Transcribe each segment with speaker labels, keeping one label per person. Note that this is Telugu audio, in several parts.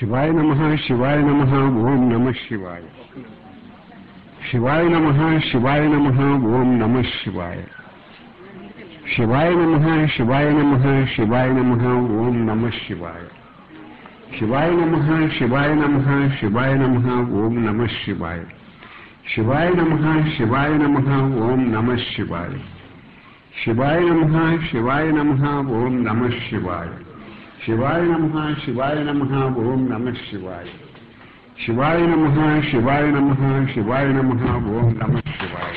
Speaker 1: శివాయ నమ శివాయ నమ ఓం నమ శివాయ శివాయ నమ శివాయ నమ ఓం నమ శివాయ శివాయ నమ శివాయ నమ శివాయ నమ ఓం నమ శివాయ శివాయ నమ శివాయ నమ శివాయ నమ ఓం నమ శివాయ శివాయ నమ శివాయ నమ ఓం నమ శివాయ శివాయ నమ శివాయ నమ ఓం నమ శివాయ శివాయ నమ శివాయ నమ ఓం నమ శివాయ శివాయ నమ శివాయ నమ శివాయ నమ ఓం నమ శివాయ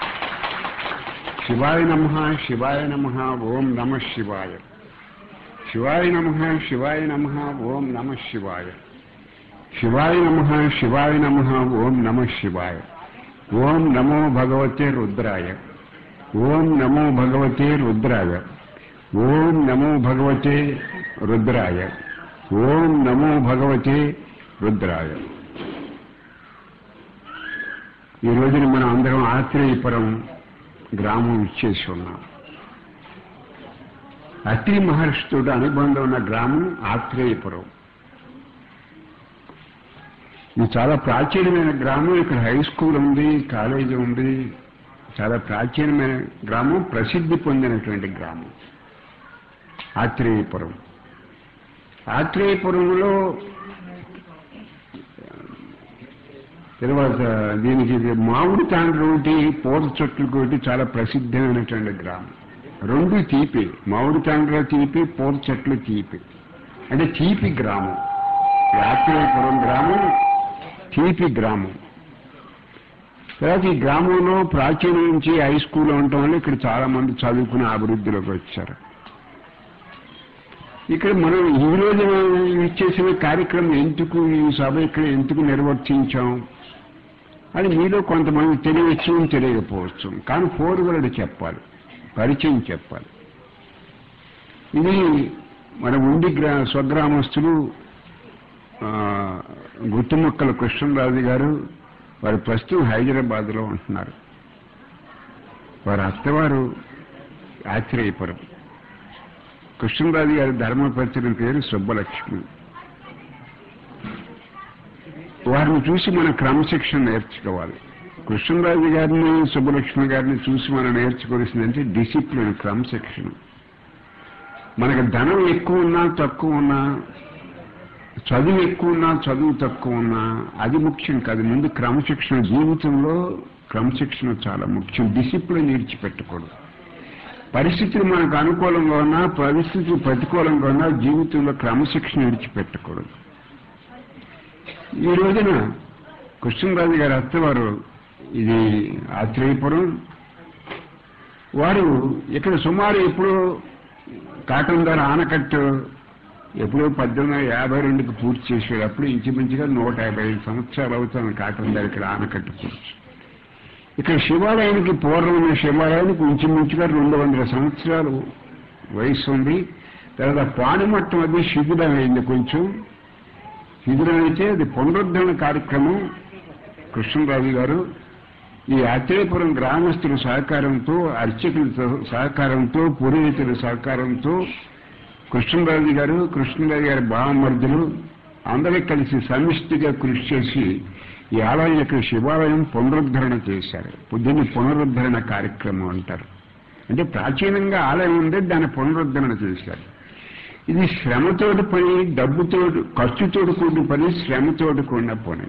Speaker 1: శివాయ నమ శివాయ నమ ఓం నమ శివాయ శివాయ నమ శివాయ నమ ఓం నమ శివాయ శివాయ నమ శివాయ నమ ఓం నమ శివాయ ఓం నమో భగవతే రుద్రాయ ఓం నమో భగవతే రుద్రాయ ఓం నమో భగవతే రుద్రాయ ఓం నమో భగవతే రుద్రాయ ఈ రోజున మనం అందరం ఆత్రేయపురం గ్రామం ఇచ్చేసి ఉన్నాం అత్రి మహర్షితో అనుబంధం ఉన్న గ్రామం ఆత్రేయపురం ఇది చాలా ప్రాచీనమైన గ్రామం ఇక్కడ హై స్కూల్ ఉంది కాలేజీ ఉంది చాలా ప్రాచీనమైన గ్రామం ప్రసిద్ధి పొందినటువంటి గ్రామం ఆత్రేయపురం ఆత్రేయపురంలో తర్వాత దీనికి ఇది మామిడి తాండ్రు ఒకటి పూత చెట్లు ఒకటి చాలా ప్రసిద్ధమైనటువంటి గ్రామం రెండు తీపి మామిడి తాండ్ర తీపి పూత చెట్లు తీపి అంటే తీపి గ్రామం ఆత్రేయపురం గ్రామం తీపి గ్రామం తర్వాత ఈ గ్రామంలో ప్రాచీనం నుంచి హై స్కూల్ ఉండటం వల్ల ఇక్కడ చాలా మంది చదువుకుని అభివృద్ధిలోకి వచ్చారు ఇక్కడ మనం ఈ రోజు ఇచ్చేసిన కార్యక్రమం ఎందుకు ఈ సభ ఇక్కడ ఎందుకు నిర్వర్తించాం అని మీలో కొంతమంది తెలియచ్చు తెలియకపోవచ్చు కానీ ఫోర్వర్డ్ చెప్పాలి పరిచయం చెప్పాలి ఇది మన ఉండి గ్రా స్వగ్రామస్తులు గుత్తుముక్కల కృష్ణరాజు గారు వారు ప్రస్తుతం హైదరాబాద్లో ఉంటున్నారు వారి అత్తవారు ఆశ్చర్యపురం కృష్ణరాజు గారి ధర్మపరిచిన పేరు సుబ్బలక్ష్మి వారిని చూసి మనం క్రమశిక్షణ నేర్చుకోవాలి కృష్ణరాజు గారిని సుబ్బలక్ష్మి గారిని చూసి మనం నేర్చుకోవాల్సిందంటే డిసిప్లిన్ క్రమశిక్షణ మనకు ధనం ఎక్కువ ఉన్నా తక్కువ ఉన్నా చదువు ఎక్కువ ఉన్నా చదువు తక్కువ ఉన్నా అది ముఖ్యం కాదు ముందు క్రమశిక్షణ జీవితంలో క్రమశిక్షణ చాలా ముఖ్యం డిసిప్లిన్ విడిచిపెట్టకూడదు పరిస్థితులు మనకు అనుకూలంగా ఉన్నా పరిస్థితులు ప్రతికూలంగా ఉన్నా జీవితంలో క్రమశిక్షణ విడిచిపెట్టకూడదు ఈ రోజున కృష్ణరాజు గారి అత్తవారు ఇది ఆత్రేయపురం వారు ఇక్కడ సుమారు ఎప్పుడు కాటన్ ధర ఆనకట్టు ఎప్పుడో పద్దెనిమిది వందల యాభై రెండుకి పూర్తి చేసాడు అప్పుడు ఇంచుమించుగా నూట యాభై ఐదు సంవత్సరాలు అవుతుంది కాటన్ ధర ఇక్కడ ఆనకట్టు పూర్తి ఇక్కడ శివాలయానికి పూర్వం ఉన్న శివాలయానికి ఇంచుమించుగా రెండు వందల సంవత్సరాలు వయసు ఉంది తర్వాత పాణిమట్టం అది శిథిలం అయింది కొంచెం శిథిలం అయితే అది పునరుద్ధరణ కార్యక్రమం కృష్ణరాజు గారు ఈ ఆత్రేయపురం గ్రామస్తుల సహకారంతో అర్చకుల సహకారంతో పురోహితుల సహకారంతో కృష్ణరాజు గారు కృష్ణరాజు గారి బావమర్దులు అందరూ కలిసి సమిష్టిగా కృషి చేసి ఈ ఆలయం యొక్క శివాలయం పునరుద్ధరణ చేశారు దీన్ని పునరుద్ధరణ కార్యక్రమం అంటారు అంటే ప్రాచీనంగా ఆలయం ఉంది దాన్ని పునరుద్ధరణ చేశారు ఇది శ్రమతోటి పని డబ్బుతోటి ఖర్చుతోటి కూడిన పని శ్రమతోటి కూడిన పని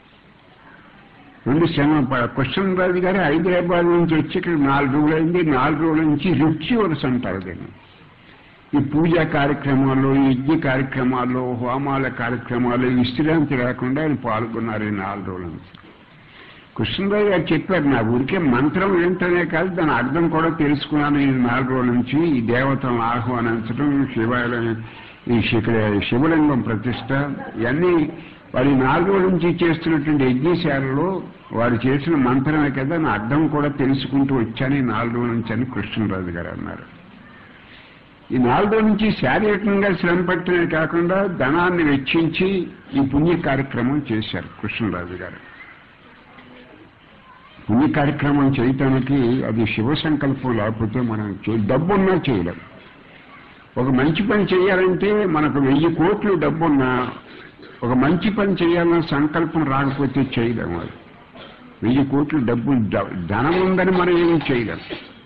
Speaker 1: రెండు శ్రమ కృష్ణరాజు గారు హైదరాబాద్ నుంచి వచ్చి ఇక్కడ నాలుగు రోజులు అయింది నాలుగు రోజుల నుంచి రిచువల్స్ అంటారు దీన్ని ఈ పూజా కార్యక్రమాల్లో యజ్ఞ కార్యక్రమాల్లో హోమాల కార్యక్రమాల్లో విశ్రాంతి లేకుండా ఆయన పాల్గొన్నారు ఈ నాలుగు రోజుల నుంచి కృష్ణరాజు గారు చెప్పారు నా ఊరికే మంత్రం ఏంటనే కాదు దాని అర్థం కూడా తెలుసుకున్నాను ఈ నాలుగు రోజుల నుంచి ఈ దేవతలను ఆహ్వానించడం శివాలయం ఈ శిఖర శివలింగం ప్రతిష్ట ఇవన్నీ వారి నాలుగు రోజుల నుంచి చేస్తున్నటువంటి యజ్ఞశాలలో వారు చేసిన మంత్రమే కదా నా అర్థం కూడా తెలుసుకుంటూ వచ్చాను ఈ నాలుగు రోజుల నుంచి అని కృష్ణరాజు గారు అన్నారు ఈ నాలుగో నుంచి శారీరకంగా శ్రమ పట్టడమే కాకుండా ధనాన్ని వెచ్చించి ఈ పుణ్య కార్యక్రమం చేశారు కృష్ణరాజు గారు పుణ్య కార్యక్రమం చేయటానికి అది శివ సంకల్పం లేకపోతే మనం డబ్బున్నా చేయలేం ఒక మంచి పని చేయాలంటే మనకు వెయ్యి కోట్లు డబ్బున్నా ఒక మంచి పని చేయాలన్న సంకల్పం రాకపోతే చేయలేము అది వెయ్యి కోట్లు డబ్బు ద- ధనం ఉందని మనం ఏమీ చేయలేం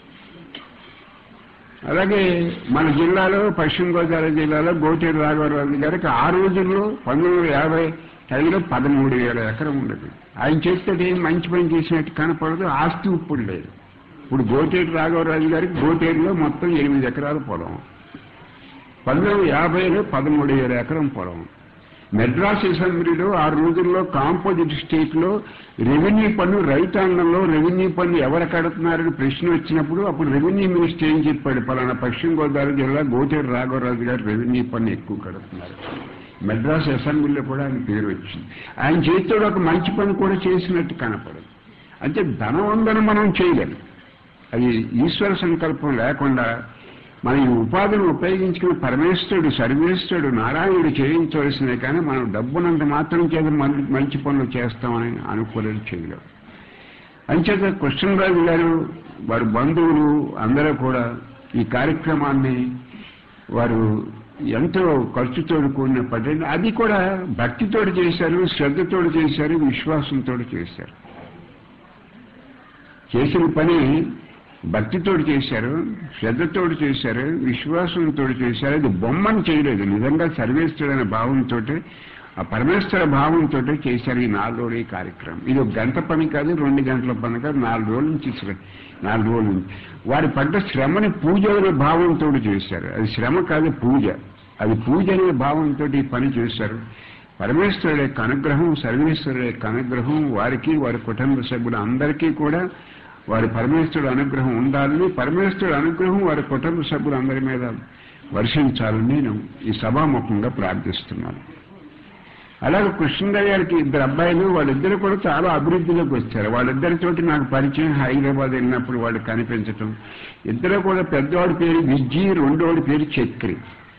Speaker 1: అలాగే మన జిల్లాలో పశ్చిమ గోదావరి జిల్లాలో గోటేరు రాఘవరాజు గారికి ఆ రోజుల్లో పంతొమ్మిది వందల యాభై ఐదులో పదమూడు వేల ఎకరం ఉండదు ఆయన చేస్తే ఏం మంచి పని చేసినట్టు కనపడదు ఆస్తి ఇప్పుడు లేదు ఇప్పుడు గోటేరు రాఘవరాజు గారికి గోటేరులో మొత్తం ఎనిమిది ఎకరాల పొలం పంతొమ్మిది వందల యాభైలో పదమూడు వేల ఎకరం పొలం మెడ్రాస్ అసెంబ్లీలో ఆ రోజుల్లో కాంపోజిట్ స్టేట్ లో రెవెన్యూ పన్ను రైతాంగంలో రెవెన్యూ పన్ను ఎవరు కడుతున్నారని ప్రశ్న వచ్చినప్పుడు అప్పుడు రెవెన్యూ మినిస్టర్ ఏం చెప్పాడు పలానా పశ్చిమ గోదావరి జిల్లా గోటేరు రాఘవరాజు గారు రెవెన్యూ పన్ను ఎక్కువ కడుతున్నారు మెడ్రాస్ అసెంబ్లీలో కూడా ఆయన పేరు వచ్చింది ఆయన చేతితో ఒక మంచి పని కూడా చేసినట్టు కనపడదు అంటే ధనం ఉందని మనం చేయలేము అది ఈశ్వర సంకల్పం లేకుండా మన ఈ ఉపాధిని ఉపయోగించుకుని పరమేశ్వరుడు సర్వేశ్వరుడు నారాయణుడు చేయించవలసినవి కానీ మనం డబ్బునంత మాత్రం చేత మన- మంచి పనులు చేస్తామని అనుకోలేదు చేయలేం అంచేత కృష్ణరాజు గారు వారి బంధువులు అందరూ కూడా ఈ కార్యక్రమాన్ని వారు ఎంతో ఖర్చుతో కూడిన పద్ధతి అది కూడా భక్తితోటి చేశారు శ్రద్ధతోటి చేశారు విశ్వాసంతో చేశారు చేసిన పని భక్తితోటి చేశారు శ్రద్ధతోటి చేశారు విశ్వాసంతో చేశారు అది బొమ్మను చేయలేదు నిజంగా సర్వేశ్వరుడు భావంతో ఆ పరమేశ్వర భావంతో చేశారు ఈ నాలుగు రోజులు ఈ కార్యక్రమం ఇది ఒక గంట పని కాదు రెండు గంటల పని కాదు నాలుగు రోజుల నుంచి శ్ర- నాలుగు రోజుల నుంచి వారి పడ్డ శ్రమని పూజ అనే భావంతో చేశారు అది శ్రమ కాదు పూజ అది పూజ అనే భావంతో ఈ పని చేశారు పరమేశ్వరుడు యొక్క అనుగ్రహం సర్వేశ్వరుడు యొక్క అనుగ్రహం వారికి వారి కుటుంబ సభ్యులు అందరికీ కూడా వారి పరమేశ్వరుడు అనుగ్రహం ఉండాలని పరమేశ్వరుడు అనుగ్రహం వారి కుటుంబ సభ్యులందరి మీద వర్షించాలని నేను ఈ సభాముఖంగా ప్రార్థిస్తున్నాను అలాగే కృష్ణయ్య గారికి ఇద్దరు అబ్బాయిలు వాళ్ళిద్దరు కూడా చాలా అభివృద్ధిలోకి వచ్చారు వాళ్ళిద్దరితోటి నాకు పరిచయం హైదరాబాద్ వెళ్ళినప్పుడు వాళ్ళు కనిపించటం ఇద్దరు కూడా పెద్దవాడి పేరు విజ్జి రెండోవాడి పేరు చక్రి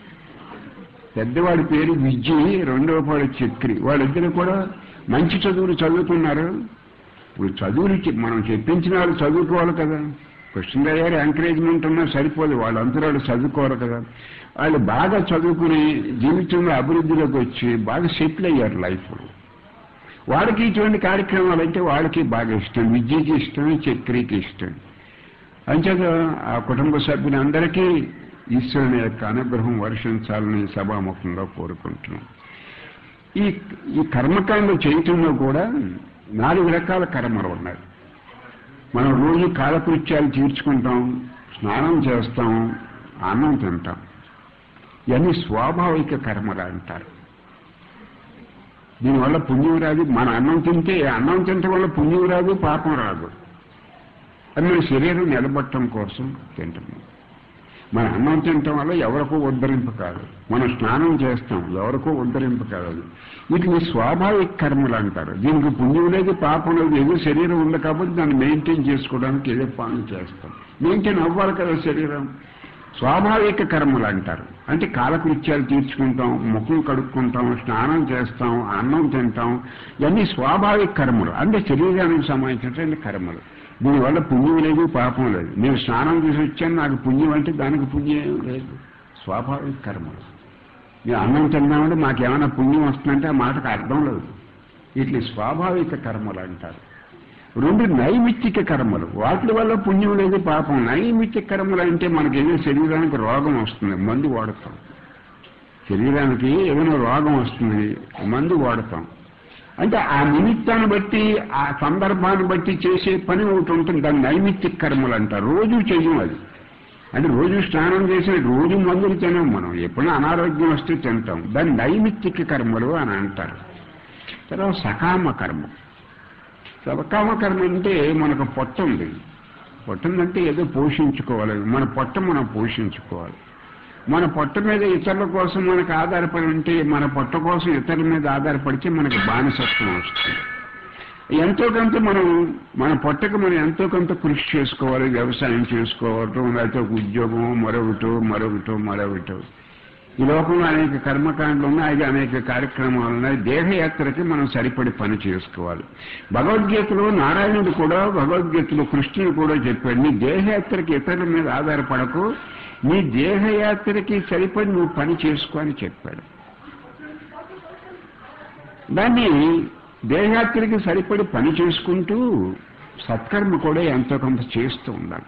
Speaker 1: పెద్దవాడి పేరు విజ్జి రెండవ వాడి చక్రి వాళ్ళిద్దరు కూడా మంచి చదువులు చదువుకున్నారు ఇప్పుడు చదువులు చె- మనం చెప్పించిన వాళ్ళు చదువుకోవాలి కదా కృష్ణరావు గారి ఎంకరేజ్మెంట్ ఉన్నా సరిపోదు వాళ్ళందరూ వాళ్ళు చదువుకోవాలి కదా వాళ్ళు బాగా చదువుకుని జీవితంలో అభివృద్ధిలోకి వచ్చి బాగా సెటిల్ అయ్యారు లైఫ్లో వాళ్ళకి ఇటువంటి కార్యక్రమాలు అంటే వాళ్ళకి బాగా ఇష్టం విద్యకి ఇష్టం చక్రికి ఇష్టం అంచేత ఆ కుటుంబ సభ్యులందరికీ ఈశ్వరుని యొక్క అనుగ్రహం వర్షించాలని సభాముఖంగా కోరుకుంటున్నాం ఈ ఈ కర్మకాండ చేయటంలో కూడా నాలుగు రకాల కర్మలు ఉన్నాయి మనం రోజు కాలకృత్యాలు తీర్చుకుంటాం స్నానం చేస్తాం అన్నం తింటాం ఇవన్నీ స్వాభావిక కర్మలు అంటారు దీనివల్ల పుణ్యం రాదు మన అన్నం తింటే అన్నం తినటం వల్ల పుణ్యం రాదు పాపం రాదు అది మన శరీరం నిలబట్టడం కోసం తింటాము మన అన్నం తినటం వల్ల ఎవరికో ఉద్ధరింపు కాదు మనం స్నానం చేస్తాం ఎవరికో ఉద్ధరింపు కాదు అది వీటిని స్వాభావిక కర్మలు అంటారు దీనికి పుణ్యం లేదు పాపం లేదు ఏదో శరీరం ఉంది కాబట్టి దాన్ని మెయింటైన్ చేసుకోవడానికి ఏదో పనులు చేస్తాం మెయింటైన్ అవ్వాలి కదా శరీరం స్వాభావిక కర్మలు అంటారు అంటే కాలకృత్యాలు తీర్చుకుంటాం ముఖం కడుక్కుంటాం స్నానం చేస్తాం అన్నం తింటాం ఇవన్నీ స్వాభావిక కర్మలు అంటే శరీరానికి సంబంధించినటువంటి కర్మలు దీనివల్ల పుణ్యం లేదు పాపం లేదు నేను స్నానం చేసి వచ్చాను నాకు పుణ్యం అంటే దానికి పుణ్యం ఏం లేదు స్వాభావిక కర్మలు నేను అన్నం తిన్నామంటే మాకేమైనా పుణ్యం వస్తుందంటే ఆ మాటకు అర్థం లేదు ఇట్లా స్వాభావిక కర్మలు అంటారు రెండు నైమిత్తిక కర్మలు వాటి వల్ల పుణ్యం లేదు పాపం నైమిత్తిక కర్మలు అంటే మనకి ఏదో శరీరానికి రోగం వస్తుంది మందు వాడతాం శరీరానికి ఏదైనా రోగం వస్తుంది మందు వాడతాం అంటే ఆ నిమిత్తాన్ని బట్టి ఆ సందర్భాన్ని బట్టి చేసే పని ఒకటి ఉంటుంది దాన్ని నైమిత్తిక కర్మలు అంటారు రోజు చెయ్యం అది అంటే రోజు స్నానం చేసే రోజు మందులు తినాం మనం ఎప్పుడైనా అనారోగ్యం వస్తే తింటాం దాన్ని నైమిత్తిక కర్మలు అని అంటారు తర్వాత సకామ కర్మ సకామ కర్మ అంటే మనకు పొట్ట ఉంది పొట్ట ఉందంటే ఏదో పోషించుకోవాలి మన పొట్ట మనం పోషించుకోవాలి మన పొట్ట మీద ఇతరుల కోసం మనకు ఆధారపడి ఉంటే మన పొట్ట కోసం ఇతరుల మీద ఆధారపడితే మనకు బానిసత్వం వస్తుంది ఎంతో కొంత మనం మన పొట్టకు మనం ఎంతో కొంత కృషి చేసుకోవాలి వ్యవసాయం చేసుకోవటం లేకపోతే ఒక ఉద్యోగం మరొకటో మరొకటో మరొకటో ఈ లోకంలో అనేక కర్మకాండలు ఉన్నాయి అనేక కార్యక్రమాలు ఉన్నాయి దేహయాత్రకి మనం సరిపడి పని చేసుకోవాలి భగవద్గీతలో నారాయణుడు కూడా భగవద్గీతలో కృష్ణుడు కూడా చెప్పాడు నీ దేహయాత్రకి ఇతరుల మీద ఆధారపడకు నీ దేహయాత్రకి సరిపడి నువ్వు పని చేసుకో అని చెప్పాడు దాన్ని దేహాత్రికి సరిపడి పని చేసుకుంటూ సత్కర్మ కూడా ఎంతో కొంత చేస్తూ ఉండాలి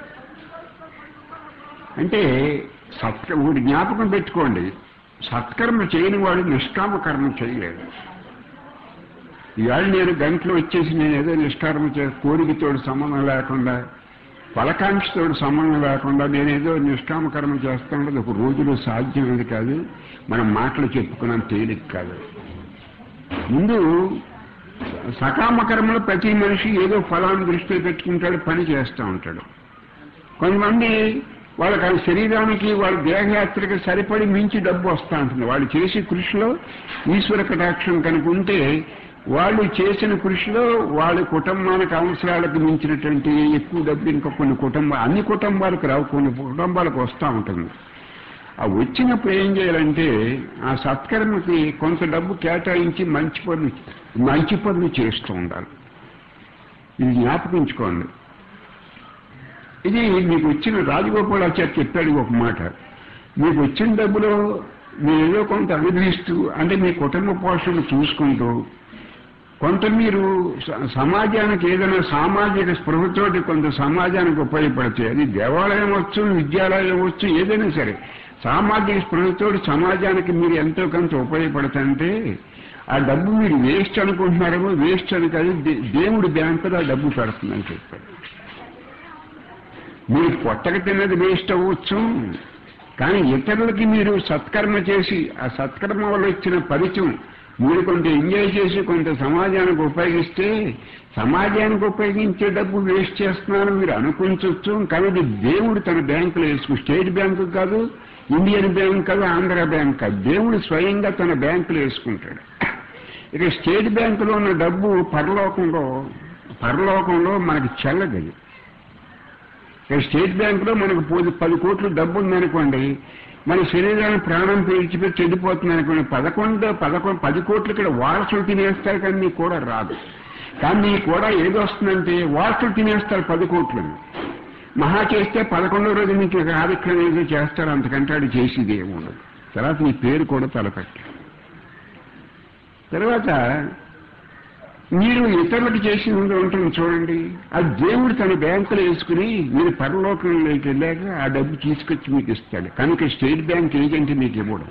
Speaker 1: అంటే సత్క ఊడి జ్ఞాపకం పెట్టుకోండి సత్కర్మ చేయని వాడు నిష్కామ కర్మ చేయలేడు ఇవాళ నేను గంటలు వచ్చేసి నేను ఏదో నిష్కర్మ చే కోరికతోడు సంబంధం లేకుండా ఫలకాంక్షతోడు సంబంధం లేకుండా నేనేదో నిష్కామ కర్మ చేస్తాను ఒక రోజులో సాధ్యమేది కాదు మనం మాటలు చెప్పుకున్నాం తేలిక కాదు ముందు సకామ కర్మలో ప్రతి మనిషి ఏదో ఫలాన్ని దృష్టిలో పెట్టుకుంటాడు పని చేస్తూ ఉంటాడు కొంతమంది వాళ్ళకి ఆ శరీరానికి వాళ్ళ దేహయాత్రకి సరిపడి మించి డబ్బు వస్తూ ఉంటుంది వాళ్ళు చేసే కృషిలో ఈశ్వర కటాక్షం కనుక ఉంటే వాళ్ళు చేసిన కృషిలో వాళ్ళ కుటుంబానికి అవసరాలకు మించినటువంటి ఎక్కువ డబ్బు ఇంకా కొన్ని కుటుంబ అన్ని కుటుంబాలకు రావు కొన్ని కుటుంబాలకు వస్తూ ఉంటుంది ఆ వచ్చినప్పుడు ఏం చేయాలంటే ఆ సత్కర్మకి కొంత డబ్బు కేటాయించి మంచి పనులు మంచి పనులు చేస్తూ ఉండాలి ఇది జ్ఞాపకించుకోండి ఇది మీకు వచ్చిన రాజగోపాలాచార్య చెప్పాడు ఒక మాట మీకు వచ్చిన డబ్బులో మీరు ఏదో కొంత అనుగ్రహిస్తూ అంటే మీ కుటుంబ పోషణ చూసుకుంటూ కొంత మీరు స- సమాజానికి ఏదైనా సామాజిక స్పృహతోటి కొంత సమాజానికి ఉపయోగపడితే అది దేవాలయం వచ్చు విద్యాలయం వచ్చు ఏదైనా సరే సామాజిక స్పృహతోటి సమాజానికి మీరు ఎంతో కొంత ఉపయోగపడుతుంటే ఆ డబ్బు మీరు వేస్ట్ అనుకుంటున్నారేమో వేస్ట్ అని కాదు దే- దేవుడి బ్యాంకులో ఆ డబ్బు పెడుతుందని చెప్పాడు మీరు పొట్టక తిన్నది వేస్ట్ అవ్వచ్చు కానీ ఇతరులకి మీరు సత్కర్మ చేసి ఆ సత్కర్మ వల్ల వచ్చిన పరిచయం మీరు కొంత ఎంజాయ్ చేసి కొంత సమాజానికి ఉపయోగిస్తే సమాజానికి ఉపయోగించే డబ్బు వేస్ట్ చేస్తున్నారని మీరు అనుకుంచవచ్చు కానీ అది దేవుడు తన బ్యాంకులో వేసుకు స్టేట్ బ్యాంకు కాదు ఇండియన్ బ్యాంక్ కాదు ఆంధ్ర బ్యాంక్ కాదు దేవుడు స్వయంగా తన బ్యాంకులో వేసుకుంటాడు ఇక స్టేట్ బ్యాంకులో ఉన్న డబ్బు పరలోకంలో పరలోకంలో మనకి చెల్లగది ఇక స్టేట్ బ్యాంకులో మనకు పోది పది కోట్లు డబ్బు ఉందనుకోండి మన శరీరాన్ని ప్రాణం పీల్చిపెట్టి చెడిపోతుంది అనుకోండి పదకొండు పదకొండు పది కోట్లు ఇక్కడ వారసులు తినేస్తారు కానీ నీకు కూడా రాదు కానీ నీకు కూడా ఏది వస్తుందంటే వారసులు తినేస్తారు పది కోట్లను మహా చేస్తే పదకొండో రోజు నీకు కార్యక్రమం ఏదో చేస్తారు అంతకంటే అది చేసేది ఏమి ఉండదు తర్వాత నీ పేరు కూడా తలపెట్టాలి తర్వాత మీరు ఇతరులకు చేసింది ఉంటుంది చూడండి అది దేవుడు తన బ్యాంకులో వేసుకుని మీరు పరలోకంలోకి వెళ్ళాక ఆ డబ్బు తీసుకొచ్చి మీకు ఇస్తాడు కనుక స్టేట్ బ్యాంక్ ఏజెంట్ మీకు ఇవ్వడం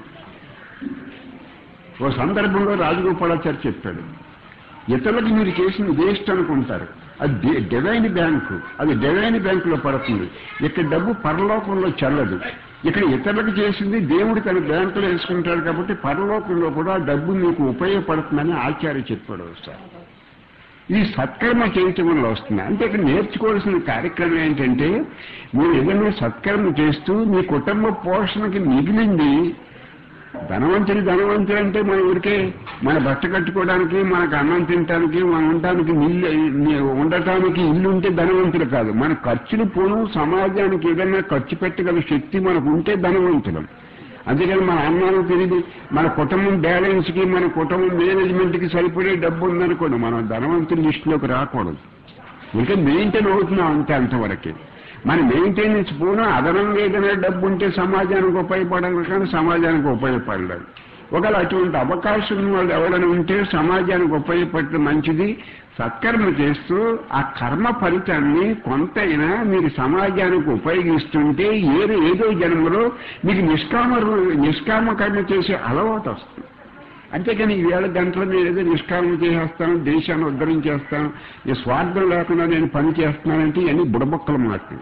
Speaker 1: ఓ సందర్భంలో రాజగోపాలాచారి చెప్పాడు ఇతరులకు మీరు చేసింది వేస్ట్ అనుకుంటారు అది డి- డివైన్ బ్యాంకు అది డివైన్ బ్యాంకులో పడుతుంది ఇక్కడ డబ్బు పరలోకంలో చల్లదు ఇక్కడ ఇతరులకు చేసింది దేవుడు తన బ్యాంకులో వేసుకుంటాడు కాబట్టి పరలోకంలో కూడా ఆ డబ్బు మీకు ఉపయోగపడుతుందని ఆచార్య చెప్పాడు ఒకసారి ఈ సత్కర్మ చేయటం వల్ల వస్తుంది అంటే ఇక్కడ నేర్చుకోవాల్సిన కార్యక్రమం ఏంటంటే మీరు ఏదైనా సత్కర్మ చేస్తూ మీ కుటుంబ పోషణకి మిగిలింది ధనవంతుని ధనవంతుడు అంటే మన ఊరికే మన బట్ట కట్టుకోవడానికి మనకు అన్నం తినడానికి మనం ఉండటానికి ఇల్లు ఉండటానికి ఇల్లు ఉంటే ధనవంతులు కాదు మన ఖర్చులు పోను సమాజానికి ఏదైనా ఖర్చు పెట్టగల శక్తి మనకు ఉంటే ధనవంతులం అందుకని మన అన్నాలు తిరిగి మన కుటుంబం బ్యాలెన్స్ కి మన కుటుంబం మేనేజ్మెంట్ కి సరిపడే డబ్బు ఉందనుకోండి మనం ధనవంతుల లిస్టులోకి రాకూడదు ఇంకా మెయింటైన్ అవుతున్నాం అంతే అంతవరకే మన మెయింటెనెన్స్ పోను అదనంగా ఏదైనా డబ్బు ఉంటే సమాజానికి ఉపయోగపడాలి కానీ సమాజానికి ఉపయోగపడలేదు ఒకవేళ అటువంటి అవకాశం ఉన్న వాళ్ళు ఎవరైనా ఉంటే సమాజానికి ఉపయోగపడటం మంచిది సత్కర్మ చేస్తూ ఆ కర్మ ఫలితాన్ని కొంతైనా మీరు సమాజానికి ఉపయోగిస్తుంటే ఏదో ఏదో జన్మలో మీకు నిష్కామ నిష్కామ కర్మ చేసే అలవాటు వస్తుంది అంతేకాని ఈ వేల గంటలు నేను ఏదో నిష్కామం చేసేస్తాను దేశాన్ని ఉద్ధరించేస్తాను ఈ స్వార్థం లేకుండా నేను పని చేస్తున్నానంటే ఇవన్నీ బుడబొక్కల మాట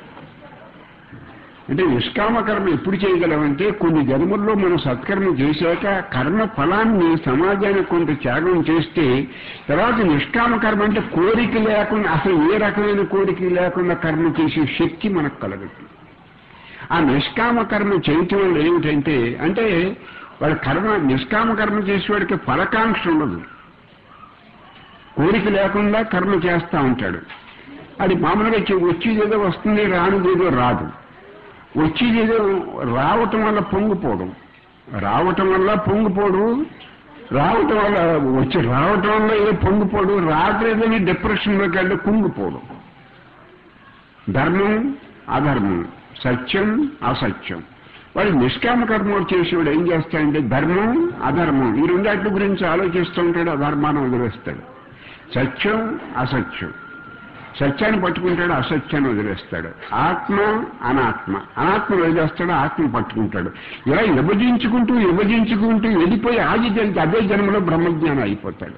Speaker 1: అంటే నిష్కామ కర్మ ఎప్పుడు చేయగలమంటే కొన్ని జన్మల్లో మనం సత్కర్మ చేశాక కర్మ ఫలాన్ని సమాజానికి కొంత త్యాగం చేస్తే తర్వాత నిష్కామ కర్మ అంటే కోరిక లేకుండా అసలు ఏ రకమైన కోరిక లేకుండా కర్మ చేసే శక్తి మనకు కలగదు ఆ నిష్కామ కర్మ చేయటం వల్ల ఏమిటంటే అంటే వాడు కర్మ నిష్కామ కర్మ చేసేవాడికి ఫలకాంక్ష ఉండదు కోరిక లేకుండా కర్మ చేస్తా ఉంటాడు అది మామూలుగా చె- వచ్చేది ఏదో వస్తుంది రానిది ఏదో రాదు వచ్చేది ఏదో రావటం వల్ల పొంగిపోవడం రావటం వల్ల పొంగిపోడు రావటం వల్ల వచ్చి రావటం వల్ల ఏదో పొంగిపోడు రావట్లేదని డిప్రెషన్లోకి వెళ్ళి కుంగిపోవడం ధర్మం అధర్మం సత్యం అసత్యం వాడు నిష్కామ కర్మ చేసేవాడు ఏం చేస్తాడంటే ధర్మం అధర్మం ఈ రెండాటి గురించి ఆలోచిస్తూ ఉంటాడు అధర్మాన్ని వదిలేస్తాడు సత్యం అసత్యం సత్యాన్ని పట్టుకుంటాడు అసత్యాన్ని వదిలేస్తాడు ఆత్మ అనాత్మ అనాత్మ వదిలేస్తాడు ఆత్మ పట్టుకుంటాడు ఇలా విభజించుకుంటూ విభజించుకుంటూ వెళ్ళిపోయి ఆది జన్మ అదే జన్మలో బ్రహ్మజ్ఞానం అయిపోతాడు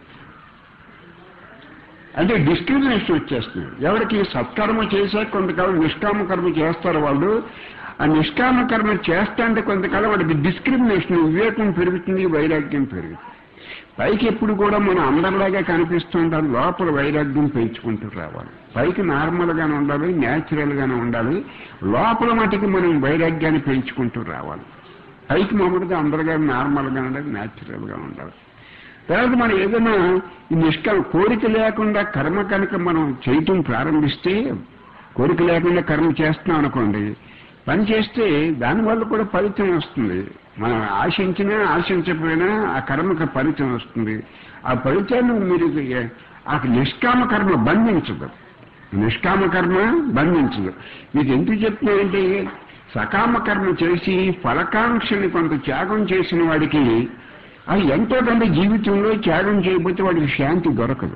Speaker 1: అంటే డిస్క్రిమినేషన్ వచ్చేస్తుంది ఎవరికి సత్కర్మ చేసే కొంతకాలం నిష్కామ కర్మ చేస్తారు వాళ్ళు ఆ నిష్కామ కర్మ చేస్తా అంటే కొంతకాలం వాడికి డిస్క్రిమినేషన్ వివేకం పెరుగుతుంది వైరాగ్యం పెరుగుతుంది పైకి ఎప్పుడు కూడా మనం అందరిలాగా కనిపిస్తుంటాం లోపల వైరాగ్యం పెంచుకుంటూ రావాలి పైకి నార్మల్ గానే ఉండాలి న్యాచురల్ గానే ఉండాలి లోపల మటుకు మనం వైరాగ్యాన్ని పెంచుకుంటూ రావాలి పైకి మామూలుగా అందరిగా నార్మల్ గా ఉండాలి న్యాచురల్ గా ఉండాలి తర్వాత మనం ఏదైనా ఈ నిష్క కోరిక లేకుండా కర్మ కనుక మనం చేయటం ప్రారంభిస్తే కోరిక లేకుండా కర్మ చేస్తున్నాం అనుకోండి పని చేస్తే దానివల్ల కూడా ఫలితం వస్తుంది మనం ఆశించినా ఆశించకపోయినా ఆ కర్మకు ఫలితం వస్తుంది ఆ ఫలితాన్ని మీరు ఆ నిష్కామ కర్మ బంధించదు నిష్కామ కర్మ బంధించదు మీకు ఎందుకు చెప్తున్నానంటే సకామ కర్మ చేసి ఫలకాంక్షని కొంత త్యాగం చేసిన వాడికి అది ఎంతో కొంత జీవితంలో త్యాగం చేయకపోతే వాడికి శాంతి దొరకదు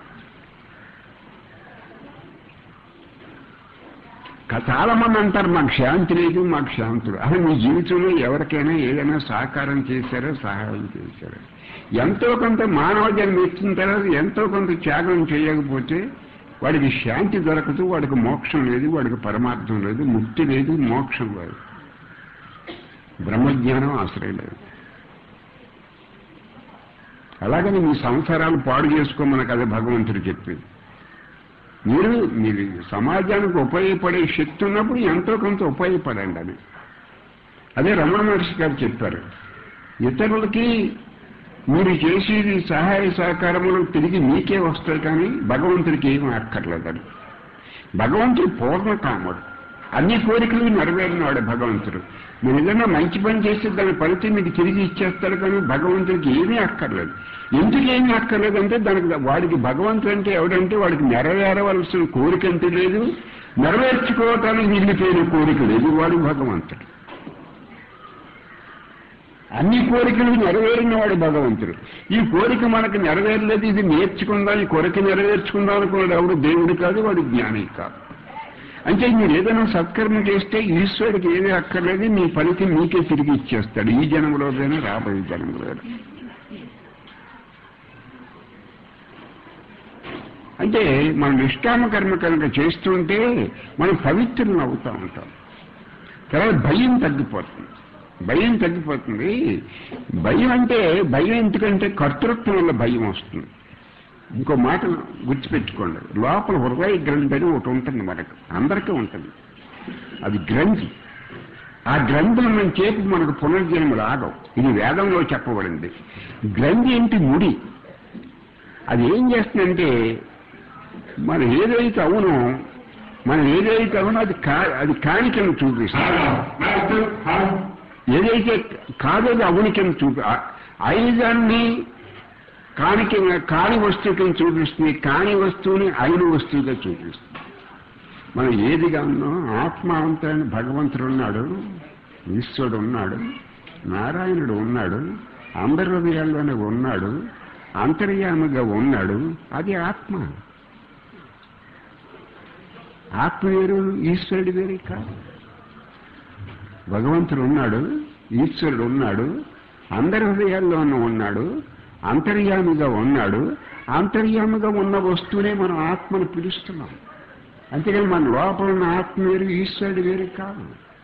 Speaker 1: క- చాలా మంది అంటారు మాకు శాంతి లేదు మాకు శాంతులు అసలు మీ జీవితంలో ఎవరికైనా ఏదైనా సహకారం చేశారో సహాయం చేశారో ఎంతో కొంత మానవ జన్మ ఇచ్చిన తర్వాత ఎంతో కొంత త్యాగం చేయకపోతే వాడికి శాంతి దొరకదు వాడికి మోక్షం లేదు వాడికి పరమార్థం లేదు ముక్తి లేదు మోక్షం లేదు బ్రహ్మజ్ఞానం ఆశ్రయం లేదు అలాగని మీ సంసారాలు పాడు చేసుకోమని కదా భగవంతుడు చెప్పింది మీరు మీరు సమాజానికి ఉపయోగపడే శక్తి ఉన్నప్పుడు ఎంతో కొంత ఉపయోగపడండి అని అదే రమణ మహర్షి గారు చెప్పారు ఇతరులకి మీరు చేసేది సహాయ సహకారములు తిరిగి మీకే వస్తాయి కానీ భగవంతుడికి ఏమీ అక్కర్లేదని భగవంతుడు పూర్ణ కాముడు అన్ని కోరికలు నెరవేరినవాడు భగవంతుడు మీరు ఏదైనా మంచి పని చేస్తే దాని ఫలితం మీకు తిరిగి ఇచ్చేస్తాడు కానీ భగవంతుడికి ఏమీ అక్కర్లేదు ఎందుకు ఏమీ అక్కర్లేదంటే దానికి వాడికి భగవంతుడు అంటే ఎవడంటే వాడికి నెరవేరవలసిన కోరిక అంటే లేదు నెరవేర్చుకోవటానికి మిగిలిపోయిన కోరిక లేదు వాడు భగవంతుడు అన్ని కోరికలు నెరవేరిన వాడు భగవంతుడు ఈ కోరిక మనకు నెరవేరలేదు ఇది నేర్చుకుందాం ఈ కోరిక నెరవేర్చుకుందాం అనుకున్నాడు ఎవడు దేవుడు కాదు వాడు జ్ఞాని కాదు అంటే మీరు ఏదైనా సత్కర్మ చేస్తే ఈశ్వరుడికి ఏమీ అక్కర్లేదు మీ ఫలితం మీకే తిరిగి ఇచ్చేస్తాడు ఈ జన్మలోనైనా రాబోయే జన్మలో అంటే మనం నిష్కామ కర్మ కనుక చేస్తుంటే మనం పవిత్రులను అవుతూ ఉంటాం తర్వాత భయం తగ్గిపోతుంది భయం తగ్గిపోతుంది భయం అంటే భయం ఎందుకంటే కర్తృత్వం వల్ల భయం వస్తుంది ఇంకో మాట గుర్తుపెట్టుకోండి లోపల హృదయ గ్రంథి అని ఒకటి ఉంటుంది మనకు అందరికీ ఉంటుంది అది గ్రంథి ఆ గ్రంథులు మనం చేపి మనకు పునర్జన్మలు ఆగవు ఇది వేదంలో చెప్పబడింది గ్రంథి ఏంటి ముడి అది ఏం చేస్తుందంటే మనం ఏదైతే అవునో మనం ఏదైతే అవునో అది కా అది కానికను చూపిస్తుంది ఏదైతే కాదో అది అవుని కింద చూపి ఐదాన్ని కానిక కాని వస్తువు కింద చూపిస్తుంది కాని వస్తువుని అయిన వస్తువుగా చూపిస్తుంది మనం ఏదిగా ఉన్నాం ఆత్మ అంతైన భగవంతుడు ఉన్నాడు ఈశ్వరుడు ఉన్నాడు నారాయణుడు ఉన్నాడు అందరి హృదయాల్లోనే ఉన్నాడు అంతర్యామిగా ఉన్నాడు అది ఆత్మ ఆత్మ వేరు ఈశ్వరుడు వేరే కాదు భగవంతుడు ఉన్నాడు ఈశ్వరుడు ఉన్నాడు అందరి హృదయాల్లోనూ ఉన్నాడు అంతర్యామిగా ఉన్నాడు అంతర్యామిగా ఉన్న వస్తువునే మనం ఆత్మను పిలుస్తున్నాం అంతేగాని మన లోపల ఉన్న ఆత్మ వేరు ఈశ్వరుడు వేరు కాదు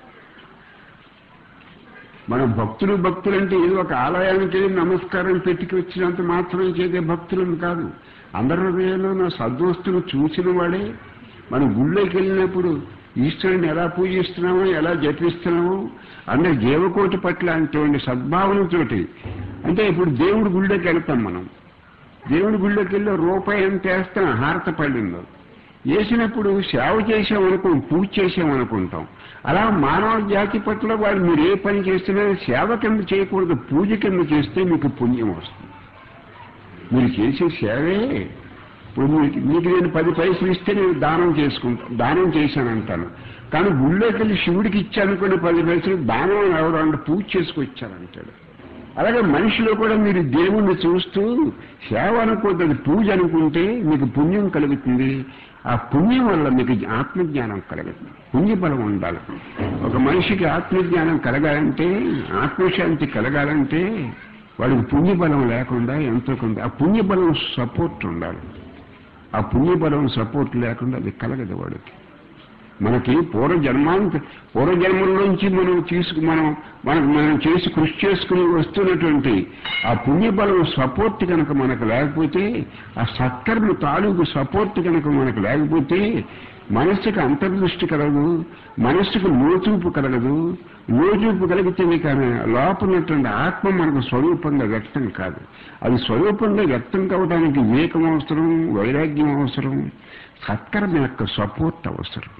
Speaker 1: మనం భక్తులు భక్తులు అంటే ఏదో ఒక ఆలయానికి వెళ్ళి నమస్కారం పెట్టుకు వచ్చినంత మాత్రం చేసే భక్తులను కాదు అందరి హృదయంలో నా సద్వస్తును చూసిన వాడే మనం గుళ్ళోకి వెళ్ళినప్పుడు ఈశ్వరుని ఎలా పూజిస్తున్నామో ఎలా జపిస్తున్నామో అందరి జీవకోటి పట్ల అటువంటి సద్భావనతోటి అంటే ఇప్పుడు దేవుడి గుళ్ళోకి వెళ్తాం మనం దేవుడి గుళ్ళోకి వెళ్ళి రూపాయి ఎంత వేస్తాం హారత పడిందో వేసినప్పుడు సేవ చేసామనుకోం పూజ చేసామనుకుంటాం అలా మానవ జాతి పట్ల వాళ్ళు మీరు ఏ పని చేస్తున్నా సేవ కింద చేయకూడదు పూజ కింద చేస్తే మీకు పుణ్యం వస్తుంది మీరు చేసే సేవే ఇప్పుడు మీకు మీకు నేను పది పైసలు ఇస్తే నేను దానం చేసుకుంటా దానం చేశాను అంటాను కానీ గుళ్ళోకి వెళ్ళి శివుడికి ఇచ్చానుకుని పది పైసలు దానం ఎవరు అంటే పూజ చేసుకొచ్చానంటాడు అలాగే మనిషిలో కూడా మీరు దేవుణ్ణి చూస్తూ సేవ అనుకుంటే అది పూజ అనుకుంటే మీకు పుణ్యం కలుగుతుంది ఆ పుణ్యం వల్ల మీకు ఆత్మజ్ఞానం కలుగుతుంది పుణ్యబలం ఉండాలి ఒక మనిషికి ఆత్మజ్ఞానం కలగాలంటే ఆత్మశాంతి కలగాలంటే వాడికి పుణ్యబలం లేకుండా ఎంతో కొంత ఆ పుణ్యబలం సపోర్ట్ ఉండాలి ఆ పుణ్యబలం సపోర్ట్ లేకుండా అది కలగదు వాడికి మనకి పూర్వ జన్మాంత పూర్వ జన్మల్లోంచి మనం తీసుకు మనం మనకు మనం చేసి కృషి చేసుకుని వస్తున్నటువంటి ఆ పుణ్యబలం సపోర్ట్ కనుక మనకు లేకపోతే ఆ సత్కర్మ తాలూకు సపోర్ట్ కనుక మనకు లేకపోతే మనస్సుకు అంతర్దృష్టి కలగదు మనస్సుకు లోచూపు కలగదు లోచూపు కలిగితే కానీ లోపల ఉన్నటువంటి ఆత్మ మనకు స్వరూపంగా వ్యక్తం కాదు అది స్వరూపంగా వ్యక్తం కావడానికి వివేకం అవసరం వైరాగ్యం అవసరం సత్కర్మ యొక్క సపోర్ట్ అవసరం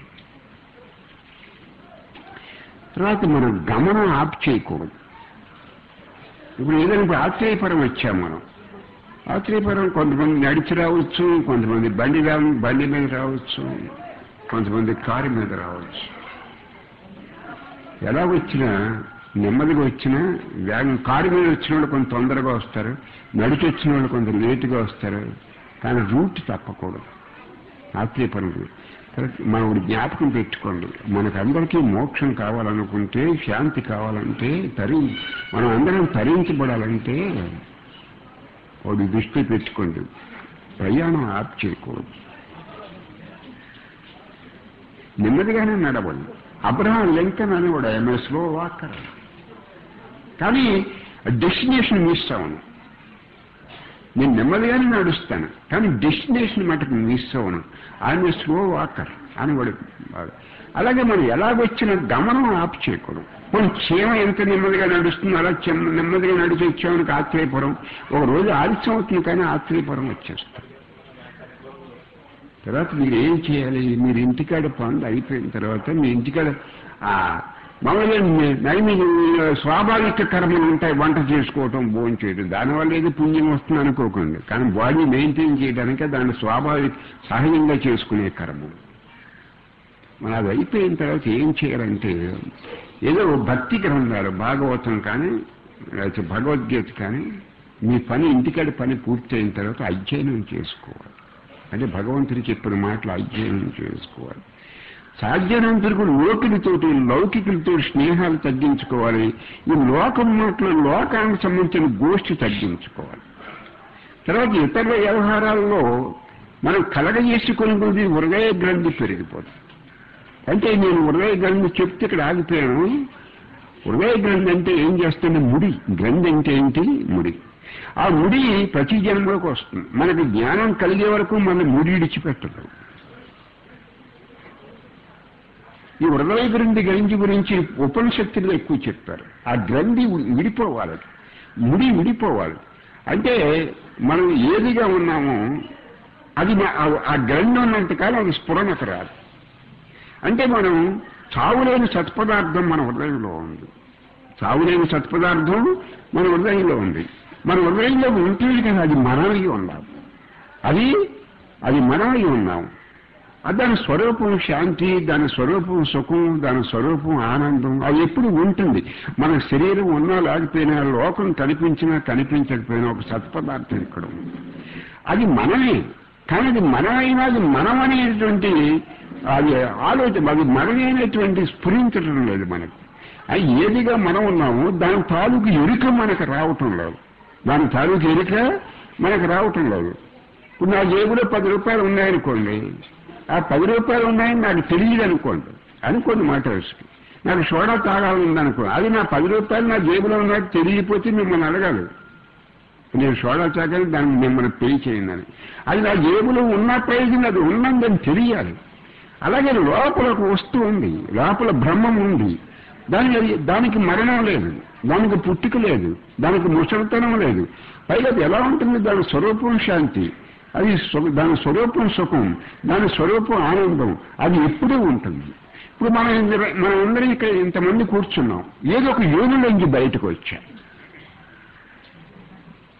Speaker 1: తర్వాత మనం గమనం ఆప్ చేయకూడదు ఇప్పుడు ఏదైనా ఇప్పుడు ఆశ్చర్యపరం వచ్చాం మనం ఆశ్చర్యపరం కొంతమంది నడిచి రావచ్చు కొంతమంది బండి రా బండి మీద రావచ్చు కొంతమంది కారు మీద రావచ్చు ఎలా వచ్చినా నెమ్మదిగా వచ్చినా వేగం కారు మీద వచ్చిన వాళ్ళు కొంత తొందరగా వస్తారు నడిచి వచ్చిన వాళ్ళు కొంత లేటుగా వస్తారు కానీ రూట్ తప్పకూడదు ఆశ్చర్యపరం మనం ఒకటి జ్ఞాపకం పెట్టుకోండి మనకందరికీ మోక్షం కావాలనుకుంటే శాంతి కావాలంటే తరి మనం అందరం తరించబడాలంటే ఒకటి దృష్టి పెట్టుకోండి ప్రయాణం ఆప్ చేయకూడదు నెమ్మదిగానే నడవండి అబ్రహాం లింకన్ అని కూడా ఎంఏ స్లో వాకర్ కానీ డెస్టినేషన్ మిస్ అవును నేను నెమ్మదిగానే నడుస్తాను కానీ డెస్టినేషన్ మటుకు మిస్ అవును ఆయన స్లో వాకర్ అని వాడు అలాగే మనం ఎలాగొచ్చిన గమనం ఆపు చేయకూడదు కొన్ని క్షేమ ఎంత నెమ్మదిగా నడుస్తుందో అలా చెమ్- నెమ్మదిగా నడిచి వచ్చామనికి ఆశ్చర్యపురం ఒక రోజు ఆలస్యం అవుతుంది కానీ ఆశ్చర్యపురం వచ్చేస్తాం తర్వాత మీరు ఏం చేయాలి మీరు ఇంటికాడ పనులు అయిపోయిన తర్వాత మీ ఇంటికాడ ఆ మామూలుగా నైమి స్వాభావిక కర్మలు ఉంటాయి వంట చేసుకోవటం భోజనం చేయడం దానివల్ల ఏదో పుణ్యం వస్తుంది అనుకోకండి కానీ బాడీ మెయింటైన్ చేయడానికే దాన్ని స్వాభావిక సహజంగా చేసుకునే కర్మ మనం అది అయిపోయిన తర్వాత ఏం చేయాలంటే ఏదో భక్తి గ్రంథాలు భాగవతం కానీ లేకపోతే భగవద్గీత కానీ మీ పని ఇంటికాడ పని పూర్తయిన తర్వాత అధ్యయనం చేసుకోవాలి అంటే భగవంతుడు చెప్పిన మాటలు అధ్యయనం చేసుకోవాలి సాధ్యనంతరకు లోకులతోటి లౌకికులతో స్నేహాలు తగ్గించుకోవాలి ఈ లోకం మాటలు లోకానికి సంబంధించిన గోష్ఠి తగ్గించుకోవాలి తర్వాత ఇతర వ్యవహారాల్లో మనం కలగజేసుకుని కొద్ది హృదయ గ్రంథి పెరిగిపోతుంది అంటే నేను హృదయ గ్రంథి చెప్తే ఇక్కడ ఆగిపోయాను హృదయ గ్రంథి అంటే ఏం చేస్తుంది ముడి గ్రంథి అంటే ఏంటి ముడి ఆ ముడి ప్రతి జన్మలోకి వస్తుంది మనకి జ్ఞానం కలిగే వరకు మన ముడి విడిచిపెట్టదు ఈ హృదయ గ్రంథి గ్రంథి గురించి ఉపనిషత్తులు ఎక్కువ చెప్పారు ఆ గ్రంథి విడిపోవాలి ముడి విడిపోవాలి అంటే మనం ఏదిగా ఉన్నామో అది మా- ఆ- ఆ గ్రంథి ఉన్నంతకాలం అది స్ఫురణకు రాదు అంటే మనం చావులేని సత్పదార్థం మన హృదయంలో ఉంది చావులేని సత్పదార్థం మన హృదయంలో ఉంది మన హృదయంలో ఉంటుంది కదా అది మనమై ఉన్నాం అది అది మనమై ఉన్నాం అది దాని స్వరూపం శాంతి దాని స్వరూపం సుఖం దాని స్వరూపం ఆనందం అది ఎప్పుడు ఉంటుంది మన శరీరం ఉన్నా లేకపోయినా లోకం కనిపించినా కనిపించకపోయినా ఒక సత్పదార్థం ఇక్కడ ఉంది అది మనమే కానీ అది మనమైనా అది మనం అనేటువంటి అది ఆలోచన అది మనమైనటువంటి స్ఫురించడం లేదు మనకు అది ఏదిగా మనం ఉన్నామో దాని తాలూకు ఎరుక మనకు రావటం లేదు దాని తాలూకు ఎరుక మనకు రావటం లేదు ఇప్పుడు నా జేబులో పది రూపాయలు ఉన్నాయనుకోండి ఆ పది రూపాయలు ఉన్నాయని నాకు తెలియదు అనుకోండి అనుకోండి మాట వేసుకు నాకు సోడా తాగాలని అనుకో అది నా పది రూపాయలు నా జేబులో ఉన్నట్టు తెలియకపోతే మిమ్మల్ని అడగాలి నేను సోడా తాగాలి దాన్ని మిమ్మల్ని పే చేయండి అది నా జేబులో ఉన్న ప్రయోజనం అది ఉన్నదని తెలియాలి అలాగే లోపల ఒక వస్తువు ఉంది లోపల బ్రహ్మం ఉంది దానికి దానికి మరణం లేదు దానికి పుట్టుక లేదు దానికి ముసలితనం లేదు పైగా అది ఎలా ఉంటుంది దాని స్వరూపం శాంతి అది సు- దాని స్వరూపం సుఖం దాని స్వరూపం ఆనందం అది ఎప్పుడూ ఉంటుంది ఇప్పుడు మనం ఇందర- మనం అందరం ఇక్కడ ఇంతమంది కూర్చున్నాం ఏదో ఒక యోగులోంచి బయటకు వచ్చాం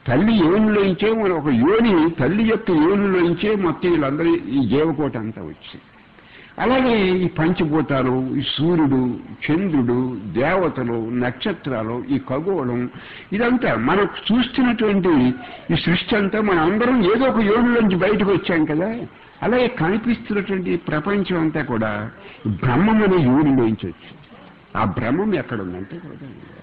Speaker 1: తల్లి యోనిలోంచే మన ఒక యోని తల్లి యొక్క యోనిలోంచే మొత్తం వీళ్ళందరూ ఈ జీవకోట అంతా వచ్చింది అలాగే ఈ పంచభూతాలు ఈ సూర్యుడు చంద్రుడు దేవతలు నక్షత్రాలు ఈ ఖగోళం ఇదంతా మనం చూస్తున్నటువంటి ఈ సృష్టి అంతా మన అందరం ఏదో ఒక యోనిలోంచి బయటకు వచ్చాం కదా అలాగే కనిపిస్తున్నటువంటి ప్రపంచం అంతా కూడా బ్రహ్మం అనే యోనిలోంచి వచ్చింది ఆ బ్రహ్మం ఎక్కడ ఉందంటే కూడా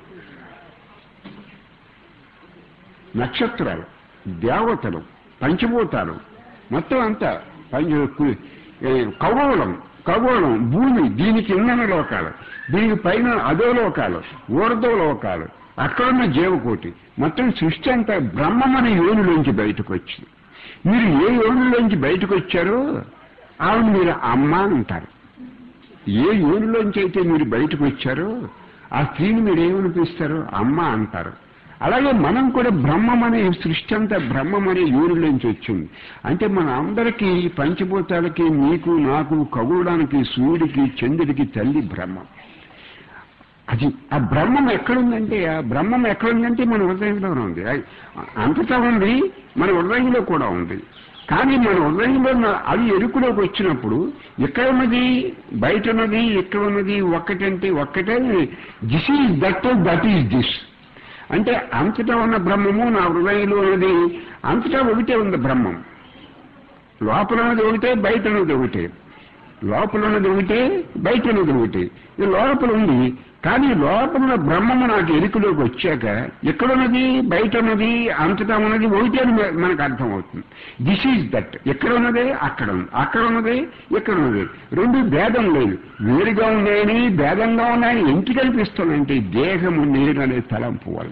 Speaker 1: నక్షత్రాలు దేవతలు పంచభూతాలు మొత్తం అంతా పంచ ఏ, ఖగోళం ఖగోళం భూమి దీనికి ఇంధన లోకాలు దీనికి పైన అదో లోకాలు ఊర్ధో లోకాలు అక్కడున్న జీవకోటి మొత్తం సృష్టి అంతా బ్రహ్మమనే యోనిలోంచి బయటకు వచ్చింది మీరు ఏ యోనిలోంచి బయటకు వచ్చారో ఆవిడ మీరు అమ్మ అంటారు ఏ యోనిలోంచి అయితే మీరు బయటకు వచ్చారో ఆ స్త్రీని మీరు ఏమనిపిస్తారు అమ్మ అంటారు అలాగే మనం కూడా బ్రహ్మం అనే సృష్టి అంతా బ్రహ్మం అనే యూరిలోంచి వచ్చింది అంటే మన అందరికీ ఈ పంచభూతాలకి నీకు నాకు ఖగోళానికి సూర్యుడికి చంద్రుడికి తల్లి బ్రహ్మం అది ఆ బ్రహ్మం ఎక్కడుందంటే ఆ బ్రహ్మం ఎక్కడుందంటే మన హృదయంలోనే ఉంది ఆ- అంతటా ఉంది మన హృదయంలో కూడా ఉంది కానీ మన హృదయంలో ఉన్న- అది ఎరుకులోకి వచ్చినప్పుడు ఇక్కడ ఉన్నది బయట ఉన్నది ఇక్కడ ఉన్నది ఒక్కటంటే ఒక్కటే this is that that is this అంటే అంతటా ఉన్న బ్రహ్మము నా హృదయంలో ఉన్నది అంతటా ఒకటే ఉంది బ్రహ్మం లోపల ఉన్నది ఒకటే బయట ఉన్నది ఒకటే లోపల ఉన్నది ఒకటే బయట ఉన్నది ఒకటే ఇది లోపల ఉంది కానీ లోపల ఉన్న బ్రహ్మము నాకు ఎరుకలోకి వచ్చాక ఎక్కడున్నది బయట ఉన్నది అంతటా ఉన్నది ఒకటే అని మ- మనకు అర్థమవుతుంది దిస్ ఈజ్ దట్ ఎక్కడ ఉన్నదే అక్కడ ఉంది అక్కడ ఉన్నదే ఇక్కడ ఉన్నది రెండు భేదం లేదు వేరుగా ఉన్నాయని భేదంగా ఉన్నాయని ఎందుకు కనిపిస్తున్నాయంటే దేహము నేను అనే తలంపు వల్ల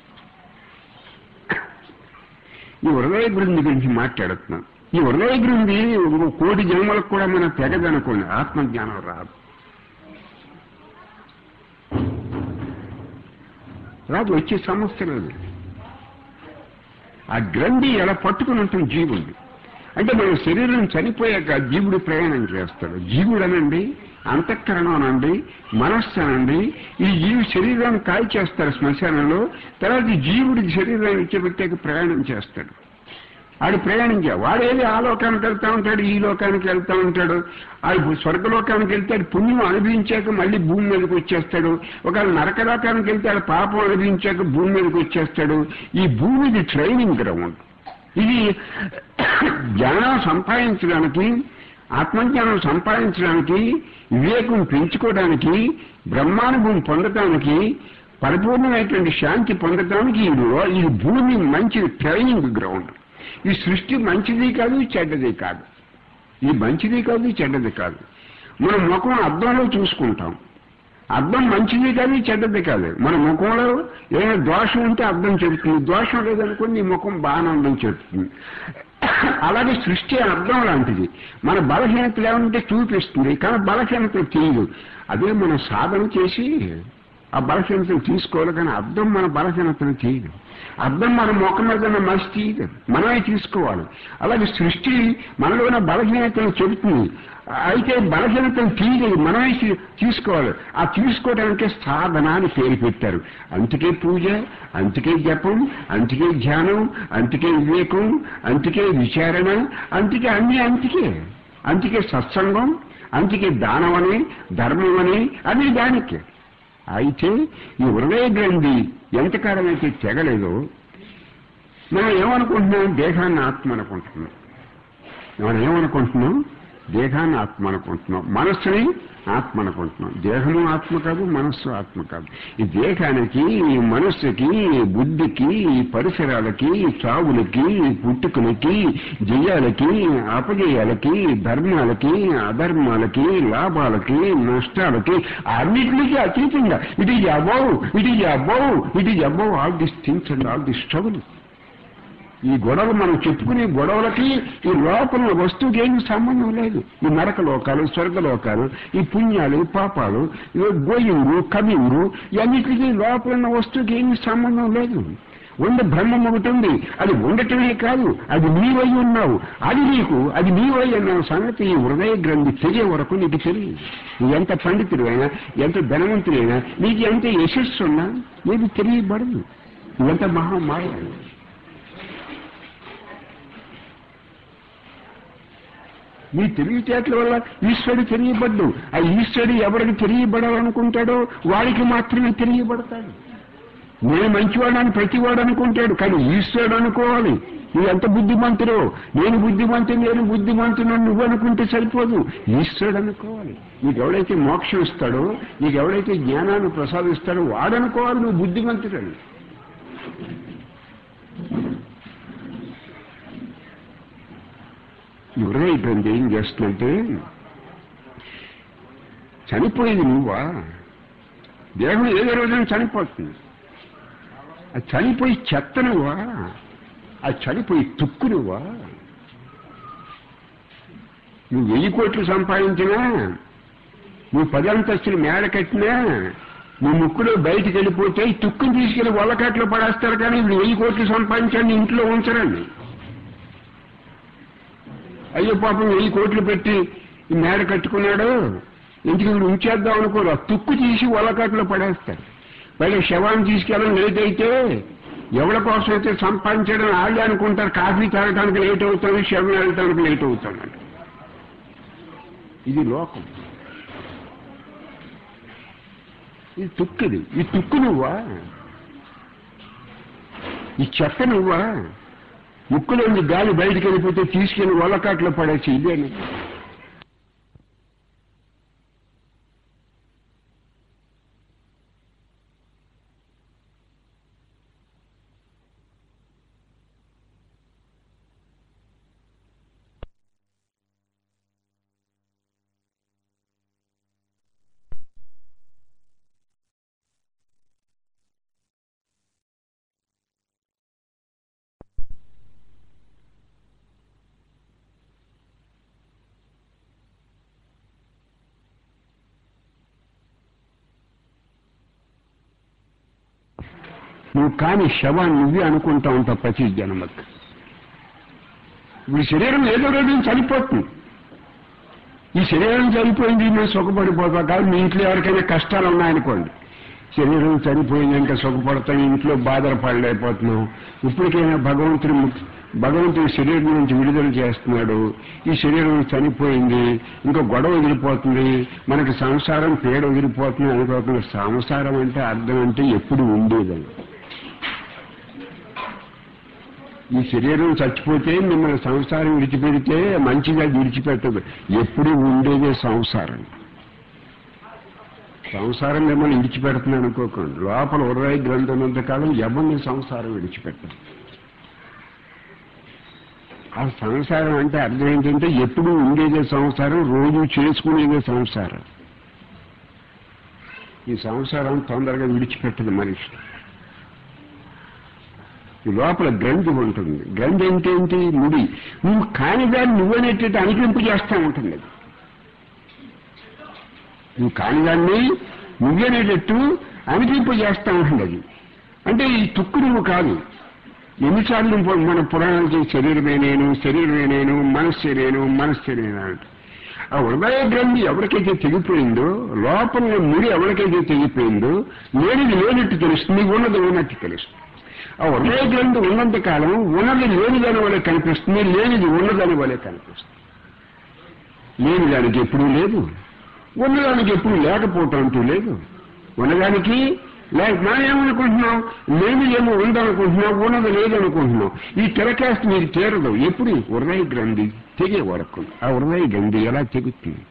Speaker 1: ఈ హృదయ బృంది గురించి మాట్లాడుతున్నాం ఈ హృదయ బృంది ఒక కోటి జన్మలకు కూడా మన తెగదనుకోండి ఆత్మజ్ఞానం రాదు రాదు వచ్చే సమస్య లేదు ఆ గ్రంథి ఎలా పట్టుకుని ఉంటుంది జీవుడిని అంటే మన శరీరం చనిపోయాక జీవుడు ప్రయాణం చేస్తాడు జీవుడు అనండి అంతఃకరణం అనండి మనస్సు అనండి ఈ జీవి శరీరాన్ని కాల్ చేస్తారు శ్మశానంలో తర్వాత ఈ జీవుడి శరీరాన్ని ఇచ్చబెట్టాక ప్రయాణం చేస్తాడు ఆడు ప్రయాణించా వాడేది ఆ లోకానికి వెళ్తా ఉంటాడు ఈ లోకానికి వెళ్తా ఉంటాడు ఆడు స్వర్గలోకానికి వెళ్తాడు పుణ్యం అనుభవించాక మళ్ళీ భూమి మీదకి వచ్చేస్తాడు ఒకవేళ నరకలోకానికి వెళ్తాడు పాపం అనుభవించాక భూమి మీదకి వచ్చేస్తాడు ఈ భూమిది ట్రైనింగ్ గ్రౌండ్ ఇది జ్ఞానం సంపాదించడానికి ఆత్మజ్ఞానం సంపాదించడానికి వివేకం పెంచుకోవడానికి బ్రహ్మానుభవం పొందటానికి పరిపూర్ణమైనటువంటి శాంతి పొందటానికి ఇది ఇది భూమి మంచి ట్రైనింగ్ గ్రౌండ్ ఈ సృష్టి మంచిది కాదు చెడ్డది కాదు ఇది మంచిది కాదు చెడ్డది కాదు మన ముఖం అద్దంలో చూసుకుంటాం అద్దం మంచిది కాదు చెడ్డది కాదు మన ముఖంలో ఏమైనా దోషం ఉంటే అద్దం చెబుతుంది దోషం లేదనుకోండి నీ ముఖం బాగానే ఉందని చెప్తుంది అలాగే సృష్టి అర్థం లాంటిది మన బలహీనతలు ఏమంటే చూపిస్తుంది కానీ బలహీనతలు తెలియదు అదే మనం సాధన చేసి ఆ బలహీనతలు తీసుకోవాలి కానీ అర్థం మన బలహీనతలు చేయదు అర్థం మన ముఖం మీద ఉన్న మసి తీయదు మనమే తీసుకోవాలి అలాగే సృష్టి మనలో ఉన్న బలహీనతలు చెబుతుంది అయితే బలహీనతలు తీయలేదు మనమే తీ- తీసుకోవాలి ఆ తీసుకోవడానికి సాధన అని పేరు పెట్టారు అందుకే పూజ అందుకే జపం అందుకే ధ్యానం అందుకే వివేకం అందుకే విచారణ అందుకే అన్ని అందుకే అందుకే సత్సంగం అందుకే దానం అని ధర్మం అని అన్ని దానికి అయితే ఈ హృదయ గ్రంథి ఎంతకాలం అయితే తెగలేదో మనం ఏమనుకుంటున్నాం దేహాన్ని ఆత్మ అనుకుంటున్నాం మనం ఏమనుకుంటున్నాం దేహాన్ని ఆత్మ అనుకుంటున్నాం మనస్సుని ఆత్మ అనుకుంటున్నాం దేహము ఆత్మ కాదు మనస్సు ఆత్మ కాదు ఈ దేహానికి ఈ మనస్సుకి ఈ బుద్ధికి ఈ పరిసరాలకి ఈ చావులకి ఈ పుట్టుకలకి జయాలకి అపజయాలకి ధర్మాలకి అధర్మాలకి లాభాలకి నష్టాలకి అన్నిటికీ అతీతంగా it is above it is above it is above all this things and all this struggle ఈ గొడవలు మనం చెప్పుకునే గొడవలకి ఈ లోపల వస్తువుకి ఏమి సంబంధం లేదు ఈ నరక లోకాలు స్వర్గలోకాలు ఈ పుణ్యాలు పాపాలు ఈ గోయింగు కమింగు ఇవన్నిటికీ లోపల ఉన్న వస్తువుకి ఏమి సంబంధం లేదు ఉంది బ్రహ్మం ఒకటి ఉంది అది ఉండటమే కాదు అది నీవై ఉన్నావు అది నీకు అది నీవై అన్న సంగతి ఈ హృదయ గ్రంథి తెలియ వరకు నీకు తెలియదు నువ్వు ఎంత పండితుడైనా ఎంత ధనవంతుడైనా నీకు ఎంత యశస్సు ఉన్నా నీకు తెలియబడదు నువ్వెంత మహామాయ మీ తెలివితేటల వల్ల ఈశ్వరుడు తెలియబడ్డు ఆ ఈశ్వరుడు ఎవరికి తెలియబడాలనుకుంటాడో వాడికి మాత్రమే తెలియబడతాడు నేను మంచివాడని ప్రతివాడు అనుకుంటాడు కానీ ఈశ్వరుడు అనుకోవాలి నువ్వు ఎంత బుద్ధిమంతుడో నేను బుద్ధిమంతుడు నేను బుద్ధిమంతుడు నువ్వు అనుకుంటే సరిపోదు ఈశ్వరుడు అనుకోవాలి నీకు ఎవడైతే మోక్షం ఇస్తాడో నీకు ఎవడైతే జ్ఞానాన్ని ప్రసాదిస్తాడో వాడనుకోవాలి నువ్వు బుద్ధిమంతుడని హృదయ గ్రంథి ఏం చేస్తుందంటే చనిపోయింది నువ్వా దేహం ఏదో రోజున చనిపోతుంది అది చనిపోయి చెత్త నువ్వా అది చనిపోయి తుక్కు నువ్వా నువ్వు వెయ్యి కోట్లు సంపాదించినా నువ్వు పదంతస్తులు మేడ కట్టినా నువ్వు ముక్కులో బయటికి వెళ్ళిపోతే ఈ తుక్కుని తీసుకెళ్లి వల్లకట్లో పడేస్తారు కానీ ఇప్పుడు వెయ్యి కోట్లు సంపాదించండి ఇంట్లో ఉంచరండి అయ్యో పాపం వెయ్యి కోట్లు పెట్టి ఈ మేడ కట్టుకున్నాడు ఇంటికి వీడు ఉంచేద్దాం అనుకోరు ఆ తుక్కు తీసి వలకట్లో పడేస్తారు పైగా శవాన్ని తీసుకెళ్ళడం లేట్ అయితే ఎవరి కోసం అయితే సంపాదించడం వాళ్ళే అనుకుంటారు కాఫీ తాగడానికి లేట్ అవుతుంది శవం వెళ్ళటానికి లేట్ అవుతాడు ఇది లోకం ఇది తుక్కుది ఈ తుక్కు నువ్వా ఈ చెత్త నువ్వా ముక్కులోంచి గాలి బయటికి వెళ్ళిపోతే తీసుకెళ్లి వల్లకాట్లో పడేసి ఇదేని నువ్వు కాని శవాన్ని నువ్వే అనుకుంటా ఉంటావు ప్రతి జన్మకు ఈ శరీరం ఏదో రోజు చనిపోతుంది ఈ శరీరం చనిపోయింది మేము సుఖపడిపోతాం కాదు మీ ఇంట్లో ఎవరికైనా కష్టాలు ఉన్నాయనుకోండి శరీరం చనిపోయింది ఇంకా సుఖపడతాం ఇంట్లో బాధలు పడలేకపోతున్నాం ఇప్పటికైనా భగవంతుడు ముక్- భగవంతుడు శరీరం నుంచి విడుదల చేస్తున్నాడు ఈ శరీరం చనిపోయింది ఇంకా గొడవ వదిలిపోతుంది మనకి సంసారం పేడ వదిలిపోతుంది అనుకోకుండా సంసారం అంటే అర్థం అంటే ఎప్పుడు ఉండేదని ఈ శరీరం చచ్చిపోతే మిమ్మల్ని సంసారం విడిచిపెడితే మంచిగా విడిచిపెట్టదు ఎప్పుడు ఉండేదే సంసారం సంసారం మిమ్మల్ని విడిచిపెడుతుంది అనుకోకండి లోపల ఉరవై గ్రంథం ఉన్నంతకాలం ఎవరిని సంసారం విడిచిపెట్టదు ఆ సంసారం అంటే అర్థం ఏంటంటే ఎప్పుడు ఉండేదే సంసారం రోజు చేసుకునేదే సంసారం ఈ సంసారం తొందరగా విడిచిపెట్టదు మనిషి ఈ లోపల గ్రంథి ఉంటుంది గ్రంథి అంటే ఏంటి ముడి నువ్వు కానిదాన్ని నువ్వనేటట్టు అనిపింపు చేస్తూ ఉంటుంది అది. నువ్వు కానిదాన్ని నువ్వనేటట్టు అనిపింపు చేస్తూ ఉంటుంది అది అంటే ఈ తుక్కు నువ్వు కాదు ఎన్నిసార్లు ప- మన పురాణానికి శరీరమే నేను శరీరమే నేను మనస్సే నేను మనస్సే నేను అంట ఆ హృదయ గ్రంథి ఎవరికైతే తెగిపోయిందో లోపల ముడి ఎవరికైతే తెగిపోయిందో లేనిది లేనట్టు తెలుస్తుంది ఉన్నది ఉన్నట్టు తెలుస్తుంది ఆ హృదయ గ్రంథి ఉన్నంత కాలం ఉన్నది లేనిదని వలె కనిపిస్తుంది లేనిది ఉన్నదని వలె కనిపిస్తుంది లేని దానికి ఎప్పుడూ లేదు ఉన్నదానికి ఎప్పుడు లేకపోవటం అంటూ లేదు ఉన్నదానికి లేక మనం ఏమనుకుంటున్నాం లేని ఏమో ఉందనుకుంటున్నాం ఉన్నది లేదనుకుంటున్నాం ఈ తిరకాస్త మీరు తీరదు ఎప్పుడు ఈ హృదయ గ్రంథి తెగే వరకు ఆ హృదయ గ్రంథి ఎలా తెగుతుంది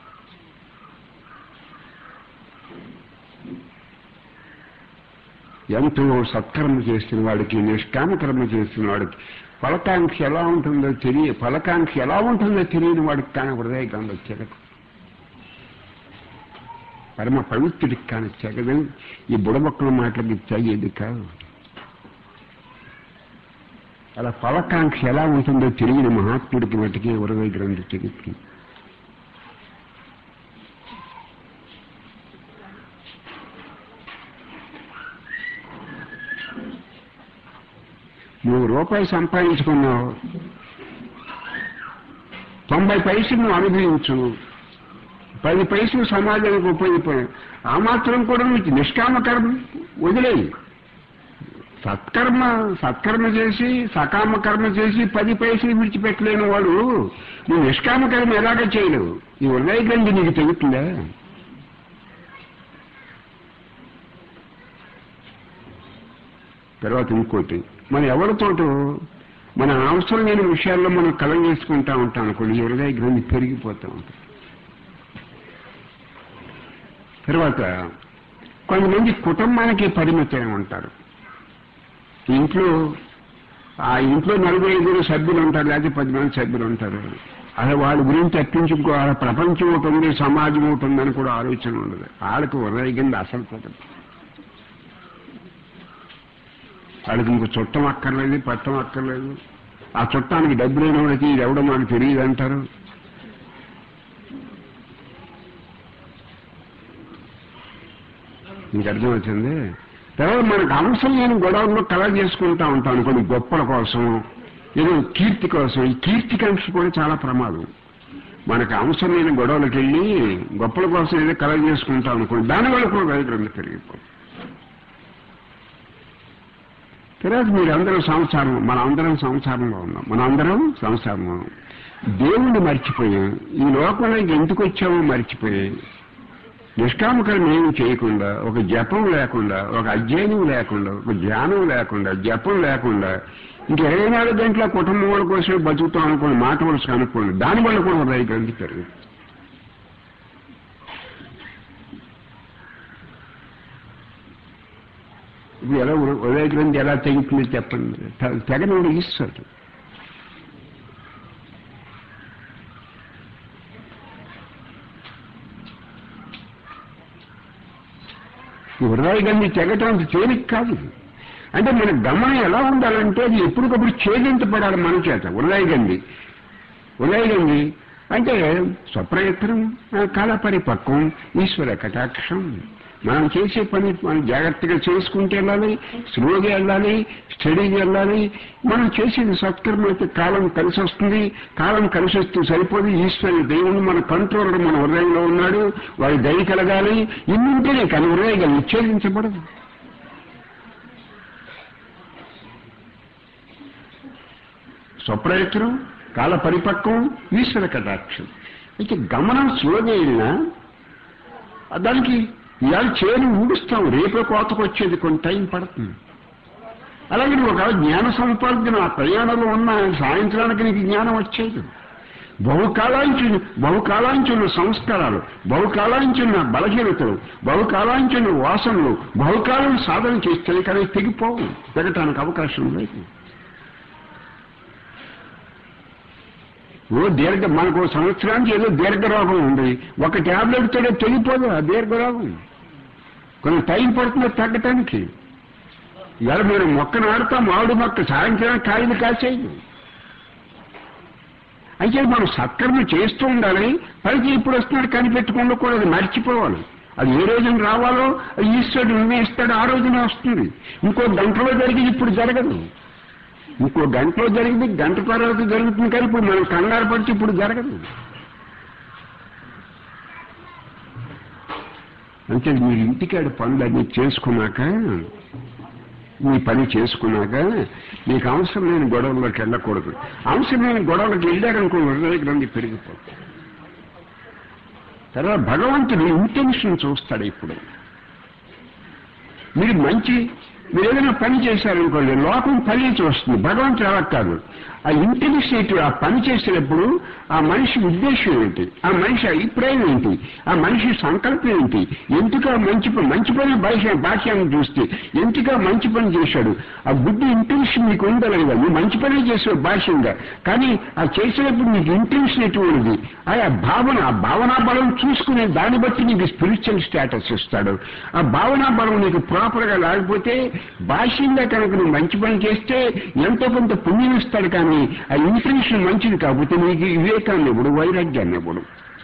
Speaker 1: ఎంతో సత్కర్మ చేసిన వాడికి నిష్కామకర్మ చేసిన వాడికి ఫలకాంక్ష ఎలా ఉంటుందో తెలియ ఫలకాంక్ష ఎలా ఉంటుందో తెలియని వాడికి కానీ హృదయ గ్రంథం చెగదు పరమ పవిత్రుడికి కానీ చెగదు ఈ బుడబొక్కల మాటలకి తెగేది కాదు అలా ఫలకాంక్ష ఎలా ఉంటుందో తెలియని మహాత్ముడికి మటుకే హృదయ గ్రంథం తెగుతుంది నువ్వు రూపాయి సంపాదించుకున్నావు తొంభై పైసలు నువ్వు అనుభవించు పది పైసలు సమాజానికి ఉపయోగపడి ఆ మాత్రం కూడా నీకు నిష్కామ కర్మ వదిలేయి సత్కర్మ సత్కర్మ చేసి సకామ కర్మ చేసి పది పైసలు విడిచిపెట్టలేని వాడు నువ్వు నిష్కామ కర్మ ఎలాగ చేయలేవు ఈ ఉదయ గండి నీకు తెగుతుందా తర్వాత ఇంకోటి మన ఎవరితోటో మన అవసరం లేని విషయాల్లో మనం కలం చేసుకుంటా ఉంటాం అనుకోండి ఈ హృదయ గ్రంథి పెరిగిపోతూ ఉంటుంది తర్వాత కొంతమంది కుటుంబానికి పరిమితం ఉంటారు ఇంట్లో ఆ ఇంట్లో నలుగురు ఐదుగురు సభ్యులు ఉంటారు లేకపోతే పది మంది సభ్యులు ఉంటారు అదే వాళ్ళ గురించి తప్పించుకో వాళ్ళ ప్రపంచం ఒకటి ఉంది సమాజం ఒకటి ఉందని కూడా ఆలోచన ఉండదు వాళ్ళకి హృదయ కింద అసలు పదం వాళ్ళకి ఇంకో చుట్టం అక్కర్లేదు పట్టం అక్కర్లేదు ఆ చుట్టానికి డబ్బు లేని వాళ్ళకి ఇది ఎవడో మనకు తెలియదు అంటారు మీకు అర్థమవుతుంది తర్వాత మనకు అవసరం లేని గొడవల్లో కళ చేసుకుంటా ఉంటాం అనుకోండి గొప్పల కోసం ఏదో కీర్తి కోసం ఈ కీర్తి కాంక్ష కూడా చాలా ప్రమాదం మనకు అవసరం లేని గొడవలకు వెళ్ళి గొప్పల కోసం ఏదో కళ చేసుకుంటాం అనుకోండి దానివల్ల కూడా రైతులు పెరిగిపోతుంది తర్వాత మీరందరూ సంసారం మన అందరం సంసారంలో ఉన్నాం మన అందరం సంసారంలో ఉన్నాం దేవుణ్ణి మర్చిపోయాం ఈ లోకంలోకి ఎందుకు వచ్చామో మర్చిపోయి నిష్కామకరం ఏమి చేయకుండా ఒక జపం లేకుండా ఒక అధ్యయనం లేకుండా ఒక ధ్యానం లేకుండా జపం లేకుండా ఇంక ఇరవై నాలుగు గంటల కుటుంబం వాళ్ళ కోసమే బతుకుతాం అనుకోండి మాట వలస అనుకోండి దానివల్ల కూడా హృదయ గ్రంథి పెరుగుతుంది ఇప్పుడు ఎలా ఉదయ గ్రంథి ఎలా తెగుతుంది చెప్పండి తె- తెగనోడు ఇస్తాడు ఈ హృదయ గ్రంథి తెగటం అంత తేలిక కాదు అంటే మన గమనం ఎలా ఉండాలంటే అది ఎప్పటికప్పుడు ఛేదించబడాలి మన చేత హృదయ గ్రంథి హృదయ గ్రంథి అంటే స్వప్రయత్నం ఆ, కాల పరిపక్వం ఈశ్వర కటాక్షం మనం చేసే పని మనం జాగ్రత్తగా చేసుకుంటూ వెళ్ళాలి స్లోగా వెళ్ళాలి స్టడీగా వెళ్ళాలి మనం చేసేది సత్కర్మ అయితే కాలం కలిసి వస్తుంది కాలం కలిసి వస్తే సరిపోదు ఈశ్వరుడు దేవుడు మన కంట్రోలర్ మన హృదయంలో ఉన్నాడు వాడి దయ కలగాలి ఇన్నింటేనే కానీ హృదయం విచ్ఛేదించబడదు స్వప్రయత్నం కాల పరిపక్వం ఈశ్వర కటాక్షం అయితే గమనం స్లోగా వెళ్ళినా దానికి ఇవాళ చేను ఊడుస్తాం రేపే కోతకు వచ్చేది కొంత టైం పడుతుంది అలాగే నువ్వు ఒక జ్ఞాన సంపాదన ఆ ప్రయాణంలో ఉన్న సాయంత్రానికి నీకు జ్ఞానం వచ్చేది బహుకాలాంచున్న బహుకాలాంచున్న సంస్కారాలు బహుకాలాంచున్న బలహీనతలు బహుకాలాంచున్న వాసనలు బహుకాలం సాధన చేస్తే కానీ తెగిపోవు తెగటానికి అవకాశం లేదు ఓ దీర్ఘ మనకు సంవత్సరానికి ఏదో దీర్ఘ రోగం ఉంది ఒక ట్యాబ్లెట్ తోనే తెగిపోదు ఆ దీర్ఘ రోగం కొంచెం టైం పడుతుంది తగ్గటానికి ఇవాళ మీరు మొక్క నాడుతాం మామిడి మొక్క సాయంత్రం కాయలు కాసేది అయితే మనం సత్కర్మ చేస్తూ ఉండాలి పైకి ఇప్పుడు వస్తున్నాడు కనిపెట్టకుండా కూడా అది మర్చిపోవాలి అది ఏ రోజున రావాలో అది ఈశ్వరుడు నిర్ణయిస్తాడు ఆ రోజున వస్తుంది ఇంకో గంటలో జరిగింది ఇప్పుడు జరగదు ఇంకో గంటలో జరిగింది గంట తర్వాత జరుగుతుంది కానీ ఇప్పుడు మనం కంగారు పడితే ఇప్పుడు జరగదు అంటే మీరు ఇంటికాడ పనులు అన్ని చేసుకున్నాక మీ పని చేసుకున్నాక మీకు అవసరం లేని గొడవల్లోకి వెళ్ళకూడదు అవసరం లేని గొడవలకు వెళ్ళారనుకో హృదయ గ్రంథి పెరిగిపోతుంది తర్వాత భగవంతుడు ఇంటెన్షన్ చూస్తాడు ఇప్పుడు మీరు మంచి మీరు ఏదైనా పని చేశారనుకోండి లోకం పని చూస్తుంది భగవంతుడు అలా కాదు ఆ ఇంటెన్సిటీ ఆ పని చేసేటప్పుడు ఆ మనిషి ఉద్దేశం ఏంటి ఆ మనిషి అభిప్రాయం ఏంటి ఆ మనిషి సంకల్పం ఏంటి ఎందుకు మంచి పని మంచి పని భాష భాష్యాన్ని చూస్తే ఎందుకు మంచి పని చేశాడు ఆ బుద్ధి ఇంటెన్షన్ మీకు ఉందా లేదా నువ్వు మంచి పని చేసావు భాష్యంగా కానీ ఆ చేసేటప్పుడు నీకు ఇంటెన్షన్ ఎటువంటిది ఆ భావన ఆ భావనా బలం చూసుకునే దాన్ని బట్టి నీకు స్పిరిచువల్ స్టేటస్ ఇస్తాడు ఆ భావనా బలం నీకు ప్రాపర్ గా లేకపోతే భాష్యంగా కనుక నువ్వు మంచి పని చేస్తే ఎంతో కొంత పుణ్యం ఇస్తాడు కానీ ఆ ఇంటెన్షన్ మంచిది కాకపోతే నీకు వివేకాన్ని ఇవ్వడు వైరాగ్యాన్ని ఇవ్వడు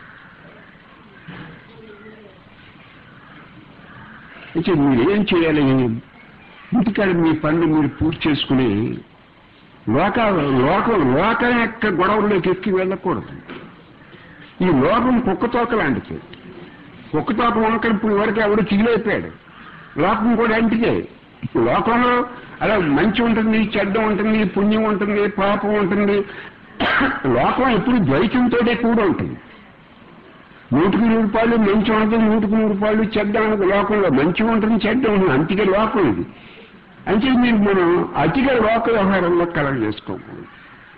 Speaker 1: అయితే మీరేం చేయాలి ఇంటికాడ మీ పనులు మీరు పూర్తి చేసుకుని లోక లోకం లోకం యొక్క గొడవల్లోకి ఎక్కి వెళ్ళకూడదు ఈ లోకం కుక్కతోక లాంటిది కుక్కతోక వంకర ఇప్పుడు వరకు ఎవడు చిగిలైపోయాడు లోకం కూడా అంటిదే లోకంలో అలా మంచి ఉంటుంది చెడ్డ ఉంటుంది పుణ్యం ఉంటుంది పాపం ఉంటుంది లోకం ఎప్పుడు ద్వైతంతో కూడా ఉంటుంది నూటికి నూరు రూపాయలు మంచి ఉంటుంది నూటికి నూరు రూపాయలు చెడ్డ ఉంటుంది లోకంలో మంచి ఉంటుంది చెడ్డ ఉంటుంది అంతికే లోకం ఇది అంటే మీరు మనం అతిగా లోక వ్యవహారంలో కలగ చేసుకోకూడదు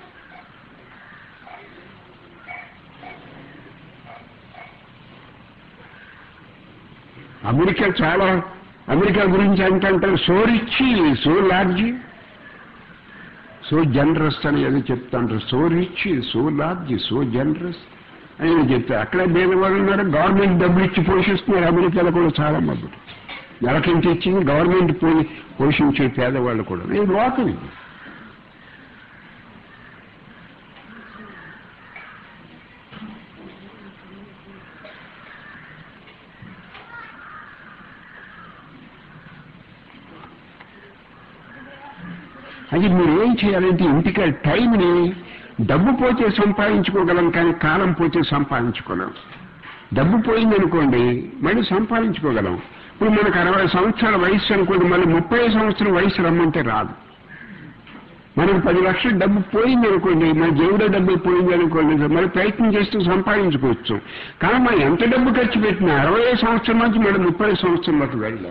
Speaker 1: అమెరికా చాలా అమెరికా గురించి ఏంటంటారు so rich so large so generous అని ఏదో చెప్తాంటారు so rich so large so generous అని ఏదో చెప్తారు అక్కడ పేదవాళ్ళు ఉన్నారు గవర్నమెంట్ డబ్బులు ఇచ్చి పోషిస్తున్నారు అమెరికాలో కూడా చాలా మంది నెలకించి ఇచ్చి గవర్నమెంట్ పోయి పోషించే పేదవాళ్ళు కూడా ఇది లోకం ఇది అది మీరు ఏం చేయాలంటే ఇంటికి టైంని డబ్బు పోతే సంపాదించుకోగలం కానీ కాలం పోతే సంపాదించుకోలేం డబ్బు పోయిందనుకోండి మళ్ళీ సంపాదించుకోగలం ఇప్పుడు మనకు అరవై సంవత్సరాల వయసు అనుకోండి మళ్ళీ ముప్పై సంవత్సరం వయసు రమ్మంటే రాదు మనకు పది లక్షల డబ్బు పోయింది అనుకోండి మన జేబులో డబ్బు పోయింది అనుకోండి మరి ప్రయత్నం చేస్తూ సంపాదించుకోవచ్చు కానీ మనం ఎంత డబ్బు ఖర్చు పెట్టినా అరవై సంవత్సరం నుంచి మళ్ళీ ముప్పై సంవత్సరంలోకి వెళ్ళాం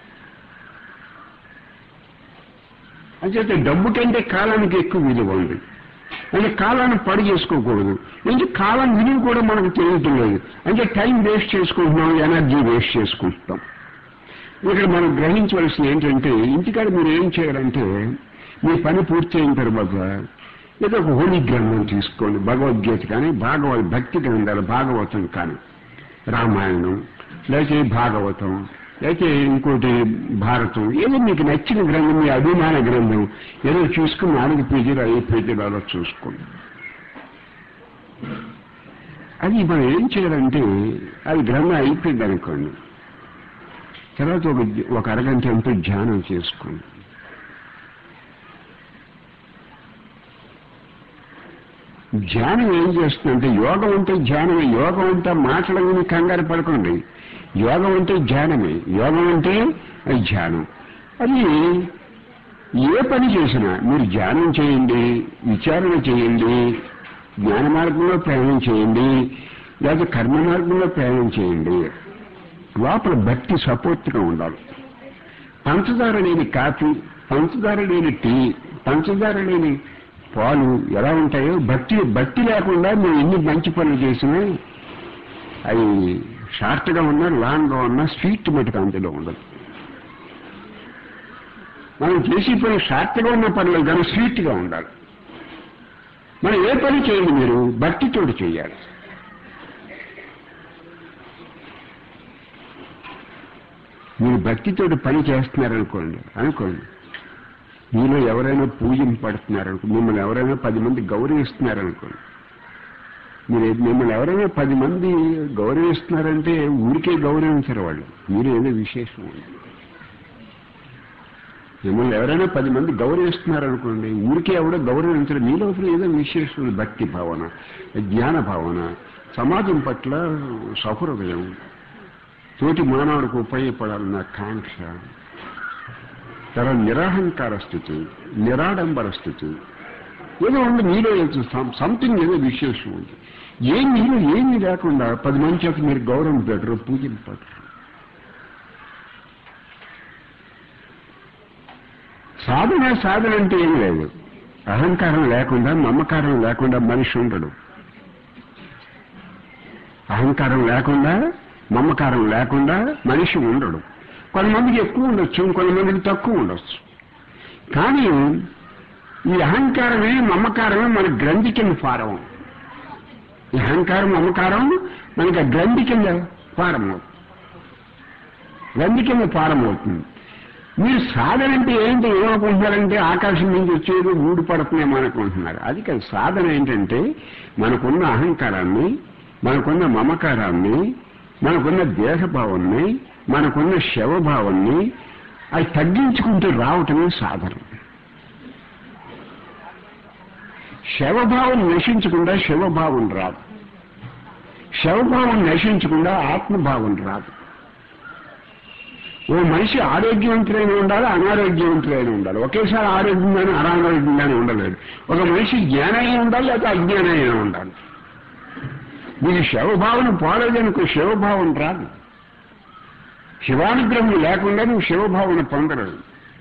Speaker 1: అంచేత డబ్బు కంటే కాలానికి ఎక్కువ విలువ ఉంది అంటే కాలాన్ని పడి చేసుకోకూడదు అంటే కాలం విలువ కూడా మనకు తెలియటం లేదు అంటే టైం వేస్ట్ చేసుకుంటున్నాం ఎనర్జీ వేస్ట్ చేసుకుంటున్నాం ఇక్కడ మనం గ్రహించవలసింది ఏంటంటే ఇంటికాడ మీరు ఏం చేయాలంటే మీ పని పూర్తి అయిన తర్వాత ఏదో ఒక హోలీ గ్రంథం తీసుకోండి భగవద్గీత కానీ భాగవత భక్తి గ్రంథాలు భాగవతం కానీ రామాయణం లేకపోతే భాగవతం లేకపోతే ఇంకోటి భారతం ఏదో మీకు నచ్చిన గ్రంథం మీ అభిమాన గ్రంథం ఏదో చూసుకుని నాలుగు పేజీలు ఐదు పేజీలు అలా చూసుకోండి అది మనం ఏం చేయాలంటే అది గ్రంథం అయిపోయింది అనుకోండి తర్వాత ఒక ఒక అరగంట ఎంతో ధ్యానం చేసుకోండి ధ్యానం ఏం చేస్తుందంటే యోగం అంటే ధ్యానమే యోగం అంటే మాటల గురించి కంగారు పడకండి యోగం అంటే ధ్యానమే యోగం అంటే అది ధ్యానం అది ఏ పని చేసినా మీరు ధ్యానం చేయండి విచారణ చేయండి జ్ఞాన మార్గంలో ప్రయాణం చేయండి లేదా కర్మ మార్గంలో ప్రయాణం చేయండి లోపల భక్తి సపోర్ట్గా ఉండాలి పంచదార లేని కాఫీ పంచదార లేని టీ పంచదార లేని పాలు ఎలా ఉంటాయో భక్తి భక్తి లేకుండా మేము ఎన్ని మంచి పనులు చేసినా అవి షార్ట్గా ఉన్నా లాంగ్గా ఉన్నా స్వీట్ మటుకు అందులో ఉండదు మనం చేసే పని షార్ట్గా ఉన్న పనులు కానీ స్వీట్గా ఉండాలి మనం ఏ పని చేయండి మీరు భక్తితోటి చేయాలి మీరు భక్తితోటి పని చేస్తున్నారనుకోండి అనుకోండి మీలో ఎవరైనా పూజింపడుతున్నారనుకో మిమ్మల్ని ఎవరైనా పది మంది గౌరవిస్తున్నారనుకోండి మీరు మిమ్మల్ని ఎవరైనా పది మంది గౌరవిస్తున్నారంటే ఊరికే గౌరవించరు వాళ్ళు మీరు ఏదో విశేషం ఉంది మిమ్మల్ని ఎవరైనా పది మంది గౌరవిస్తున్నారనుకోండి ఊరికే ఎవడో గౌరవించరు మీ లోపల ఏదో విశేషం ఉంది. భక్తి భావన జ్ఞాన భావన సమాజం పట్ల సహృదయం తోటి మానవుడికి ఉపయోగపడాలన్న కాంక్ష చాలా నిరాహంకార స్థితి నిరాడంబర స్థితి ఏదో ఉంది మీలో సంథింగ్ ఏదో విశేషం ఉంది ఏం మీరు ఏమీ లేకుండా పది మంది చేత మీరు గౌరవం పెట్టరు పూజలు పెట్టరు సాధన సాధన అంటే ఏం లేదు అహంకారం లేకుండా మమకారం లేకుండా మనిషి ఉండడు అహంకారం లేకుండా మమకారం లేకుండా మనిషి ఉండడు కొంతమందికి ఎక్కువ ఉండొచ్చు కొంతమందికి తక్కువ ఉండొచ్చు కానీ ఈ అహంకారమే మమకారమే మన గ్రంథి కింద ఫారం ఈ అహంకారం మమకారం మనకి ఆ గ్రంథి కింద ఫారం అవుతుంది గ్రంథి కింద ఫారం అవుతుంది మీరు సాధన అంటే ఏంటి ఏమనుకుంటున్నారంటే ఆకాశం నుంచి వచ్చేది ఊడి పడుతున్నామో అనుకుంటున్నారు అది కాదు సాధన ఏంటంటే మనకున్న అహంకారాన్ని మనకున్న మమకారాన్ని మనకున్న దేహభావాన్ని మనకున్న శవభావాన్ని అవి తగ్గించుకుంటూ రావటమే సాధన శవభావం నశించకుండా శివభావం రాదు శవభావం నశించకుండా ఆత్మభావం రాదు ఓ మనిషి ఆరోగ్యవంతులైన ఉండాలి అనారోగ్యవంతులైన ఉండాలి ఒకేసారి ఆరోగ్యంగానే అనారోగ్యంగానే ఉండలేడు ఒక మనిషి జ్ఞానైన ఉండాలి లేకపోతే అజ్ఞానైన ఉండాలి మీకు శివభావన పోలేదనుకో శివభావన రాదు శివానుగ్రహం లేకుండా నువ్వు శివభావన పొందలేవు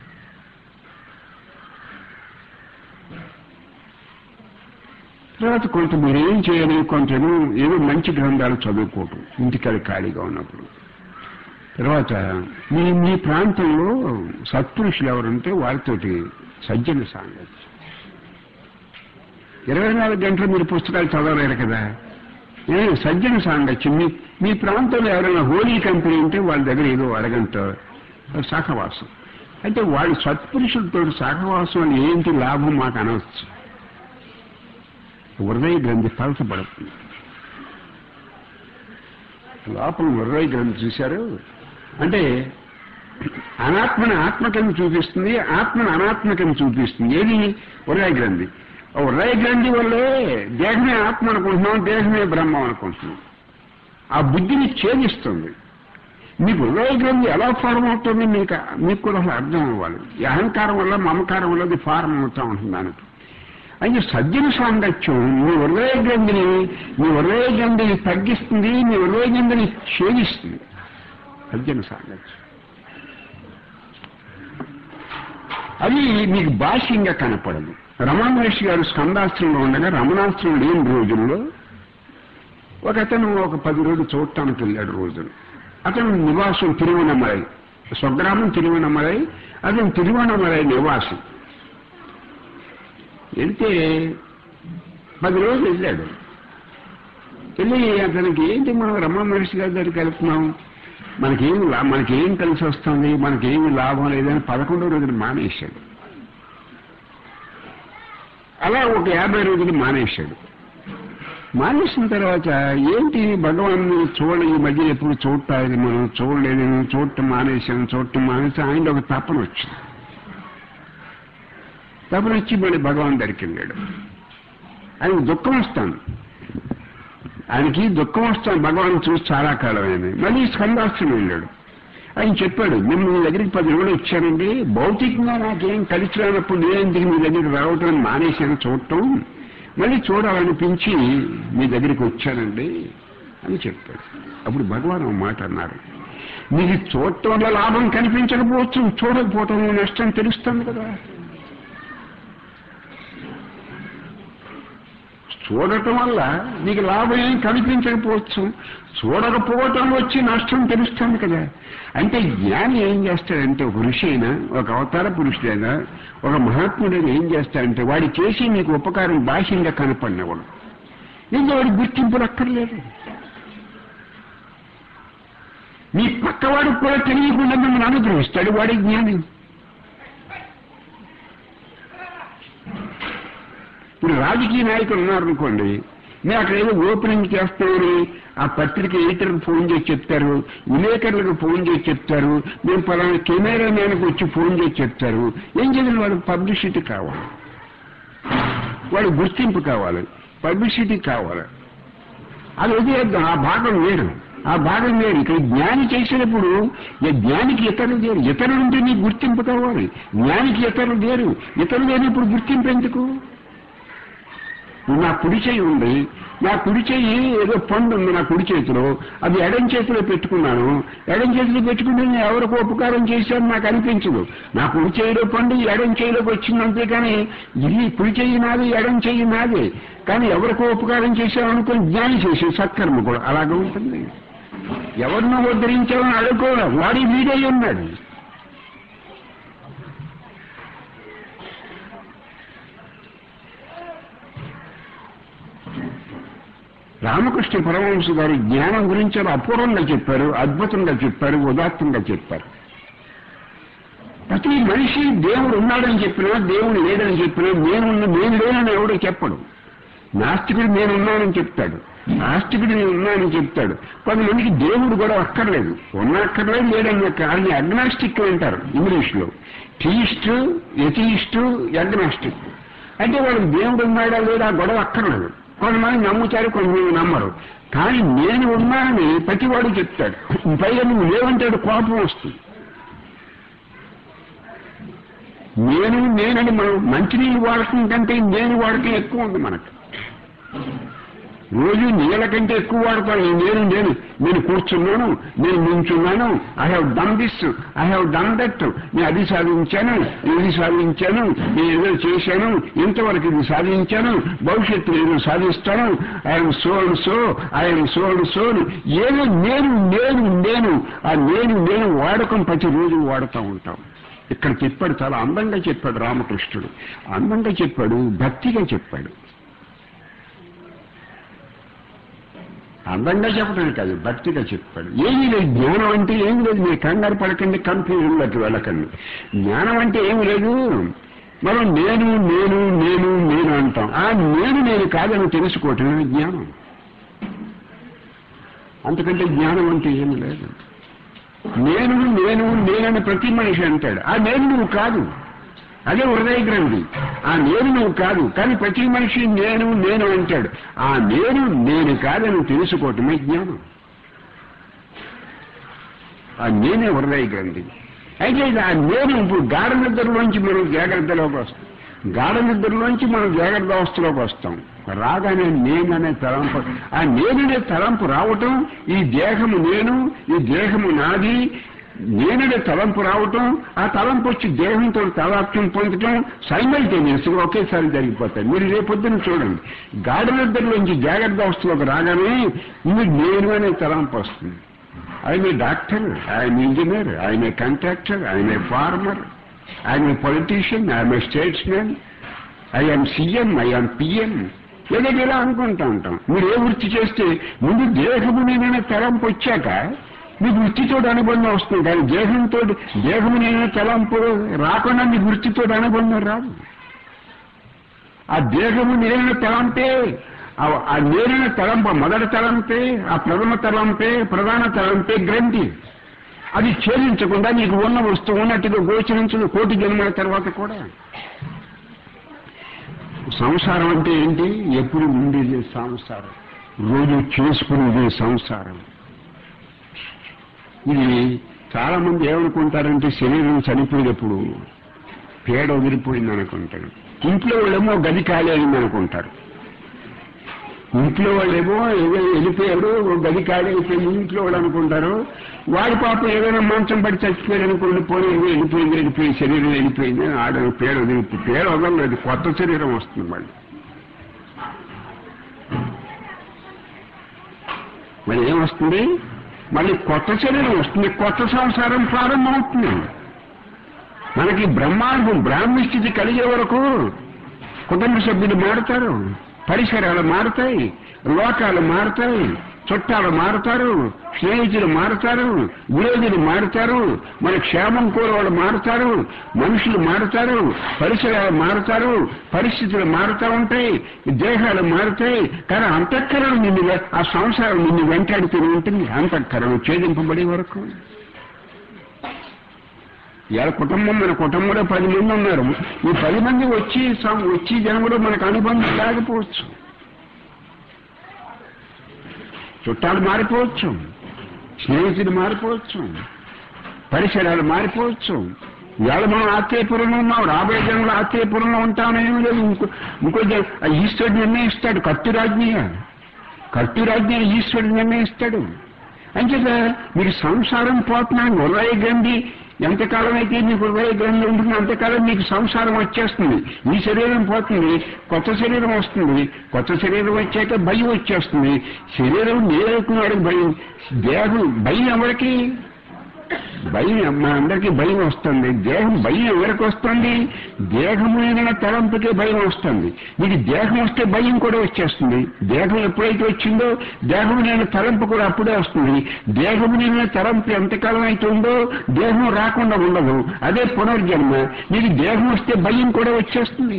Speaker 1: తర్వాత కొంత మీరు ఏం చేయాలి కొంచెం ఏదో మంచి గ్రంథాలు చదువుకోవటం ఇంటికాడ ఖాళీగా ఉన్నప్పుడు తర్వాత మీ మీ ప్రాంతంలో సత్పురుషులు ఎవరుంటే వారితోటి సజ్జన సాంగత్యం ఇరవై నాలుగు గంటలు మీరు పుస్తకాలు చదవలేరు కదా ఏ సజ్జన సాంగత్యం మీ మీ ప్రాంతంలో ఎవరైనా హోలీ కంపెనీ ఉంటే వాళ్ళ దగ్గర ఏదో అరగంట సహవాసం అంటే వాళ్ళు సత్పురుషులతో సహవాసం వల్ల ఏంటి లాభం మాకు అనవచ్చు హృదయ గ్రంథి పలసపడుతుంది లోపల హృదయ గ్రంథి చూశారు అంటే అనాత్మని ఆత్మకని చూపిస్తుంది ఆత్మని అనాత్మకని చూపిస్తుంది ఏది హృదయ గ్రంథి ఆ హృదయ గ్రంథి వల్లే దేహమే ఆత్మ అనుకుంటున్నాం దేహమే బ్రహ్మం అనుకుంటున్నాం ఆ బుద్ధిని ఛేదిస్తుంది మీకు హృదయ గ్రంథి ఎలా ఫారం అవుతుంది మీకు మీకు కూడా అసలు అర్థం అవ్వాలి ఈ అహంకారం వల్ల మమకారం వల్ల అది ఫారం అవుతా ఉంటుంది దానికి అయితే సజ్జన సాంగత్యం మీ హృదయ గ్రంథిని మీ హృదయ గ్రంథిని తగ్గిస్తుంది మీ హృదయ గ్రంథిని ఛేదిస్తుంది సజ్జన సాంగత్యం అది మీకు భాష్యంగా కనపడదు రమణ మహర్షి గారు స్కందాస్త్రంలో ఉండగా రమణాస్త్రం లేని రోజుల్లో ఒక అతను ఒక పది రోజులు చూడటానికి వెళ్ళాడు రోజులు అతను నివాసం తిరువనమలై స్వగ్రామం తిరువనమలై అతను తిరువనమలై నివాసం వెళ్తే పది రోజులు వెళ్ళాడు వెళ్ళి అతనికి ఏంటి మనం రమణ మహర్షి గారి దగ్గరికి వెళ్తున్నాం మనకేం లా- మనకేం కలిసి వస్తుంది మనకేమి లాభం లేదని పదకొండో రోజులు మానేశాడు అలా ఒక యాభై రోజులు మానేశాడు మానేసిన తర్వాత ఏంటి భగవాన్ చూడ ఈ మధ్య ఎప్పుడు చూడటానికి మనం చూడలేదు చూడటం మానేశాను చూడటం మానేసి ఆయన ఒక తపన వచ్చింది తపన వచ్చి మళ్ళీ భగవాన్ దగ్గరికి వెళ్ళాడు ఆయనకు దుఃఖం వస్తాను ఆయనకి దుఃఖం వస్తాను భగవాన్ చూసి చాలా కాలం అయింది మళ్ళీ స్కందాస్త్రం వెళ్ళాడు ఆయన చెప్పాడు మేము మీ దగ్గరికి పది రోజులు వచ్చానండి భౌతికంగా నాకేం కలిసి రానప్పుడు నేనెందుకు మీ దగ్గరికి రావటం మానేశాను చూడటం మళ్ళీ చూడాలనిపించి మీ దగ్గరికి వచ్చానండి అని చెప్పాడు అప్పుడు భగవాన్ ఒక మాట అన్నారు మీకు చూడటం వల్ల లాభం కనిపించకపోవచ్చు చూడకపోవటం వల్ల నష్టం తెలుస్తుంది కదా చూడటం వల్ల నీకు లాభం ఏం కనిపించకపోవచ్చు చూడకపోవటం వచ్చి నష్టం తెలుస్తుంది కదా అంటే జ్ఞాని ఏం చేస్తాడంటే ఒక ఋషి అయినా ఒక అవతార పురుషుడైనా ఒక మహాత్ముడైనా ఏం చేస్తాడంటే వాడి చేసి నీకు ఉపకారం బాహ్యంగా కనపడినవాడు ఇంకా వాడి గుర్తింపులు అక్కర్లేదు నీ పక్కవాడికి కూడా తెలియకుండా మిమ్మల్ని అనుగ్రహిస్తాడు వాడి జ్ఞాని ఇప్పుడు రాజకీయ నాయకులు ఉన్నారనుకోండి మేము అక్కడ ఏదో ఓపెనింగ్ చేస్తామని ఆ పత్రిక ఎడిటర్కి ఫోన్ చేసి చెప్తారు విలేకరులకు ఫోన్ చేసి చెప్తారు మేము పలానా కెమెరా మ్యాన్కి వచ్చి ఫోన్ చేసి చెప్తారు ఏం చేయాలి వాళ్ళకి పబ్లిసిటీ కావాలి వాడి గుర్తింపు కావాలి పబ్లిసిటీ కావాలి అది వదిలేద్దాం ఆ భాగం వేరు ఆ భాగం వేరు ఇక్కడ జ్ఞాని చేసేటప్పుడు ఈ జ్ఞానికి ఇతరులు లేరు ఇతరులు ఉంటే నీకు గుర్తింపు కావాలి జ్ఞానికి ఇతరులు లేరు ఇతరులు లేనప్పుడు గుర్తింపు ఎందుకు నా కుడి చేయి ఉంది నా కుడి చేయి ఏదో పండు ఉంది నా కుడి చేతిలో అది ఎడం చేతిలో పెట్టుకున్నాను ఎడం చేతిలో పెట్టుకుంటే నేను ఎవరికి ఉపకారం చేశాను నాకు అనిపించదు నా కుడి చేయిలో పండు ఈ ఎడం చేయిలోకి వచ్చింది అంతేకాని ఇది కుడి చెయ్యి నాది ఎడం చెయ్యి నాది కానీ ఎవరికో ఉపకారం చేశామనుకుని జ్ఞాని చేసే సత్కర్మ కూడా అలాగే ఉంటుంది ఎవరినో ఉద్ధరించామని అడుకోవాలి వాడి వీడై ఉన్నాడు రామకృష్ణ పరమహంస గారు జ్ఞానం గురించి చాలా అపూర్వంగా చెప్పారు అద్భుతంగా చెప్పారు ఉదాత్తంగా చెప్పారు ప్రతి మనిషి దేవుడు ఉన్నాడని చెప్పినా దేవుడు లేడని చెప్పినా నేను నేను లేనని ఎవడో చెప్పడు నాస్తికుడు నేనున్నానని చెప్తాడు నాస్తికుడు నేను ఉన్నానని చెప్తాడు కొంతమందికి దేవుడు కూడా అక్కర్లేదు ఉన్న అక్కర్లేదు లేడని కానీ అగ్నాస్టిక్ అంటారు ఇంగ్లీష్లో థీయిస్టు ఎథీయిస్టు అగ్నాస్టిక్ అంటే వాళ్ళకి దేవుడు ఉన్నాడా లేదా గొడవ అక్కర్లేదు కొంతమంది నమ్ముతారు కొంతమంది నమ్మరు కానీ నేను ఉన్నానని ప్రతివాడు చెప్తాడు పైగా నువ్వు లేవంటాడు కోపం వస్తుంది నేను నేనని మనం మంచినీళ్ళు వాడకం కంటే నేను వాడకం ఎక్కువ ఉంది మనకు రోజు నీళ్ళ కంటే ఎక్కువ వాడతాను ఈ నేను నేను నేను కూర్చున్నాను నేను నించున్నాను I have done this I have done that నేను అది సాధించాను ఇది సాధించాను నేను ఏదో చేశాను ఇంతవరకు ఇది సాధించాను భవిష్యత్తులో ఏదో సాధిస్తాను I'm so and so I'm so and so ఏదో నేను నేను నేను ఆ నేను నేను వాడకం ప్రతిరోజు వాడుతూ ఉంటాం ఇక్కడ చెప్పాడు చాలా అందంగా చెప్పాడు రామకృష్ణుడు అందంగా చెప్పాడు భక్తిగా చెప్పాడు అందంగా చెప్పడం కాదు భక్తిగా చెప్పాడు ఏమీ లేదు జ్ఞానం అంటే ఏమి లేదు మీరు కంగారు పడకండి కన్ఫ్యూజన్లోకి వెళ్ళకండి జ్ఞానం అంటే ఏమి లేదు మనం నేను నేను నేను నేను అంటాం ఆ నేను నేను కాదని తెలుసుకోవటమే జ్ఞానం అంతకంటే జ్ఞానం అంటే ఏమి లేదు నేను నేను నేనని ప్రతి మనిషి అంటాడు ఆ నేను నువ్వు కాదు అదే హృదయ గ్రంథి ఆ నేను నువ్వు కాదు కానీ ప్రతి మనిషి నేను నేను అంటాడు ఆ నేను నేను కాదని తెలుసుకోవటమే జ్ఞానం ఆ నేనే హృదయ గ్రంథి అయితే ఇది ఆ నేను ఇప్పుడు గాఢ నిద్రలోంచి మనం జాగ్రత్తలోకి వస్తాం గాఢ నిద్రలోంచి మనం జాగ్రత్త అవస్థలోకి వస్తాం రాగానే నేను అనే తలంపు ఆ నేననే తలంపు రావటం ఈ దేహము నేను ఈ దేహము నాది నేననే తలంపు రావటం ఆ తలంపు వచ్చి దేహంతో తలాప్యం పొందటం సైమల్టేనియస్ గా ఒకేసారి జరిగిపోతాయి మీరు రేపొద్దున చూడండి గాఢ నిద్రలోంచి జాగ్రత్త అవస్థలోకి రాగానే ఇది నేను అనే తలంపు వస్తుంది ఆయన డాక్టర్ ఆయన ఇంజనీర్ ఆయన కాంట్రాక్టర్ ఆయన ఫార్మర్ ఆయన పొలిటీషియన్ ఆయన statesmen I'm CM I'm PM ఏదో ఇలా అనుకుంటా ఉంటాం మీరు ఏ వృత్తి చేస్తే ముందు దేహము నేననే తలంపు వచ్చాక మీకు వృత్తితో అనుబంధం వస్తుంది కానీ దేహంతో దేహము నేనే తలంపు రాకుండా మీకు వృత్తితో అనుబంధం రాదు ఆ దేహము నేనే తలంపే ఆ- ఆ నేరిన తలంప మొదటి తలంపే ఆ ప్రథమ తలంపే ప్రధాన తలంపే గ్రంథి అది ఛేదించకుండా నీకు ఉన్న వస్తువు ఉన్నట్టుగా గోచరించదు కోటి జన్మల తర్వాత కూడా సంసారం అంటే ఏంటి ఎప్పుడు ఉండేది సంసారం రోజు చేసుకునేది సంసారం ఇది చాలా మంది ఏమనుకుంటారంటే శరీరం చనిపోయినప్పుడు పేడ వదిలిపోయింది అనుకుంటారు ఇంట్లో వాళ్ళేమో గది ఖాళీ అయింది అనుకుంటారు ఇంట్లో వాళ్ళేమో ఏదో వెళ్ళిపోయాడు ఓ గది ఖాళీ అయిపోయింది ఇంట్లో వాళ్ళు అనుకుంటారు వాడి పాపం ఏదైనా మంచం పడి చచ్చిపోయాడు అనుకోండి పోనీ ఏదో వెళ్ళిపోయింది వెళ్ళిపోయి శరీరం వెళ్ళిపోయింది అని ఆడ పేడ వదిలి పేడ వదలలేదు కొత్త శరీరం వస్తుంది మళ్ళీ మరి ఏమొస్తుంది మళ్ళీ కొత్త శరీరం వస్తుంది కొత్త సంసారం ప్రారంభమవుతుంది మనకి బ్రహ్మాండం బ్రాహ్మీ స్థితి కలిగే వరకు కుటుంబ సభ్యులు మారుతారు పరిసరాలు మారుతాయి లోకాలు మారుతాయి చుట్టాలు మారుతారు స్నేహితులు మారుతారు విరోధులు మారుతారు మన క్షేమం కోరేవాళ్ళు మారుతారు మనుషులు మారుతారు పరిసరాలు మారుతారు పరిస్థితులు మారుతూ ఉంటాయి దేహాలు మారుతాయి కానీ అంతఃకరణ నిన్ను వె- ఆ సంసారం నిన్ను వెంటాడుతూనే ఉంటుంది అంతఃకరణ ఛేదింపబడే వరకు ఇవాళ కుటుంబం మన కుటుంబంలో పది మంది ఉన్నారు ఈ పది మంది వచ్చి సం- వచ్చి జన్మలో మనకు అనుబంధం లేకపోవచ్చు చుట్టాలు మారిపోవచ్చు స్నేహితులు మారిపోవచ్చు పరిసరాలు మారిపోవచ్చు ఇవాళ మనం ఆత్రేయపురంలో ఉన్నాం రాబోయే జన్మలో ఆత్రేయపురంలో ఉంటామేమీ లేదు ఇంకో ఇంకో జన్- ఆ ఈశ్వరుడు నిర్ణయిస్తాడు కత్తురాజ్ఞిగా కర్తూరాజ్ఞ ఈశ్వరుడు నిర్ణయిస్తాడు అంచేత మీరు సంసారం పోతున్నాను హృదయ గ్రంథి ఎంతకాలం అయితే మీకు హృదయ గ్రంథి ఉంటుందో అంతకాలం మీకు సంసారం వచ్చేస్తుంది ఈ శరీరం పోతుంది కొత్త శరీరం వస్తుంది కొత్త శరీరం వచ్చాక భయం వచ్చేస్తుంది శరీరం నేర్చుకున్నాడు భయం దేహం భయం ఎవరికి భయం మా అందరికీ భయం వస్తుంది దేహం భయం ఎవరికి వస్తుంది దేహమైన తలంపుకే భయం వస్తుంది మీకు దేహం వస్తే భయం కూడా వచ్చేస్తుంది దేహం ఎప్పుడైతే వచ్చిందో దేహం నేను తలంపు కూడా అప్పుడే వస్తుంది దేహం నేను తలంపు ఎంతకాలం అయితే ఉందో దేహం రాకుండా ఉండదు అదే పునర్జన్మ మీకు దేహం వస్తే భయం కూడా వచ్చేస్తుంది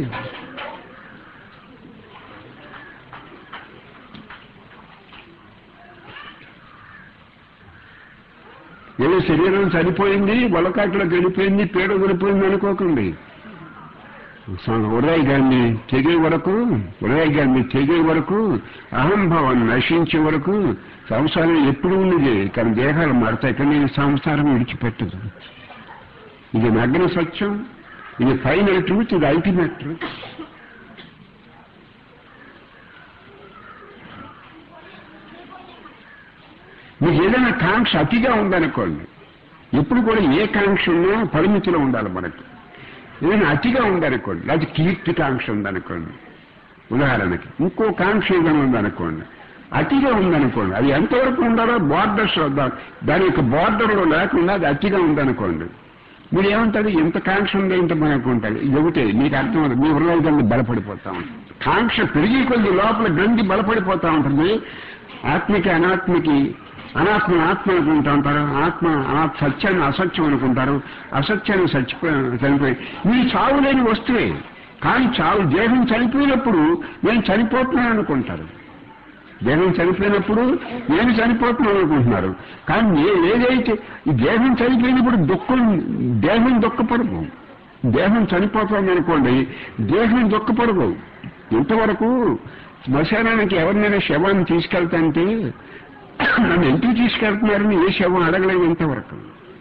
Speaker 1: ఏదో శరీరం చనిపోయింది వలకాట్లోకి వెళ్ళిపోయింది పేడ వదిలిపోయింది అనుకోకండి స- హృదయ గాన్ని తెగే వరకు హృదయ గాన్ని తెగే వరకు అహంభావం నశించే వరకు సంసారం ఎప్పుడు ఉన్నది కానీ దేహాలు మారుతాయి కానీ ఈ సంసారం విడిచిపెట్టదు ఇది నగ్న సత్యం ఇది ఫైనల్ ట్రూత్ ఇది అల్టిమేట్ ట్రూత్ మీకు ఏదైనా కాంక్ష అతిగా ఉందనుకోండి ఎప్పుడు కూడా ఏ కాంక్ష ఉన్నా పరిమితిలో ఉండాలి మనకు ఏదైనా అతిగా ఉందనుకోండి లేకపోతే కీర్తి కాంక్ష ఉందనుకోండి ఉదాహరణకి ఇంకో కాంక్ష ఏదైనా ఉందనుకోండి అతిగా ఉందనుకోండి అది ఎంతవరకు ఉండాలో బార్డర్స్ దాని యొక్క బార్డర్లో లేకుండా అది అతిగా ఉందనుకోండి మీరు ఏమంటారు ఎంత కాంక్ష ఉంది ఏంటో మనకు ఉంటుంది ఇది ఒకటే మీకు అర్థం అవుతుంది మీ హృదయంలో బలపడిపోతా ఉంటుంది కాంక్ష పెరిగి కొద్ది లోపల గ్రంథి బలపడిపోతా ఉంటుంది ఆత్మకి అనాత్మకి అనాత్మ ఆత్మ అనుకుంటా ఉంటారు ఆత్మ అనాత్మ సత్యాన్ని అసత్యం అనుకుంటారు అసత్యాన్ని సత్య చనిపోయి మీ చావు లేని వస్తువే కానీ చావు దేహం చనిపోయినప్పుడు నేను చనిపోతున్నాను అనుకుంటారు దేహం చనిపోయినప్పుడు నేను చనిపోతున్నాను అనుకుంటున్నారు కానీ నేను ఏదైతే ఈ దేహం చనిపోయినప్పుడు దుఃఖం దేహం దుఃఖపడదు దేహం చనిపోతుంది అనుకోండి దేహం దుఃఖపడదు ఇంతవరకు శ్మశానానికి ఎవరినైనా శవాన్ని తీసుకెళ్తాంటే నన్ను ఎందుకు తీసుకెళ్తున్నారని ఏ శవం అడగలేదు ఇంతవరకు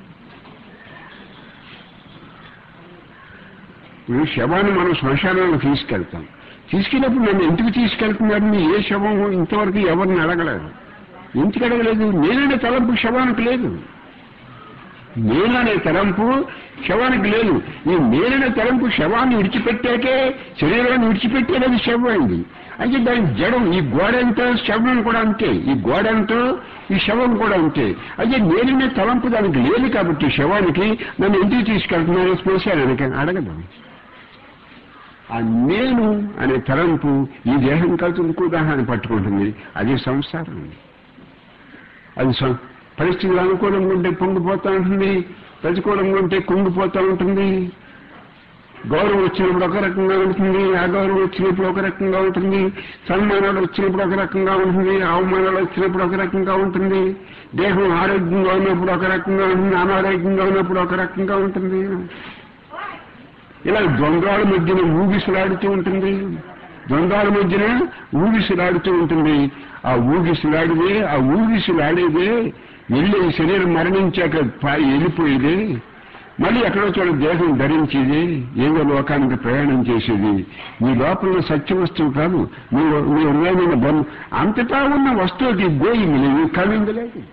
Speaker 1: ఈ శవాన్ని మనం శ్మశానానికి తీసుకెళ్తాం తీసుకెళ్ళినప్పుడు నన్ను ఎందుకు తీసుకెళ్తున్నారని ఏ శవం ఇంతవరకు ఎవరిని అడగలేదు ఎందుకు అడగలేదు నేననే తలంపు శవానికి లేదు నేననే తలంపు శవానికి లేదు ఈ నేననే తలంపు శవాన్ని విడిచిపెట్టాకే శరీరాన్ని విడిచిపెట్టేది అది శవం అయింది అయితే దాని జడం ఈ గోడ ఎంతో శవం కూడా అంతే ఈ గోడ ఎంతో ఈ శవం కూడా అంతే అయితే నేననే తలంపు దానికి లేదు కాబట్టి శవానికి నన్ను ఎందుకు తీసుకెళ్తున్నారో శ్మశానానికి అడగదు ఆ నేను అనే తలంపు ఈ దేహం కలిసి ఇంకో దాహాన్ని పట్టుకుంటుంది అది సంసారం అది సం- పరిస్థితులు అనుకూలంగా ఉంటే పొంగిపోతూ ఉంటుంది ప్రతికూలంగా ఉంటే కుంగిపోతూ ఉంటుంది గౌరవం వచ్చినప్పుడు ఒక రకంగా ఉంటుంది అగౌరవం వచ్చినప్పుడు ఒక రకంగా ఉంటుంది సన్మానాలు వచ్చినప్పుడు ఒక రకంగా ఉంటుంది అవమానాలు వచ్చినప్పుడు ఒక రకంగా ఉంటుంది దేహం ఆరోగ్యంగా ఉన్నప్పుడు ఒక రకంగా ఉంటుంది అనారోగ్యంగా ఉన్నప్పుడు ఒక రకంగా ఉంటుంది ఇలా ద్వంద్వాల మధ్యన ఊగిసలాడుతూ ఉంటుంది ద్వంద్వాల మధ్యన ఊగిసలాడుతూ ఉంటుంది ఆ ఊగిసలాడిదే ఆ ఊగిసలాడేదే వెళ్ళి ఈ శరీరం మరణించాక పా- వెళ్ళిపోయేది మళ్ళీ ఎక్కడో చోట దేహం ధరించేది ఏదో లోకానికి ప్రయాణం చేసేది మీ లోపల ఉన్న సత్య వస్తువు కాదు మీ మీ హృదయమైన బొమ్మ అంతటా ఉన్న వస్తువుకి గోయింది లేదు కమింది లేదు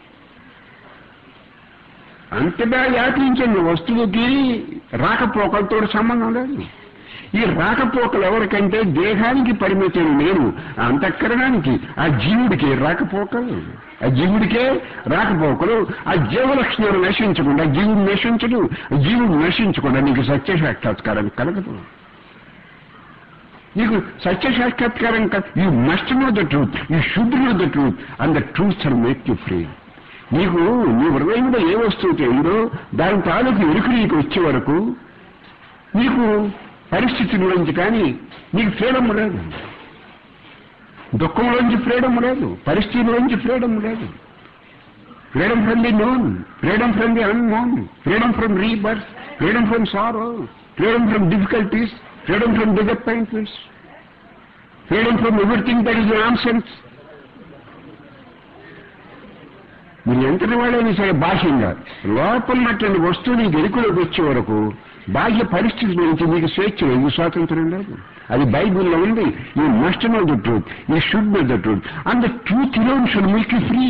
Speaker 1: అంతటా వ్యాపించిన వస్తువుకి రాకపోకలతో సంబంధం లేదు ఈ రాకపోకలు ఎవరికంటే దేహానికి పరిమితం నేను అంతఃకరణానికి ఆ జీవుడికి రాకపోకలు ఆ జీవుడికే రాకపోకలు ఆ జీవలక్షణాలు నశించకుండా జీవుడు నశించడు జీవుడు నశించకుండా నీకు సత్య సాక్షాత్కారం కలగదు నీకు సత్య సాక్షాత్కారం you must know the truth you should know the truth and the truth are make you free నీకు నీ హృదయంలో ఏ వస్తువు ఉందో దాని తాలూకు ఎరుకు నీకు వచ్చే వరకు నీకు పరిస్థితుల్లోంచి కానీ నీకు ఫ్రీడమ్ లేదు దుఃఖంలోంచి ఫ్రీడమ్ లేదు పరిస్థితుల్లోంచి ఫ్రీడమ్ లేదు freedom from the known freedom from the unknown freedom from rebirth freedom from sorrow freedom from difficulties freedom from disappointments freedom from everything that is nonsense మీరు ఎంతటి వాళ్ళైనా సరే బాహ్యంగా లోపల ఉన్నటువంటి వస్తువు నీకు ఎరుకులోకి వచ్చే వరకు బాహ్య పరిస్థితి నుంచి మీకు స్వేచ్ఛ లేదు స్వాతంత్రం లేదు అది బైబిల్లో ఉంది you must know the truth you should know the truth and the truth lone should make you free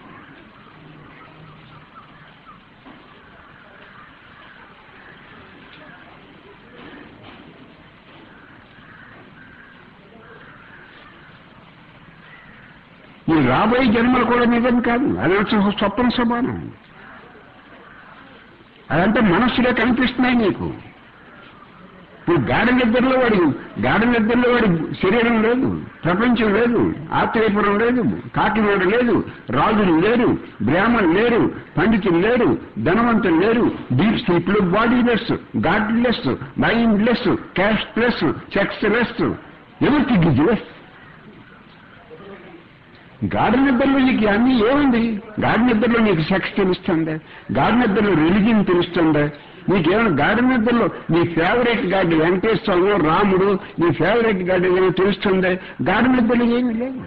Speaker 1: ఈ రాబోయే జన్మలు కూడా నిజం కాదు అది ఒక స్వప్న సమానం అదంతా మనస్సులో కనిపిస్తున్నాయి నీకు ఇప్పుడు గాఢ నిద్రలో వాడి గాఢ నిద్రలో వాడి శరీరం లేదు ప్రపంచం లేదు ఆత్రేయపురం లేదు కాకినాడ లేదు రాజులు లేరు బ్రాహ్మణులు లేరు పండితులు లేరు ధనవంతులు లేరు డీప్ స్లీప్లు body less god less mind less caste less sex less ఎవరికి లెస్ గాఢ నిద్రలో నీకు అన్ని ఏముంది గాఢ నిద్రలో నీకు సెక్స్ తెలుస్తుందా గాఢ నిద్రలో రిలిజియన్ తెలుస్తుందా నీకేమైనా గాఢ నిద్రలో నీ ఫేవరెట్ గాడ్ వెంకటేశ్వరం రాముడు నీ ఫేవరెట్ గాడ్ ఏమైనా తెలుస్తుందా గాఢ నిద్రలో ఏమీ లేదు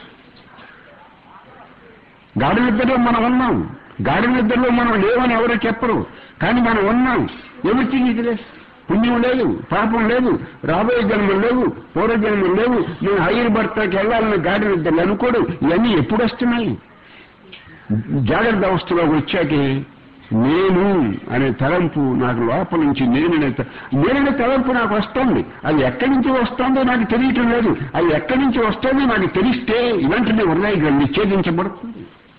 Speaker 1: గాఢ నిద్రలో మనం ఉన్నాం గాఢ నిద్రలో మనం లేవని ఎవరో చెప్పరు కానీ మనం ఉన్నాం ఎవ్రీథింగ్ ఇది లెస్ పుణ్యం లేదు పాపం లేదు రాబోయే జన్మలు లేవు పూర్వజన్మలు లేవు నేను హైర్ భర్తకి వెళ్ళాలని గాడి నిద్రలు అనుకోడు ఇవన్నీ ఎప్పుడు వస్తున్నాయి జాగ్రత్త అవస్థలోకి వచ్చాకే నేను అనే తలంపు నాకు లోపల నుంచి నేననే త- నేననే తలంపు నాకు వస్తుంది అది ఎక్కడి నుంచి వస్తుందో నాకు తెలియటం లేదు అది ఎక్కడి నుంచి వస్తుందో నాకు తెలిస్తే ఇలాంటివి ఉన్నాయి నిషేధించబడుతుంది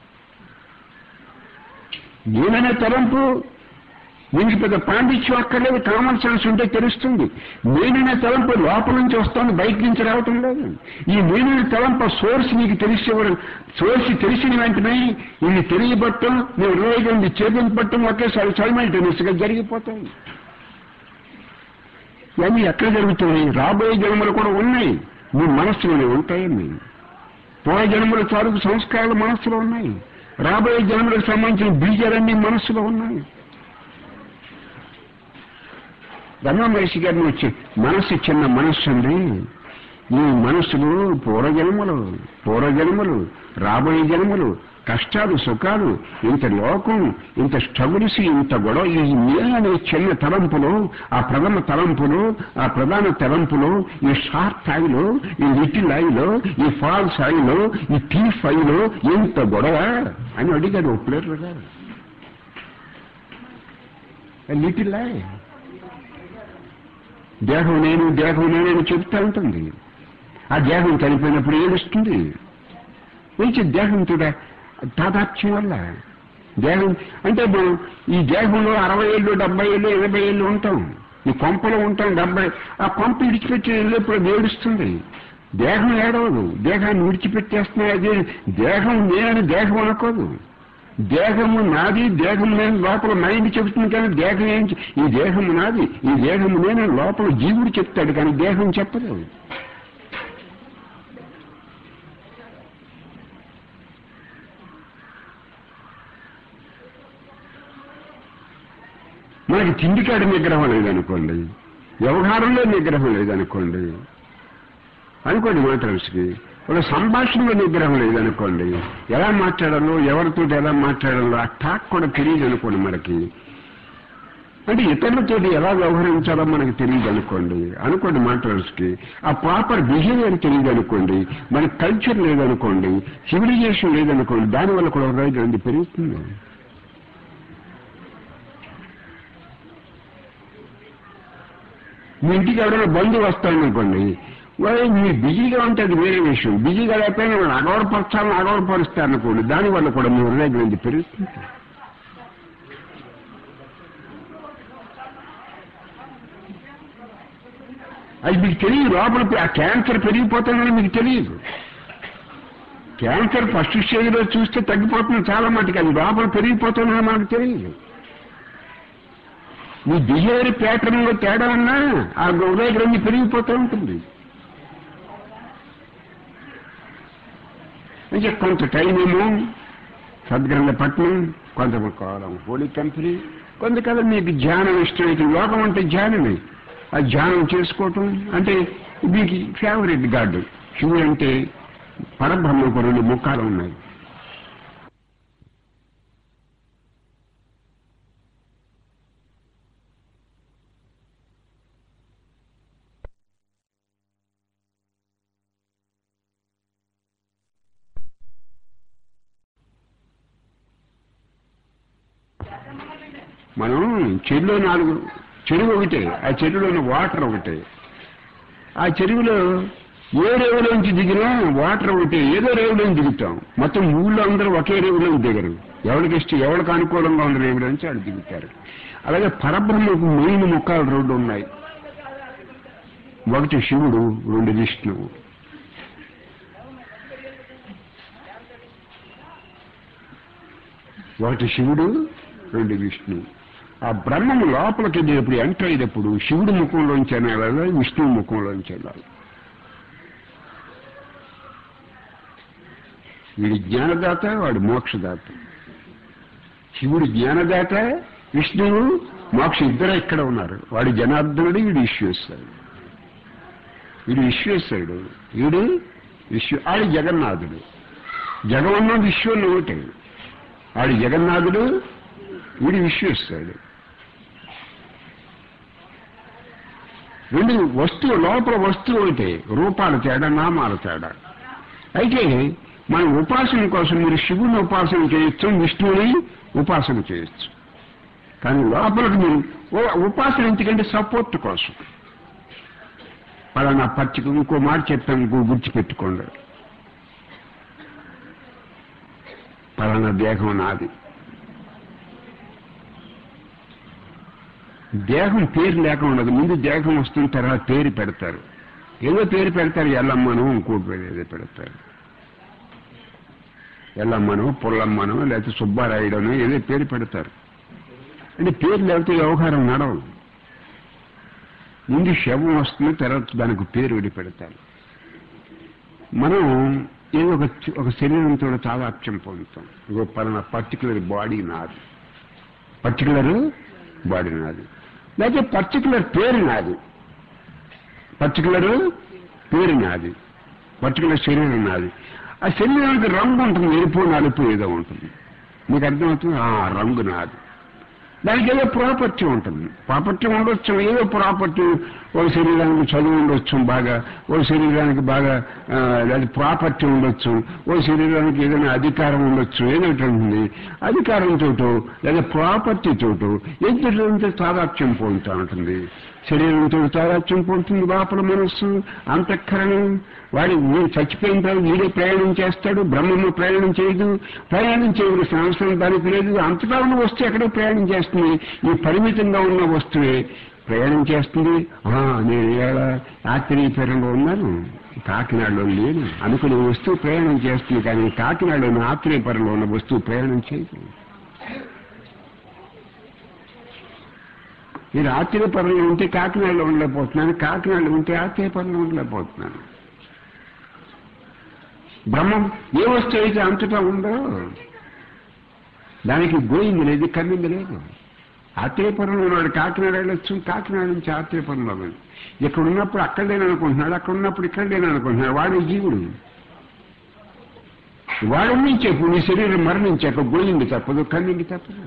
Speaker 1: నేననే తలంపు దీనికి పెద్ద పాండిత్యం అక్కర్లేదు కామన్ సెన్స్ ఉంటే తెలుస్తుంది నేననే తలంపు లోపల నుంచి వస్తుంది బయట నుంచి రావటం లేదు ఈ నేననే తలంపు సోర్స్ నీకు తెలిసేవాడు సోర్స్ తెలిసిన వెంటనే ఇది తెలియబట్టం నీ హృదయం ఛేదింపట్టం ఒకేసారి సైమల్టేనియస్ గా జరిగిపోతాయి ఇవన్నీ ఎక్కడ జరుగుతున్నాయి రాబోయే జన్మలు కూడా ఉన్నాయి మీ మనస్సులోనే ఉంటాయండి పూర్వ జన్మల తాలూకు సంస్కారాలు మనస్సులో ఉన్నాయి రాబోయే జన్మలకు సంబంధించిన బీజాలన్నీ మనస్సులో ఉన్నాయి రమణ మహర్షి గారిని వచ్చి మనస్సు చిన్న మనస్సు అండి ఈ మనస్సులు పూర్వజన్మలు పూర్వజన్మలు రాబోయే జన్మలు కష్టాలు సుఖాలు ఇంత లోకం ఇంత స్ట్రగుల్స్ ఇంత గొడవ ఈ నేననే చిన్న తలంపులో ఆ ప్రథమ తలంపులో ఆ ప్రధాన తలంపులో ఈ షార్ట్ ఆయిలో ఈ లిటిల్ ఆయిలో ఈ ఫాల్స్ ఆయిలో ఈ థీఫ్ ఆయిలో ఇంత గొడవ అని అడిగాడు ఓ ప్లేటర్ గారు లిటిల్ ఆయి దేహం నేను దేహం నేనని చెప్తా ఉంటుంది ఆ దేహం చనిపోయినప్పుడు ఏడుస్తుంది మంచి దేహంతో తాదాత్మ్యం వల్ల దేహం అంటే మనం ఈ దేహంలో అరవై ఏళ్ళు డెబ్బై ఏళ్ళు ఎనభై ఏళ్ళు ఉంటాం ఈ కొంపలో ఉంటాం డెబ్బై ఆ కొంప విడిచిపెట్టి వెళ్ళేప్పుడు అది ఏడుస్తుంది దేహం ఏడవదు దేహాన్ని విడిచిపెట్టేస్తున్నా అదే దేహం నేనని దేహం అనుకోదు దేహము నాది దేహం నేను లోపల మైండ్ చెబుతుంది కానీ దేహం ఏం చె- ఈ దేహము నాది ఈ దేహము నేను లోపల జీవుడు చెప్తాడు కానీ దేహం చెప్పదు మనకి తిండికాడ నిగ్రహం లేదనుకోండి వ్యవహారంలో నిగ్రహం లేదనుకోండి అనుకోండి మాట్లాడుసుకి ఒక సంభాషణలో నిగ్రహం లేదనుకోండి ఎలా మాట్లాడాలో ఎవరితో ఎలా మాట్లాడాలో ఆ టాక్ కూడా తెలియదు అనుకోండి మనకి అంటే ఇతరులతో ఎలా వ్యవహరించాలో మనకి తెలియదు అనుకోండి అనుకోండి మాట్లాడుసుకి ఆ ప్రాపర్ బిహేవియర్ తెలియదు అనుకోండి మనకి కల్చర్ లేదనుకోండి సివిలైజేషన్ లేదనుకోండి దానివల్ల కూడా రోజు అది పెరుగుతుంది మీ ఇంటికి ఎవరైనా బంధువు వస్తాడనుకోండి వాళ్ళు మీరు బిజీగా ఉంటే అది వేరే విషయం బిజీగా లేకపోయినా వాళ్ళు అగౌరపరచాలని అగౌరపరుస్తారనుకోండి దానివల్ల కూడా మీ హృదయ గ్రంథి పెరుగుతుంది అది మీకు తెలియదు లోపల ఆ క్యాన్సర్ పెరిగిపోతుందని మీకు తెలియదు క్యాన్సర్ ఫస్ట్ స్టేజ్లో చూస్తే తగ్గిపోతుంది చాలా మటుకు అది లోపల పెరిగిపోతుందని మనకు తెలియదు మీ బిహేవియర్ ప్యాటర్న్ లో తేడా ఉన్నా ఆ హృదయ గ్రంథి పెరిగిపోతూ ఉంటుంది అంటే కొంత టైం ఏమో సద్గ్రంథ పట్నం కొంత కాలం హోలీ కంపెనీ కొంతకాలం మీకు ధ్యానం ఇష్టమైతే లోకం అంటే ధ్యానమే ఆ ధ్యానం చేసుకోవటం అంటే మీకు ఫేవరెట్ గాడ్ శివుడు అంటే పరబ్రహ్మకు రెండు ముఖాలు ఉన్నాయి మనం చెరువులో నాలుగు చెరువు ఒకటే ఆ చెరువులోని వాటర్ ఒకటే ఆ చెరువులో ఏ రేవులోంచి దిగినా వాటర్ ఒకటే ఏదో రేవులోంచి దిగుతాం మొత్తం ఊళ్ళో అందరూ ఒకే రేవులోంచి దిగరు ఎవరికి ఇష్టం ఎవరికి అనుకూలంగా ఉన్న రేవులోంచి వాళ్ళు దిగుతారు అలాగే పరబ్రహ్మకు మెయిన్ ముఖాలు రెండు ఉన్నాయి ఒకటి శివుడు రెండు విష్ణువు ఒకటి శివుడు రెండు విష్ణువు ఆ బ్రహ్మం లోపలికి వెళ్ళేటప్పుడు ఎంటర్ అయ్యేటప్పుడు శివుడి ముఖంలోంచి వెళ్ళాలి విష్ణువు ముఖంలోంచి వెళ్ళాలి వీడి జ్ఞానదాత వాడు మోక్షదాత శివుడు జ్ఞానదాత విష్ణువు మోక్ష ఇద్దరు ఇక్కడ ఉన్నారు వాడు జనార్దనుడు వీడు విశ్వేశ్వరుడు వీడు విశ్వేశ్వరుడు వీడు విశ్వ ఆడు జగన్నాథుడు జగమన్న విశ్వం ఒకటే ఆడు జగన్నాథుడు వీడు విశ్వేశ్వరుడు రెండు వస్తువు లోపల వస్తువు ఒకటే రూపాలు తేడా నామాలు తేడా అయితే మన ఉపాసన కోసం మీరు శివుని ఉపాసన చేయొచ్చు విష్ణువుని ఉపాసన చేయొచ్చు కానీ లోపలికి మీరు ఉ- ఉపాసన ఎందుకంటే సపోర్ట్ కోసం పలానా పచ్చిక ఇంకో మాట చెప్పాను ఇంకో గుర్తుపెట్టుకోండి పలానా దేహం నాది దేహం పేరు లేక ఉండదు ముందు దేహం వస్తున్న తర్వాత పేరు పెడతారు ఏదో పేరు పెడతారు ఎల్లమ్మను ఇంకోటి పేరు ఏదో పెడతారు ఎల్లమ్మను పుల్లమ్మను లేకపోతే సుబ్బారాయుడను ఏదో పేరు పెడతారు అంటే పేరు లేకపోతే వ్యవహారం నడవదు ముందు శవం వస్తుంది తర్వాత దానికి పేరు విడి పెడతారు మనం ఏదో ఒక ఒక శరీరంతో చాలా అత్యం పొందుతాం ఇగో పలానా పర్టికులర్ బాడీ నాది పర్టికులర్ బాడీ నాది లేకపోతే పర్టికులర్ పేరు నాది పర్టికులర్ పేరు నాది పర్టికులర్ శరీరం నాది ఆ శరీరానికి రంగు ఉంటుంది ఎరుపు నలుపు ఏదో ఉంటుంది మీకు అర్థమవుతుంది ఆ రంగు నాది దానికి ఏదో ప్రాపర్టీ ఉంటుంది ప్రాపర్టీ ఉండొచ్చు ఏదో ప్రాపర్టీ ఒక శరీరానికి చదువు ఉండొచ్చు బాగా ఒక శరీరానికి బాగా ఆ, లేదా ప్రాపర్టీ ఉండొచ్చు ఒక శరీరానికి ఏదైనా అధికారం ఉండొచ్చు ఏదో ఒకటి ఉంటుంది అధికారం చోటు లేదా ప్రాపర్టీ చోటు ఎంతో తాదాత్యం పొందుతూ ఉంటుంది శరీరంతో తాదాత్యం పొందుతుంది లోపల మనస్సు అంతఃకరణం వాడి వీడు చచ్చిపోయిన తర్వాత వీడే ప్రయాణం చేస్తాడు బ్రహ్మము ప్రయాణం చేయదు ప్రయాణం చేయవలసిన అవసరం దానికి లేదు అంతటా ఉన్న వస్తువు ఎక్కడో ప్రయాణం చేస్తుంది ఈ పరిమితంగా ఉన్న వస్తువే ప్రయాణం చేస్తుంది ఆ, నేను ఇవాళ ఆత్రేయపురంలో ఉన్నాను కాకినాడలో లేను అనుకునే వస్తువు ప్రయాణం చేస్తుంది కానీ కాకినాడలోని ఆత్రేయపురంలో ఉన్న వస్తువు ప్రయాణం చేయదు నేను ఆత్రేయపురంలో ఉంటే కాకినాడలో ఉండలేకపోతున్నాను కాకినాడలో ఉంటే ఆత్రేయపురంలో ఉండలేకపోతున్నాను బ్రహ్మం ఏ వస్తువు అయితే అంతటా ఉందో దానికి గోయింది లేదు కమ్మింది లేదు ఆత్రేయపురంలో ఉన్నాడు కాకినాడ వెళ్ళొచ్చు కాకినాడ నుంచి ఆత్రేయపురంలో వెళ్ళి ఇక్కడ ఉన్నప్పుడు అక్కడ లేననుకుంటున్నాడు అక్కడ ఉన్నప్పుడు ఇక్కడ లేననుకుంటున్నాడు వాడు జీవుడు వాడు చెప్పు నీ శరీరం మరణించాక గోయింది తప్పదు కమ్మింది తప్పదు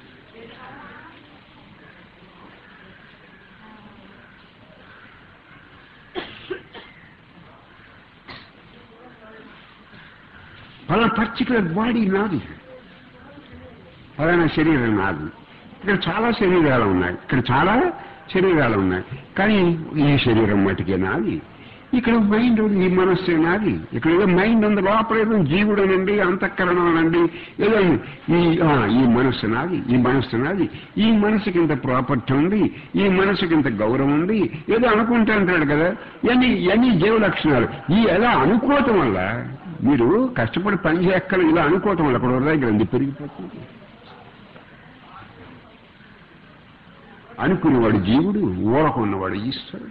Speaker 1: పలానా పర్టికులర్ బాడీ నాది పలానా శరీరం నాది ఇక్కడ చాలా శరీరాలు ఉన్నాయి ఇక్కడ చాలా శరీరాలు ఉన్నాయి కానీ ఈ శరీరం మటుకే నాది ఇక్కడ మైండ్ ఉంది ఈ మనస్సే నాది ఇక్కడ ఏదో మైండ్ ఉంది లోపల ఏదో జీవుడు అనండి అంతఃకరణం అనండి ఏదో ఈ ఆ, ఈ మనస్సు నాది ఈ మనస్సు నాది ఈ మనసుకి ఇంత ప్రాపర్టీ ఉంది ఈ మనసుకి ఇంత గౌరవం ఉంది ఏదో అనుకుంటా అంటాడు కదా ఇవన్నీ ఇవన్నీ జీవ లక్షణాలు ఈ ఎలా అనుకోవటం వల్ల మీరు కష్టపడి పని చేయక్కల ఇలా అనుకోవటం వల్ల అక్కడ హృదయ గ్రంథి పెరిగిపోతుంది అనుకునేవాడు జీవుడు ఊరకున్నవాడు ఈశ్వరుడు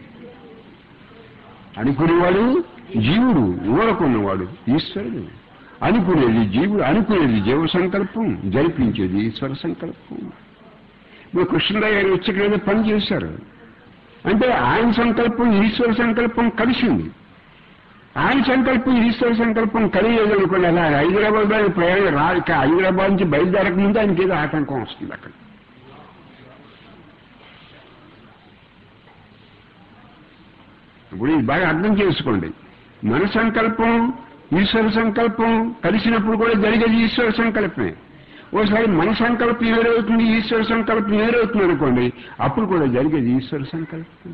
Speaker 1: అనుకునేవాడు జీవుడు ఊరకున్నవాడు ఈశ్వరుడు అనుకునేది జీవుడు అనుకునేది జీవ సంకల్పం జరిపించేది ఈశ్వర సంకల్పం మీరు కృష్ణరావు గారు వచ్చి ఇక్కడ ఏదో పని చేశారు అంటే ఆయన సంకల్పం ఈశ్వర సంకల్పం కలిసింది ఆయన సంకల్పం ఈశ్వర సంకల్పం కలిగేది అనుకోండి అలా హైదరాబాద్ లో ఆయన ప్రయాణం రా ఇక హైదరాబాద్ నుంచి బయలుదేరక ముందు ఆయనకి ఏదో ఆటంకం వస్తుంది అక్కడ ఇప్పుడు ఇది బాగా అర్థం చేసుకోండి మన సంకల్పం ఈశ్వర సంకల్పం కలిసినప్పుడు కూడా జరిగేది ఈశ్వర సంకల్పమే ఓసారి మన సంకల్పం వేరవుతుంది ఈశ్వర సంకల్పం వేరవుతుంది అనుకోండి అప్పుడు కూడా జరిగేది ఈశ్వర సంకల్పం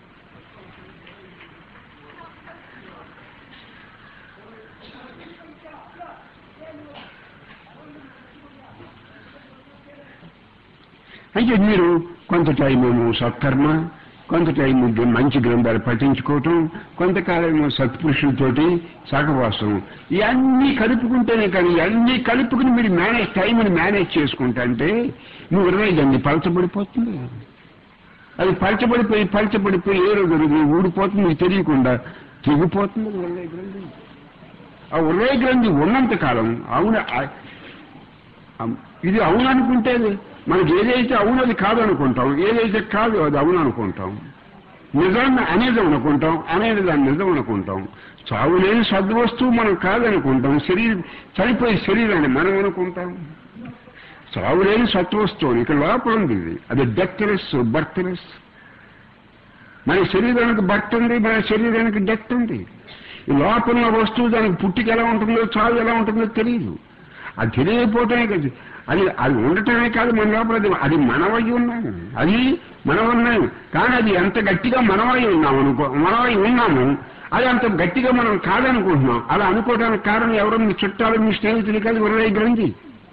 Speaker 1: అయితే మీరు కొంత టైం ఏమో సత్కర్మ కొంత టైం మంచి గ్రంథాలు పఠించుకోవటం కొంతకాలమేమో సత్పురుషులతోటి సహవాసం ఇవన్నీ కలుపుకుంటేనే కానీ ఇవన్నీ కలుపుకుని మీరు మేనేజ్ టైంని మేనేజ్ చేసుకుంటా అంటే నువ్వు ఇరవై గంది పలచబడిపోతుంది అది పలచబడిపోయి పలచబడిపోయి ఏ రోజు రోజు ఊడిపోతుంది నీకు తెలియకుండా తెగిపోతుంది ఉదయ గ్రంథి ఆ ఉదయ గ్రంథి ఉన్నంత కాలం అవును ఆ- ఆ- ఇది అవును అనుకుంటే మనకి ఏదైతే అవును అది కాదు అనుకుంటాం ఏదైతే కాదు అది అవును అనుకుంటాం నిజాన్ని అనేది అనుకుంటాం అనేది దాన్ని నిజం అనుకుంటాం చావు లేని సద్వస్తువు మనం కాదనుకుంటాం శరీరం చనిపోయే శరీరాన్ని మనం అనుకుంటాం చావు లేని సత్వస్తువు ఇక్కడ లోపల ఉంది ఇది అది డెత్లెస్ బర్త్లెస్ మన శరీరానికి బర్త్ ఉంది మన శరీరానికి డెత్ ఉంది ఈ లోపల ఉన్న వస్తువు దానికి పుట్టిక ఎలా ఉంటుందో చావు ఎలా ఉంటుందో తెలియదు అది తెలియకపోవటమే కాదు అది అది ఉండటమే కాదు మన లోపల అది అది మనవై ఉన్నాము అది మనవన్నాము కానీ అది ఎంత గట్టిగా మనవై ఉన్నాము అనుకో మనవై ఉన్నాము అది అంత గట్టిగా మనం కాదనుకుంటున్నాం అలా అనుకోవడానికి కారణం ఎవరో మీ చుట్టాలు మీ స్నేహితులు కాదు హృదయ గ్రంథి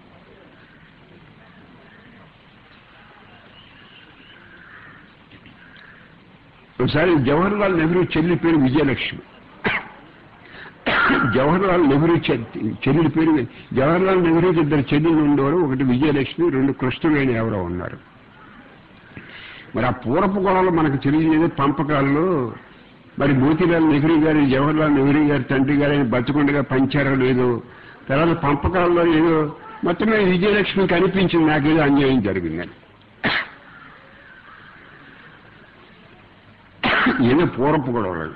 Speaker 1: ఒకసారి జవహర్లాల్ నెహ్రూ చెల్లి పేరు విజయలక్ష్మి జవహర్లాల్ నెహ్రూ చె- చెల్లి పేరు జవహర్లాల్ నెహ్రూకి ఇద్దరు చెల్లెలు ఉండేవారు ఒకటి విజయలక్ష్మి రెండు కృష్ణవేణి ఎవరో ఉన్నారు మరి ఆ పూర్వపు గొడవలు మనకు తెలియలేదు పంపకాల్లో మరి మోతీలాల్ నెహ్రూ గారి జవహర్లాల్ నెహ్రూ గారి తండ్రి గారి బతుకుండగా పంచారో లేదో తర్వాత పంపకాల్లో ఏదో మొత్తం మీద విజయలక్ష్మికి అనిపించింది నాకేదో అన్యాయం జరిగిందని ఏదో పూర్వపు గొడవలు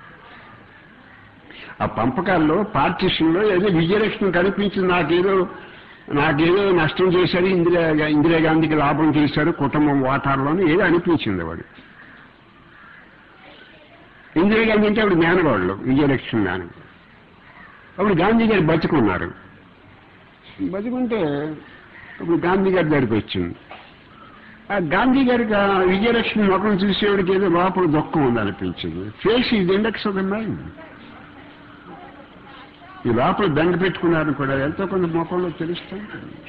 Speaker 1: ఆ పంపకాల్లో పార్టీషన్లో ఏదో విజయలక్ష్మి కనిపించింది నాకేదో నాకేదో నష్టం చేశారు ఇందిరా ఇందిరాగాంధీకి లాభం చేశారు కుటుంబం వాటాల్లోని ఏదో అనిపించింది వాడు ఇందిరాగాంధీ అంటే ఆవిడ మేనవాళ్ళు విజయలక్ష్మి మేన అప్పుడు గాంధీ గారు బతుకున్నారు బతుకుంటే అప్పుడు గాంధీ గారి దగ్గరికి వచ్చింది ఆ గాంధీ గారికి ఆ విజయలక్ష్మి ముఖం చూసేవాడికి ఏదో లోపల దుఃఖం ఉందనిపించింది ఫేస్ ఇది ఇండెక్స్ ఆఫ్ ద మైండ్ ఈ లోపల దండ పెట్టుకున్నారు కూడా ఎంతో కొంత ముఖంలో తెలుస్తాం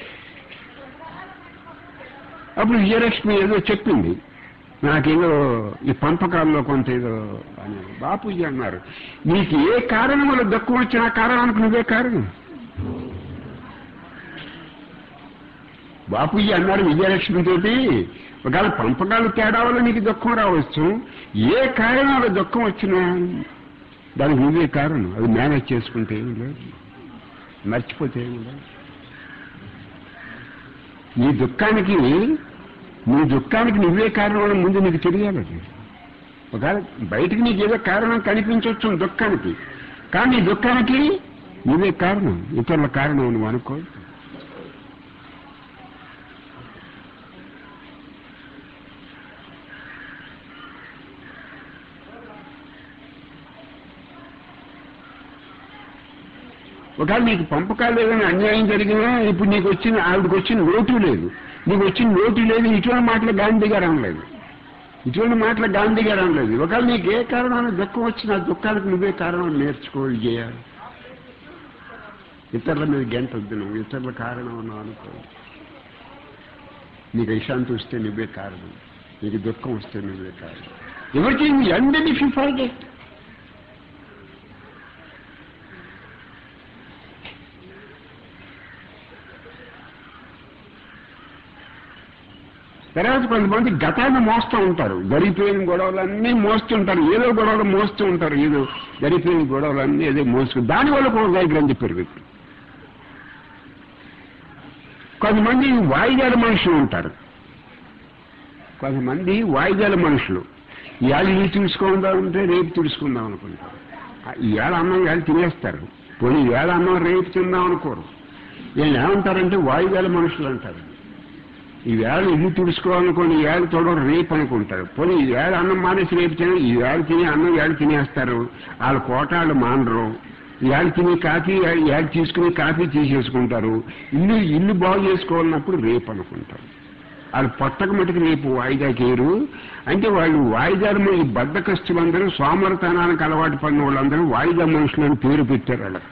Speaker 1: అప్పుడు విజయలక్ష్మి ఏదో చెప్పింది నాకేదో ఈ పంపకాల్లో కొంత ఏదో అని బాపూజీ అన్నారు నీకు ఏ కారణం వల్ల దుఃఖం వచ్చినా కారణానికి నువ్వే కారణం బాపూజీ అన్నారు విజయలక్ష్మి తోటి ఒకవేళ పంపకాలు తేడా వల్ల నీకు దుఃఖం రావచ్చు ఏ కారణం వల్ల దుఃఖం వచ్చినా దానికి నువ్వే కారణం అది మేనేజ్ చేసుకుంటే ఏం లేదు మర్చిపోతే ఏం లేదు నీ దుఃఖానికి నీ దుఃఖానికి నువ్వే కారణం అని ముందు నీకు తెలియాలి అది ఒకవేళ బయటికి నీకు ఏదో కారణం కనిపించవచ్చు దుఃఖానికి కానీ నీ దుఃఖానికి నువ్వే కారణం ఇతరుల కారణం నువ్వు అనుకో ఒకవేళ నీకు పంపకాలు ఏదైనా అన్యాయం జరిగినా ఇప్పుడు నీకు వచ్చిన ఆవిడకి వచ్చిన లోటు లేదు నీకు వచ్చిన లోటు లేదు ఇటువంటి మాటలు గాంధీ గారు అనలేదు ఇటువంటి మాటలు గాంధీ గారు అనలేదు ఒకవేళ నీకు ఏ కారణాన్ని దుఃఖం వచ్చినా ఆ దుఃఖానికి నువ్వే కారణం నేర్చుకోవాలి చేయాలి ఇతరుల మీద గంటొద్దు నువ్వు ఇతరుల కారణం అన్నావు అనుకో నీకు ఇషాంతి వస్తే నువ్వే కారణం నీకు దుఃఖం వస్తే నువ్వే కారణం everything and if you forget తర్వాత కొంతమంది గతాన్ని మోస్తూ ఉంటారు గడిపోయిన గొడవలన్నీ మోస్తుంటారు ఏదో గొడవలు మోస్తూ ఉంటారు ఏదో గడిపోయిన గొడవలన్నీ ఏదో మోస్తూ దానివల్ల కూడా గ్రంథి పెరుగుతుంది కొంతమంది వాయిదాల మనుషులు ఉంటారు కొంతమంది వాయిదాల మనుషులు ఇవాళ ఇవి తెలుసుకుందాం అంటే రేపు తెలుసుకుందాం అనుకుంటారు ఆ ఇవాళ అన్నం ఇవాళ తినేస్తారు పోనీ ఇవాళ అన్నం రేపు తిందాం అనుకోరు వీళ్ళు ఏమంటారంటే వాయిదాల మనుషులు అంటారు ఈ వేళ ఇల్లు తుడుచుకోవాలనుకోని ఈ వేళ తోడడం రేపు అనుకుంటారు పోనీ ఈ వేళ అన్నం మానేసి రేపు తిని ఈ వేళ తిని అన్నం వేళ తినేస్తారు వాళ్ళ కోటాళ్ళు మానరు ఈ వేళ తిని కాఫీ ఈ వేళ తీసుకుని కాఫీ తీసేసుకుంటారు ఇల్లు ఇల్లు బాగు చేసుకోవాలన్నప్పుడు రేపు అనుకుంటారు వాళ్ళు పొట్టక మటుకు రేపు వాయిదా చేయరు అంటే వాళ్ళు వాయిదాలు ఈ బద్దకస్తులందరూ సోమరతనానికి అలవాటు పడిన వాళ్ళందరూ వాయిదా మనుషులని పేరు పెట్టారు వాళ్ళకి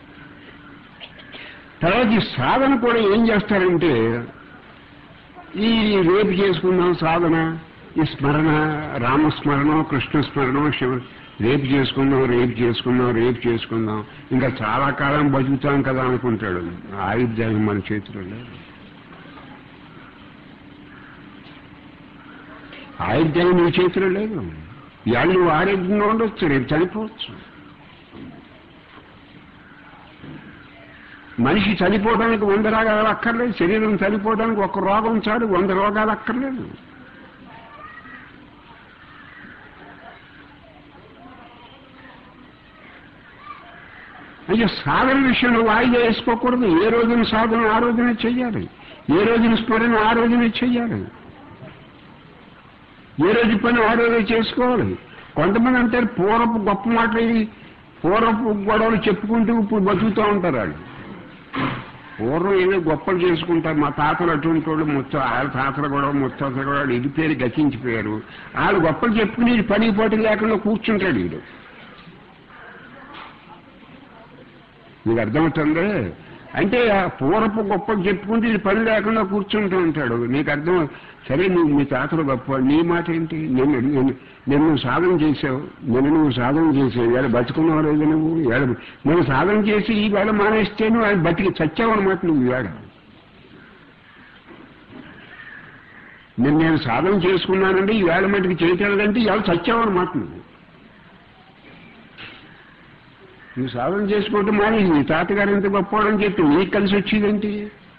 Speaker 1: తర్వాత ఈ సాధన కూడా ఏం చేస్తారంటే ఈ రేపు చేసుకుందాం సాధన ఈ స్మరణ రామస్మరణ కృష్ణ స్మరణ శివ రేపు చేసుకుందాం రేపు చేసుకుందాం రేపు చేసుకుందాం ఇంకా చాలా కాలం బతుకుతాం కదా అనుకుంటాడు ఆయుర్దాయం మన చేతిలో లేదు ఆయుర్దాయం నీ చేతిలో లేదు ఇవాళ నువ్వు ఆరోగ్యంగా ఉండొచ్చు రేపు చనిపోవచ్చు మనిషి చనిపోవడానికి వంద రోగాలు అక్కర్లేదు శరీరం చనిపోవడానికి ఒక రోగం చాలు వంద రోగాలు అక్కర్లేదు అయ్యో సాధన విషయంలో వాయిదా వేసుకోకూడదు ఏ రోజున సాధన ఆ రోజునే చెయ్యాలి ఏ రోజున స్మరణ ఆ రోజునే చెయ్యాలి ఏ రోజు పని ఆ రోజే చేసుకోవాలి కొంతమంది అంటారు పూర్వపు గొప్ప మాటలు ఇవి. పూర్వపు గొడవలు చెప్పుకుంటూ ఇప్పుడు బతుకుతూ ఉంటారు వాళ్ళు పూర్వం ఏదో గొప్పలు చేసుకుంటారు మా తాతలు అటువంటి వాళ్ళు మొత్తం వాళ్ళ తాతలు కూడా ముత్తాతలు కూడా ఇది పేరు గతించిపోయారు వాళ్ళు గొప్పలు చెప్పుకుని వీడు పని పోటీ లేకుండా కూర్చుంటాడు వీడు మీకు అర్థమవుతుంది అంటే ఆ పూర్వపు గొప్పలు చెప్పుకుంటే ఇది పని లేకుండా కూర్చుంటూ ఉంటాడు నీకు అర్థం సరే నువ్వు మీ తాతలు గొప్ప నీ మాట ఏంటి నిన్ను నిన్ను నిన్ను నువ్వు సాధన చేసావు నిన్ను నువ్వు సాధన చేసావు ఇవాళ బతుకున్నావు లేదు నువ్వు ఇవాళ నువ్వు సాధన చేసి ఈ వేళ మానేస్తే నువ్వు అది బతికి చచ్చావు అనమాట నువ్వు ఇవాళ నేను నేను సాధన చేసుకున్నానంటే ఈ వేళ మటుకు చేయటలేదంటే ఇవాళ చచ్చావు అనమాట నువ్వు నువ్వు సాధన చేసుకుంటే మాని నీ తాతగారు ఎంత గొప్పవాడని చెప్పి నీకు కలిసి వచ్చేదేంటి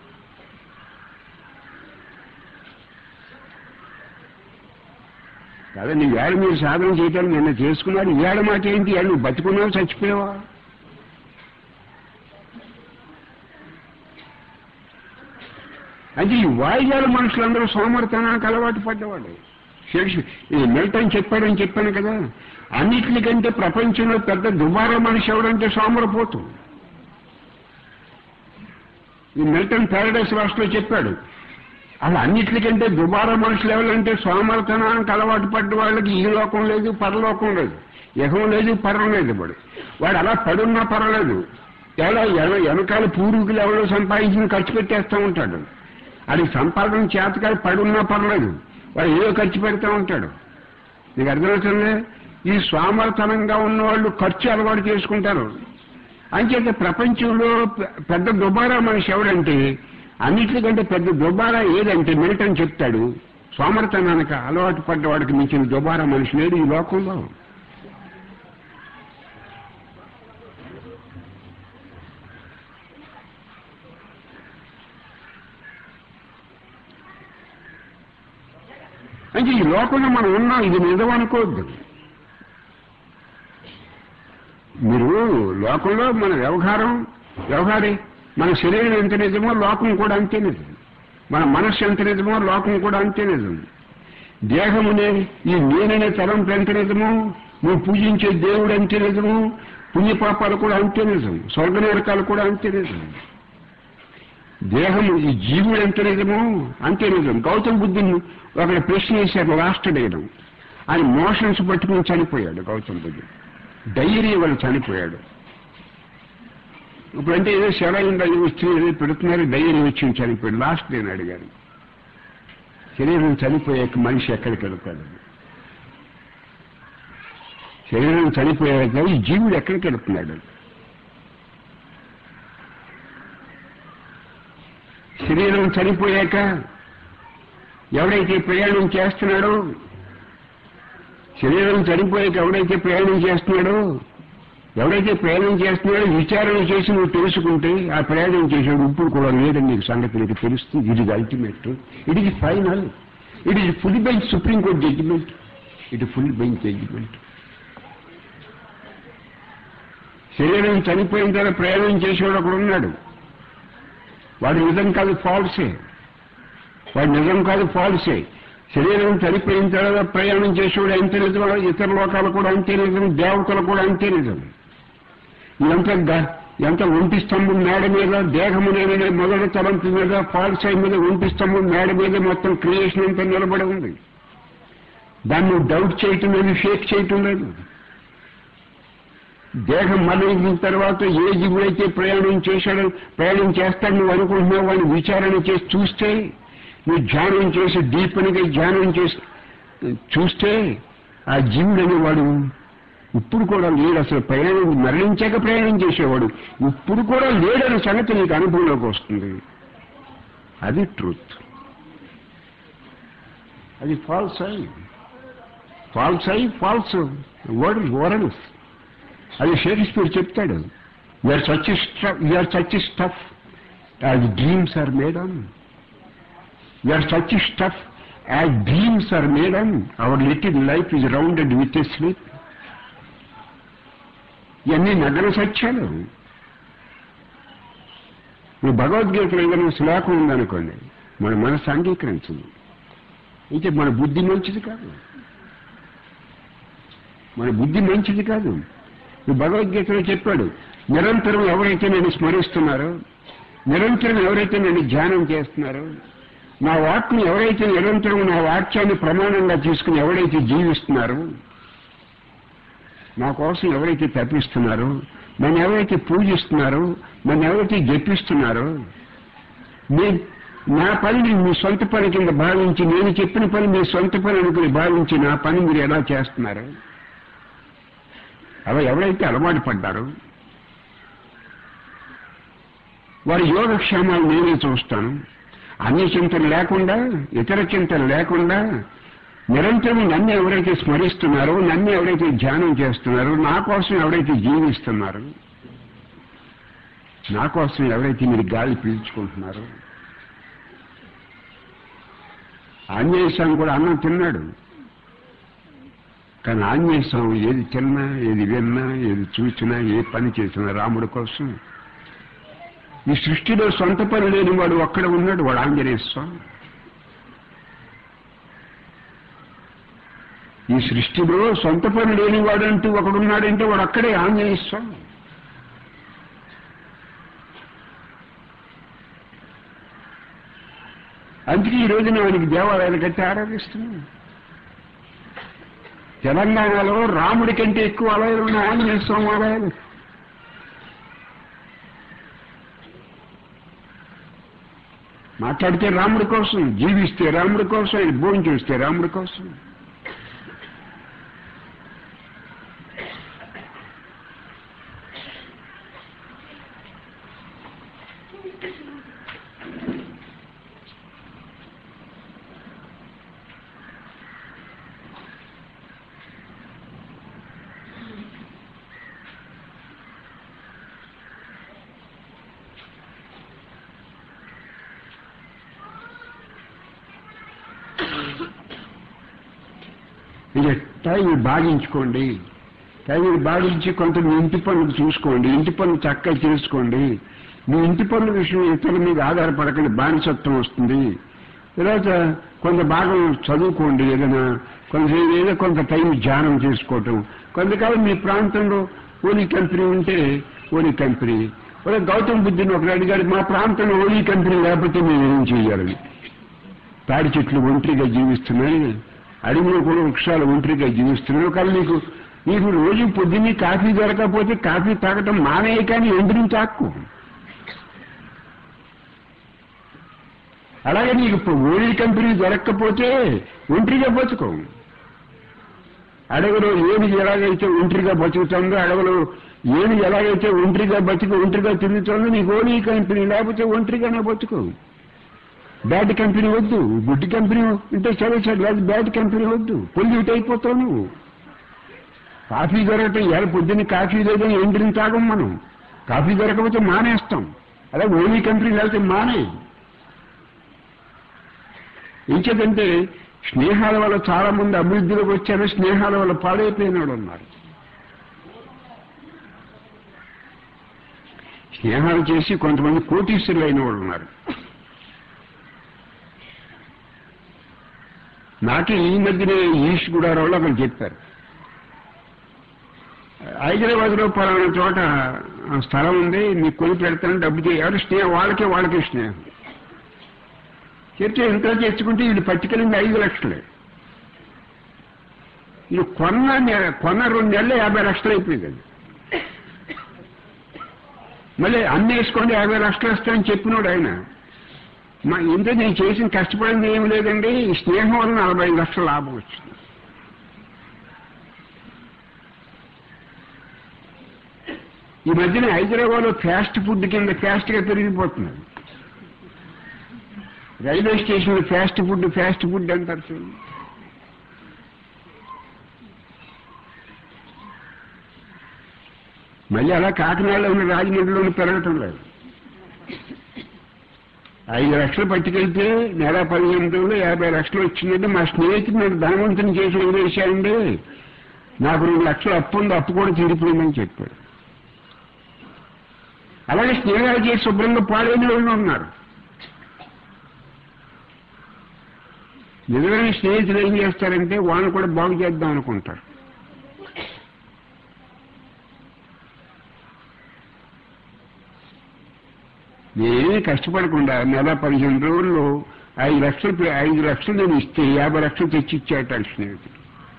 Speaker 1: కదా నీ వేళ మీరు సాధన చేయటానికి నిన్న చేసుకున్నారు ఈ వేళ మాట ఏంటి ఇవాళ నువ్వు బతుకున్నావు చచ్చిపోయావా అంటే ఈ వాయిద్యాల మనుషులందరూ సోమరితనానికి అలవాటు పడ్డవాళ్ళు షేక్స్పియర్ ఈ మిల్టన్ చెప్పాడని చెప్పాను కదా అన్నిటికంటే ప్రపంచంలో పెద్ద దుబారా మనిషి ఎవడంటే సోమరపోతు ఈ మిల్టన్ ప్యారడైస్ రాష్ట్రంలో చెప్పాడు అలా అన్నిటికంటే దుబారా మనుషులు ఎవరంటే సోమరతనానికి అలవాటు పడ్డ వాళ్ళకి ఈ లోకం లేదు పరలోకం లేదు యహం లేదు పరం లేదు వాడు వాడు అలా పడున్నా పర్వాలేదు ఎలా ఎన- వెనకాల పూర్వీకులు ఎవరో సంపాదించిన ఖర్చు పెట్టేస్తూ ఉంటాడు అది సంపాదన చేతకాలు పడున్నా పర్లేదు వాడు ఏదో ఖర్చు పెడతా ఉంటాడు నీకు అర్థమవుతుంది ఈ స్వామర్థనంగా ఉన్నవాళ్ళు ఖర్చు అలవాటు చేసుకుంటారు అంచేత ప్రపంచంలో పె- పెద్ద దుబారా మనిషి ఎవడంటే అన్నిటికంటే పెద్ద దుబారా ఏదంటే మిలిటన్ చెప్తాడు సోమర్థనానికి అలవాటు పడ్డవాడికి మించిన దుబారా మనిషి లేడు ఈ లోకంలో అంటే ఈ లోకంలో మనం ఉన్నాం ఇది నిజం అనుకోవద్దు మీరు లోకంలో మన వ్యవహారం వ్యవహారే మన శరీరం ఎంత నిజమో లోకం కూడా అంతే నిజం మన మనస్సు ఎంత నిజమో లోకం కూడా అంతే నిజం దేహమునే ఈ నేననే తలంపు ఎంత నిజమో నువ్వు పూజించే దేవుడు అంతే నిజము పుణ్యపాపాలు కూడా అంతే నిజం స్వర్గ నరకాలు కూడా అంతే నిజం దేహము ఈ జీవుడు ఎంత నిజమో అంతే నిజం గౌతమ బుద్ధుని ఒకటి ప్రశ్న వేశారు లాస్ట్ డేడం ఆయన మోషన్స్ పట్టుకుని చనిపోయాడు గౌతమ బుద్ధుడు డైరీ వాళ్ళు చనిపోయాడు ఇప్పుడంటే ఏదో శరీరం వచ్చి ఏదో పెడుతున్నారు డైరీ వచ్చి చనిపోయాడు లాస్ట్ నేను అడిగాను శరీరం చనిపోయాక మనిషి ఎక్కడికి వెళ్తాడు శరీరం చనిపోయాక ఈ జీవుడు ఎక్కడికి వెళ్తున్నాడు శరీరం చనిపోయాక ఎవడైతే ప్రయాణం చేస్తున్నాడో శరీరం చనిపోయాక ఎవడైతే ప్రయాణం చేస్తున్నాడో ఎవడైతే ప్రయాణం చేస్తున్నాడో విచారణ చేసి నువ్వు తెలుసుకుంటే ఆ ప్రయాణం చేసాడు ఇప్పుడు కూడా లేదని నీకు సంగతి నీకు తెలుస్తుంది ఇది is ultimate it is final it is full bench supreme court judgement it full bench judgement శరీరం చనిపోయిన తర్వాత ప్రయాణం చేసేవాడు ఒకడు ఉన్నాడు వాడు నిజం కాదు ఫాల్సే వాడు నిజం కాదు ఫాల్సే శరీరం చనిపోయిన తర్వాత ప్రయాణం చేసేవాడు ఎంత నిజం ఇతర లోకాలు కూడా అంతే నిజం దేవతలు కూడా అంతే నిజం ఎంత గ- ఎంత ఒంటి స్తంభం మేడ మీద దేహము నేనే మొదటి తలంపు మీద ఫాల్స్ అయి మీద ఒంటి స్తంభం మేడ మీద మొత్తం క్రియేషన్ అంతా నిలబడి ఉంది దాన్ని డౌట్ చేయటం లేదు షేక్ చేయటం లేదు దేహం మరణించిన తర్వాత ఏ జీవుడైతే ప్రయాణం చేశాడో ప్రయాణం చేస్తాడు నువ్వు అనుకుంటున్నావు వాడిని విచారణ చేసి చూస్తే నువ్వు ధ్యానం చేసి దీపనిగా ధ్యానం చేసి చూస్తే ఆ జీవుడు అనేవాడు ఇప్పుడు కూడా లేడు అసలు ప్రయాణం మరణించాక ప్రయాణం చేసేవాడు ఇప్పుడు కూడా లేడనే సంగతి నీకు అనుభవంలోకి వస్తుంది అది ట్రూత్ అది ఫాల్స్ అయి ఫాల్స్ అయి ఫాల్స్ వర్డ్ వరల్స్ అది షేక్స్పియర్ చెప్తాడు you're such stuff you're such stuff as dreams are made on you're such stuff as dreams are made on our little life is rounded with a sleep ఇవన్నీ నగర సత్యాలు ఇప్పుడు భగవద్గీతలో ఏదైనా శ్లోకం ఉందనుకోండి మన మనసు అంగీకరించదు అయితే మన బుద్ధి మంచిది కాదు మన బుద్ధి మంచిది కాదు ఈ భగవద్గీతలో చెప్పాడు నిరంతరం ఎవరైతే నేను స్మరిస్తున్నారో నిరంతరం ఎవరైతే నేను ధ్యానం చేస్తున్నారో నా వాక్ని ఎవరైతే నిరంతరం నా వాక్యాన్ని ప్రమాణంగా తీసుకుని ఎవరైతే జీవిస్తున్నారో నా కోసం ఎవరైతే తప్పిస్తున్నారో నన్ను ఎవరైతే పూజిస్తున్నారో నన్ను ఎవరైతే జపిస్తున్నారో నేను నా పనిని మీ సొంత పని కింద భావించి నేను చెప్పిన పని మీ సొంత పని అనుకుని భావించి నా పని మీరు ఎలా చేస్తున్నారు అలా ఎవరైతే అలవాటు పడ్డారో వారి యోగక్షేమాలు నేనే చూస్తాను అన్ని చింతలు లేకుండా ఇతర చింతలు లేకుండా నిరంతరం నన్ను ఎవరైతే స్మరిస్తున్నారో నన్ను ఎవరైతే ధ్యానం చేస్తున్నారో నా కోసం ఎవరైతే జీవిస్తున్నారో నా కోసం ఎవరైతే మీరు గాలి పీల్చుకుంటున్నారో ఆంజనేయ స్వామి కూడా అన్నం తిన్నాడు కానీ ఆంజనేయ స్వామి ఏది తిన్నా ఏది విన్నా ఏది చూసినా ఏ పని చేసినా రాముడి కోసం ఈ సృష్టిలో సొంత పని లేని వాడు ఒక్కడ ఉన్నాడు వాడు ఆంజనేయ స్వామి ఈ సృష్టిలో సొంత పని లేని వాడంటూ ఒకడున్నాడంటే వాడు అక్కడే ఆంజనేయ స్వామి అందుకే ఈ రోజున ఆయనకి దేవాలయాలు కట్టి ఆరాధిస్తున్నాం తెలంగాణలో రాముడి కంటే ఎక్కువ ఆలయాలు ఉన్నాయి ఆంజనేయ స్వామి ఆలయాలు మాట్లాడితే రాముడి కోసం జీవిస్తే రాముడి కోసం ఆయన భోజనం చేస్తే రాముడి కోసం ఇక టైం భాగించుకోండి టైం భాగించి కొంత మీ ఇంటి పనులు చూసుకోండి ఇంటి పనులు చక్కగా చేసుకోండి మీ ఇంటి పనుల విషయం ఇతరుల మీద ఆధారపడకండి బానిసత్వం వస్తుంది తర్వాత కొంత భాగం చదువుకోండి ఏదైనా కొంత ఏదో కొంత టైం ధ్యానం చేసుకోవటం కొంతకాలం మీ ప్రాంతంలో ఓలీ కంపెనీ ఉంటే ఓలీ కంపెనీ ఒక గౌతమ్ బుద్ధుని ఒకరు అడిగాడు మా ప్రాంతంలో ఓలీ కంపెనీ లేకపోతే మేము ఏం చేయాలని తాడి చెట్లు ఒంటరిగా జీవిస్తున్నాయి అడవిలో కూడా వృక్షాలు ఒంటరిగా జీవిస్తున్నాయి కానీ నీకు నీకు రోజు పొద్దున్నే కాఫీ దొరకకపోతే కాఫీ తాగటం మానేయ కానీ ఎండిని తాక్కు అలాగే నీకు ఓడి కంపెనీ దొరక్కపోతే ఒంటరిగా బతుకో అడవిలో ఏమి ఎలాగైతే ఒంటరిగా బతుకుతుందో అడవిలో ఏమి ఎలాగైతే ఒంటరిగా బతికి ఒంటరిగా తిరుగుతుందో నీకు ఓడి కంపెనీ లేకపోతే ఒంటరిగానే బతుకు బ్యాడ్ కంపెనీ వద్దు గుడ్ కంపెనీ ఉంటే చదివేసాడు లేదు బ్యాడ్ కంపెనీ వద్దు పొల్యూట్ అయిపోతావు నువ్వు కాఫీ దొరకటం ఎలా పొద్దున్న కాఫీ లేదని ఎండిని తాగం మనం కాఫీ దొరకకపోతే మానేస్తాం అలా ఓనీ కంపెనీ లేకపోతే మానే ఇంకేదంటే స్నేహాల వల్ల చాలా మంది అభివృద్ధిలోకి వచ్చారు స్నేహాల వల్ల పాడైపోయినాడు ఉన్నారు స్నేహాలు చేసి కొంతమంది కోటీశ్వరులు అయిన వాళ్ళు ఉన్నారు నాకే ఈ మధ్యనే ఈష్ గుడారావులో అక్కడ చెప్పారు హైదరాబాద్ లో పలానా చోట ఆ స్థలం ఉంది మీకు కొని పెడతాను డబ్బు చేయ ఎవరు స్నేహం వాళ్ళకే వాళ్ళకే స్నేహం చెప్తే ఎంత తెచ్చుకుంటే వీళ్ళు పట్టుకెళ్ళింది ఐదు లక్షలే ఇది కొన్న నె- కొన్న రెండు నెలలు యాభై లక్షలు అయిపోయింది అది మళ్ళీ అమ్మేసుకోండి యాభై లక్షలు వస్తాయని చెప్పినోడు ఆయన మా ఇంత నేను చేసిన కష్టపడింది ఏం లేదండి ఈ స్నేహం వల్ల నలభై ఐదు లక్షల లాభం వచ్చింది ఈ మధ్యన హైదరాబాద్ లో ఫాస్ట్ ఫుడ్ కింద ఫాస్ట్ గా పెరిగిపోతున్నది railway station fast food fast food అంటారు చూడండి. మళ్ళీ అలా కాకినాడలో ఉన్న రాజమండ్రిలోని పెరగటం లేదు ఐదు లక్షలు పట్టుకెళ్తే నెల పదిహేను రోజులు యాభై లక్షలు వచ్చిందంటే మా స్నేహితుడు నేను ధనవంతుని చేసి వదిలేశానండి నాకు రెండు లక్షలు అప్పు ఉంది అప్పు కూడా తీరిపోయిందని చెప్పాడు అలాగే స్నేహాలు చేసి శుభ్రంగా పాడైన వాళ్ళు ఉన్నారు నిజమైన స్నేహితులు ఏం చేస్తారంటే వాళ్ళని కూడా బాగు చేద్దాం అనుకుంటారు నేనేమీ కష్టపడకుండా నెల పదిహేను రోజుల్లో ఐదు లక్షలు పె- ఐదు లక్షలు నేను ఇస్తే యాభై లక్షలు తెచ్చి ఇచ్చాట స్నేహితుడు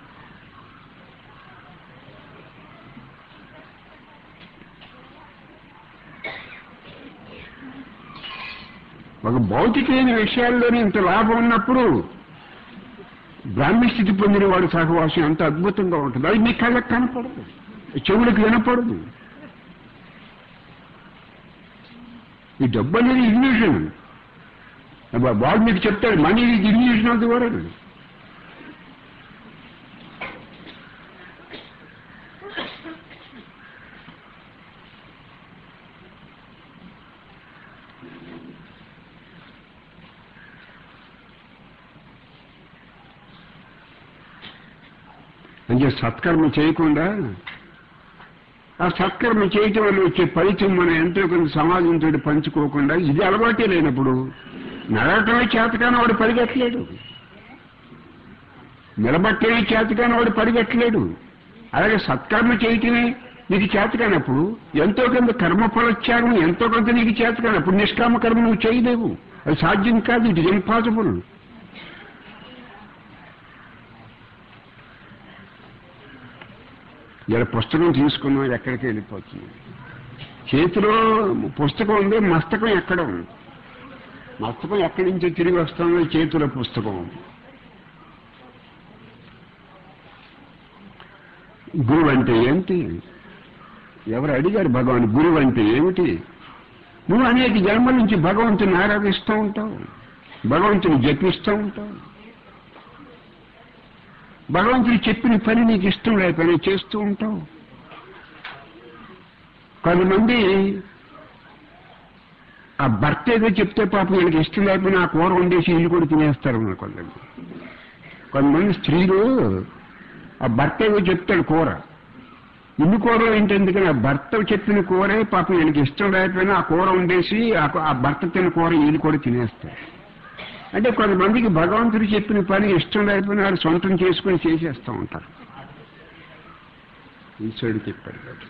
Speaker 1: ఒక భౌతికమైన విషయాల్లోనే ఇంత లాభం ఉన్నప్పుడు బ్రాహ్మీ స్థితి పొందిన వాడు సహవాసం ఎంత అద్భుతంగా ఉంటుంది అది మీ కళ్ళకి కనపడదు చెవులకు వినపడదు ఈ డబ్బు అనేది ఇల్యూషన్ వాడు మీకు చెప్తాడు మనీ ఇది ఇల్యూషన్ ఆఫ్ ది వరల్డ్ అంటే సత్కర్మ చేయకుండా ఆ సత్కర్మ చేయటం వల్ల వచ్చే ఫలితం మనం ఎంతో కొంత సమాజంతో పంచుకోకుండా ఇది అలవాటే లేనప్పుడు నడవటమే చేతకాని వాడు పరిగెట్టలేడు నిలబట్టమే చేతకాని వాడు పరిగెట్టలేడు అలాగే సత్కర్మ చేయటమే నీకు చేతకానప్పుడు ఎంతో కొంత కర్మ ఫలత్యాగం ఎంతో కొంత నీకు చేతకానప్పుడు నిష్కామ కర్మ నువ్వు చేయలేవు అది సాధ్యం కాదు ఇట్ ఇస్ ఇంపాసిబుల్ ఇలా పుస్తకం తీసుకున్నాం ఎక్కడికి వెళ్ళిపోతుంది చేతిలో పుస్తకం ఉంది మస్తకం ఎక్కడ ఉంది మస్తకం ఎక్కడి నుంచో తిరిగి వస్తుందో చేతిలో పుస్తకం ఉంది గురువు అంటే ఏంటి ఎవరు అడిగారు భగవాన్ గురువు అంటే ఏమిటి నువ్వు అనేక జన్మల నుంచి భగవంతుని ఆరాధిస్తూ ఉంటావు భగవంతుని జపిస్తూ ఉంటావు భగవంతుడు చెప్పిన పని నీకు ఇష్టం లేక పని చేస్తూ ఉంటావు కొంతమంది ఆ భర్త ఏదో చెప్తే పాపం వీళ్ళకి ఇష్టం లేకపోయినా ఆ కూర వండేసి ఇల్లు కూడా తినేస్తారు మన కొంతమంది కొంతమంది స్త్రీలు ఆ భర్త ఏదో చెప్తాడు కూర ఇల్లు కూరలో ఏంటి ఎందుకని ఆ భర్త చెప్పిన కూరే పాపం వీళ్ళకి ఇష్టం లేకపోయినా ఆ కూర వండేసి ఆ- ఆ భర్త తిన్న కూర వీళ్ళు కూడా తినేస్తారు అంటే కొంతమందికి భగవంతుడు చెప్పిన పని ఇష్టం లేకపోయినా వాడు సొంతం చేసుకుని చేసేస్తూ ఉంటారు ఈశ్వరుడు చెప్పాడు కాబట్టి.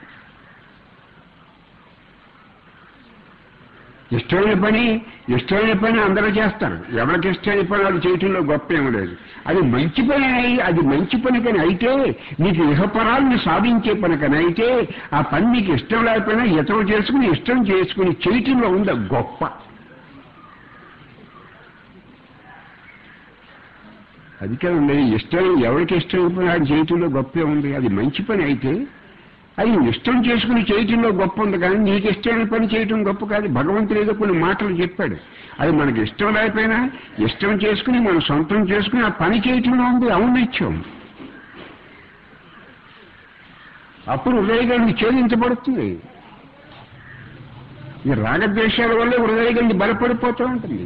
Speaker 1: ఇష్టమైన పని ఇష్టమైన పని అందరూ చేస్తారు ఎవరికి ఇష్టమైన పని అది చేయటంలో గొప్ప ఏమి లేదు అది మంచి పని అయి అది మంచి పని కానీ అయితే నీకు ఇహపరాలను సాధించే పని కానీ అయితే ఆ పని నీకు ఇష్టం లేకపోయినా ఇతరులు చేసుకుని ఇష్టం చేసుకుని చేయటంలో ఉంది అది గొప్ప అది కదండి ఇష్టం ఎవరికి ఇష్టం అయిపోయినా అది చేయటంలో గొప్పే ఉంది అది మంచి పని అయితే అది నువ్వు ఇష్టం చేసుకుని చేయటంలో గొప్ప ఉంది కానీ నీకు ఇష్టమైన పని చేయటం గొప్ప కాదు భగవంతుడు ఏదో కొన్ని మాటలు చెప్పాడు అది మనకి ఇష్టం లేకపోయినా ఇష్టం చేసుకుని మనం సొంతం చేసుకుని ఆ పని చేయటంలో ఉంది ఔన్నత్యం అప్పుడు హృదయగండి ఛేదించబడుతుంది ఈ రాగద్వేషాల వల్ల హృదయగండి బలపడిపోతూ ఉంటుంది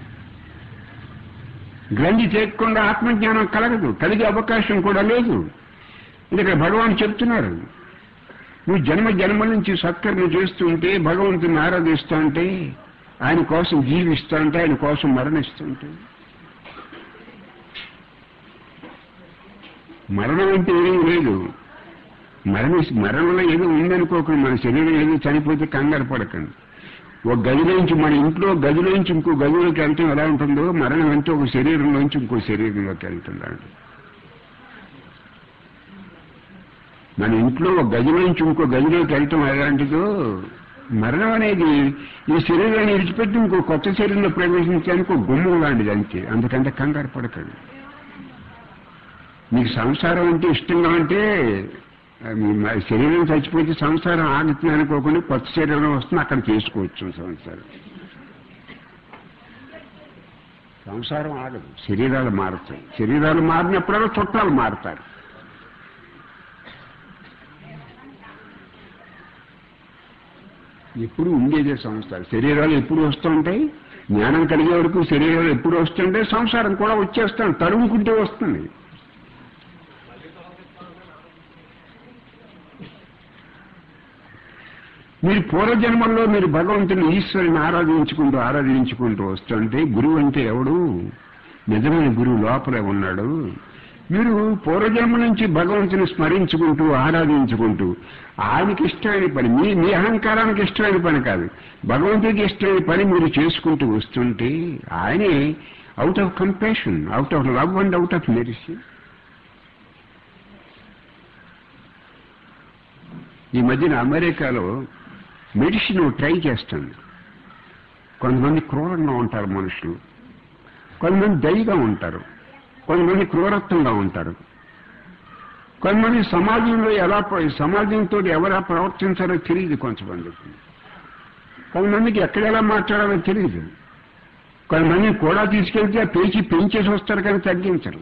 Speaker 1: గ్రంథి చేయకుండా ఆత్మజ్ఞానం కలగదు కలిగే అవకాశం కూడా లేదు ఇది ఇక్కడ భగవాన్ చెప్తున్నారు నువ్వు జన్మ జన్మల నుంచి సత్కర్మ చేస్తుంటే భగవంతుని ఆరాధిస్తూ ఉంటే ఆయన కోసం జీవిస్తూ ఉంటే ఆయన కోసం మరణిస్తుంటే మరణం అంటే ఏమీ లేదు మరణ మరణంలో ఏదో ఉందనుకోకండి మన శరీరం ఏదో చనిపోతే కంగారు పడకండి ఒక గదిలోంచి మన ఇంట్లో గదిలోంచి ఇంకో గదిలోకి వెళ్ళటం ఎలా ఉంటుందో మరణం అంటే ఒక శరీరంలోంచి ఇంకో శరీరంలోకి వెళ్తుందండి మన ఇంట్లో ఒక గదిలోంచి ఇంకో గదిలోకి వెళ్ళటం ఎలాంటిదో మరణం అనేది ఈ శరీరాన్ని విడిచిపెట్టి ఇంకో కొత్త శరీరంలో ప్రవేశించడానికి ఒక గుమ్మం లాంటిది అంతే అందుకంటే కంగారు పడకండి మీకు సంసారం అంటే ఇష్టంగా అంటే ఆ, మీ మ- శరీరం చచ్చిపోతే సంసారం ఆగుతుంది అనుకోకుండా కొత్త శరీరం వస్తుంది అక్కడ చేసుకోవచ్చు సంసారం సంసారం ఆగదు శరీరాలు మారుతాయి శరీరాలు మారినప్పుడల్లా చుట్టాలు మారుతారు ఎప్పుడు ఉండేదే సంసారం శరీరాలు ఎప్పుడు వస్తూ ఉంటాయి జ్ఞానం కలిగే వరకు శరీరాలు ఎప్పుడు వస్తుంటే సంసారం కూడా వచ్చేస్తాం తరుముకుంటే వస్తుంది మీరు పూర్వజన్మల్లో మీరు భగవంతుని ఈశ్వరుని ఆరాధించుకుంటూ ఆరాధించుకుంటూ వస్తుంటే గురువు అంటే ఎవడు నిజమైన గురువు లోపలే ఉన్నాడు మీరు పూర్వజన్మ నుంచి భగవంతుని స్మరించుకుంటూ ఆరాధించుకుంటూ ఆయనకి ఇష్టమైన పని మీ మీ అహంకారానికి ఇష్టమైన పని కాదు భగవంతుడికి ఇష్టమైన పని మీరు చేసుకుంటూ వస్తుంటే ఆయనే out of compassion out of love and out of medicine ఈ మధ్యన అమెరికాలో మెడిసిన్ ట్రై చేస్తుంది కొంతమంది క్రూరంగా ఉంటారు మనుషులు కొంతమంది దయగా ఉంటారు కొంతమంది క్రూరత్వంగా ఉంటారు కొంతమంది సమాజంలో ఎలా ప్ర- సమాజంతో ఎవరా ప్రవర్తించాలో తెలియదు కొంతమందికి కొంతమందికి ఎక్కడ ఎలా మాట్లాడాలో తెలియదు కొంతమంది కూడా తీసుకెళ్తే ఆ పేచి పెంచేసి వస్తారు కానీ తగ్గించరు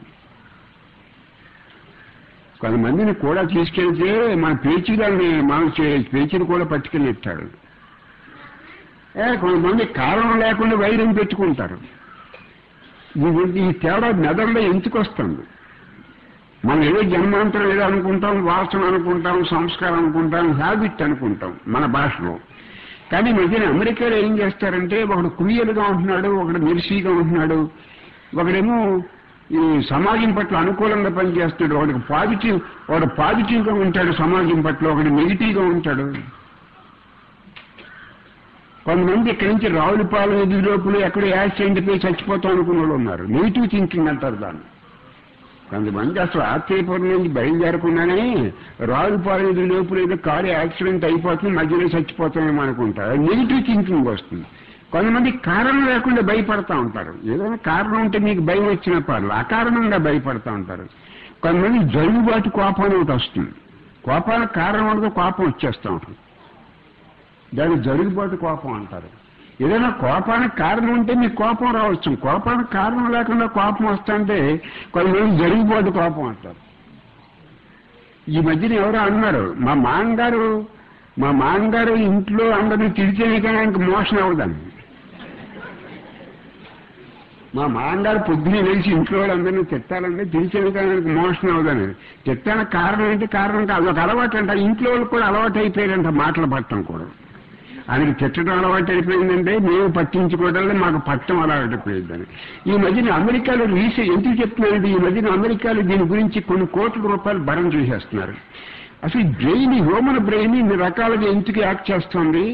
Speaker 1: కొంతమందిని కూడా తీసుకెళ్తే మన పేచీలని మన చే- పేచీని కూడా పట్టుకెళ్ళి ఇస్తాడు ఏ కొంతమంది కారణం లేకుండా వైరం పెట్టుకుంటారు ఈ- ఈ తేడా మెదడులో ఎందుకు వస్తుంది మనం ఏదో జన్మాంతరం ఏదో అనుకుంటాం వాసన అనుకుంటాం సంస్కారం అనుకుంటాం హ్యాబిట్ అనుకుంటాం మన భాషలో కానీ ఈ మధ్యన అమెరికాలో ఏం చేస్తారంటే ఒకడు క్రియలుగా ఉంటున్నాడు ఒకడు నిరసీగా ఉంటున్నాడు ఒకడేమో ఈ సమాజం పట్ల అనుకూలంగా పనిచేస్తున్నాడు ఒకడికి పాజిటివ్ వాడు పాజిటివ్ గా ఉంటాడు సమాజం పట్ల ఒకడు నెగిటివ్ గా ఉంటాడు కొంతమంది ఇక్కడి నుంచి రావులపాలెం ఎదురు లోపల ఎక్కడ యాక్సిడెంట్ పోయి చచ్చిపోతాం అనుకున్న వాళ్ళు ఉన్నారు నెగిటివ్ థింకింగ్ అంటారు దాన్ని కొంతమంది అసలు ఆత్రేయపురం నుంచి బయలుదేరకుండానే రావులపాలెం ఎదురు లోపల ఏదో కారు యాక్సిడెంట్ అయిపోతుంది మధ్యలో చచ్చిపోతామేమో అనుకుంటారు నెగిటివ్ థింకింగ్ వస్తుంది కొంతమంది కారణం లేకుండా భయపడతా ఉంటారు ఏదైనా కారణం ఉంటే మీకు భయం వచ్చిన పర్లేదు అకారణంగా భయపడతా ఉంటారు కొంతమంది జరుగుబాటు కోపం అని ఒకటి వస్తుంది కోపానికి కారణం ఉండదు కోపం వచ్చేస్తూ ఉంటుంది దాన్ని జరుగుబాటు కోపం అంటారు ఏదైనా కోపానికి కారణం ఉంటే మీకు కోపం రావచ్చు కోపానికి కారణం లేకుండా కోపం వస్తుంటే కొంతమంది జరిగిపోదు కోపం అంటారు ఈ మధ్యన ఎవరో అన్నారు మా మామగారు మా మామగారు ఇంట్లో అందరినీ తిరిచేది కానీ ఆయనకు మోషన్ అవ్వదని మా మామగారు పొద్దున్నే లేచి ఇంట్లో వాళ్ళందరినీ తిట్టాలంటే తిరిచేది కానీ ఆయనకు మోషన్ అవ్వదని తిట్టానికి కారణం ఏంటి కారణం కాదు ఒక అలవాటు అంట ఇంట్లో వాళ్ళకి కూడా అలవాటు అయిపోయారంట మాటలు పట్టడం కూడా ఆయనకి తిట్టడం అలవాటు అయిపోయిందంటే మేము పట్టించుకోవడం మాకు పట్టడం అలవాటు అయిపోయిందని ఈ మధ్యన అమెరికాలో రీసెంట్ ఎందుకు చెప్తున్నానంటే ఈ మధ్యన అమెరికాలో దీని గురించి కొన్ని కోట్ల రూపాయలు భరం చేసేస్తున్నారు అసలు బ్రెయిన్ హ్యూమన్ బ్రెయిన్ ఇన్ని రకాలుగా ఎందుకు యాక్ట్ చేస్తుంది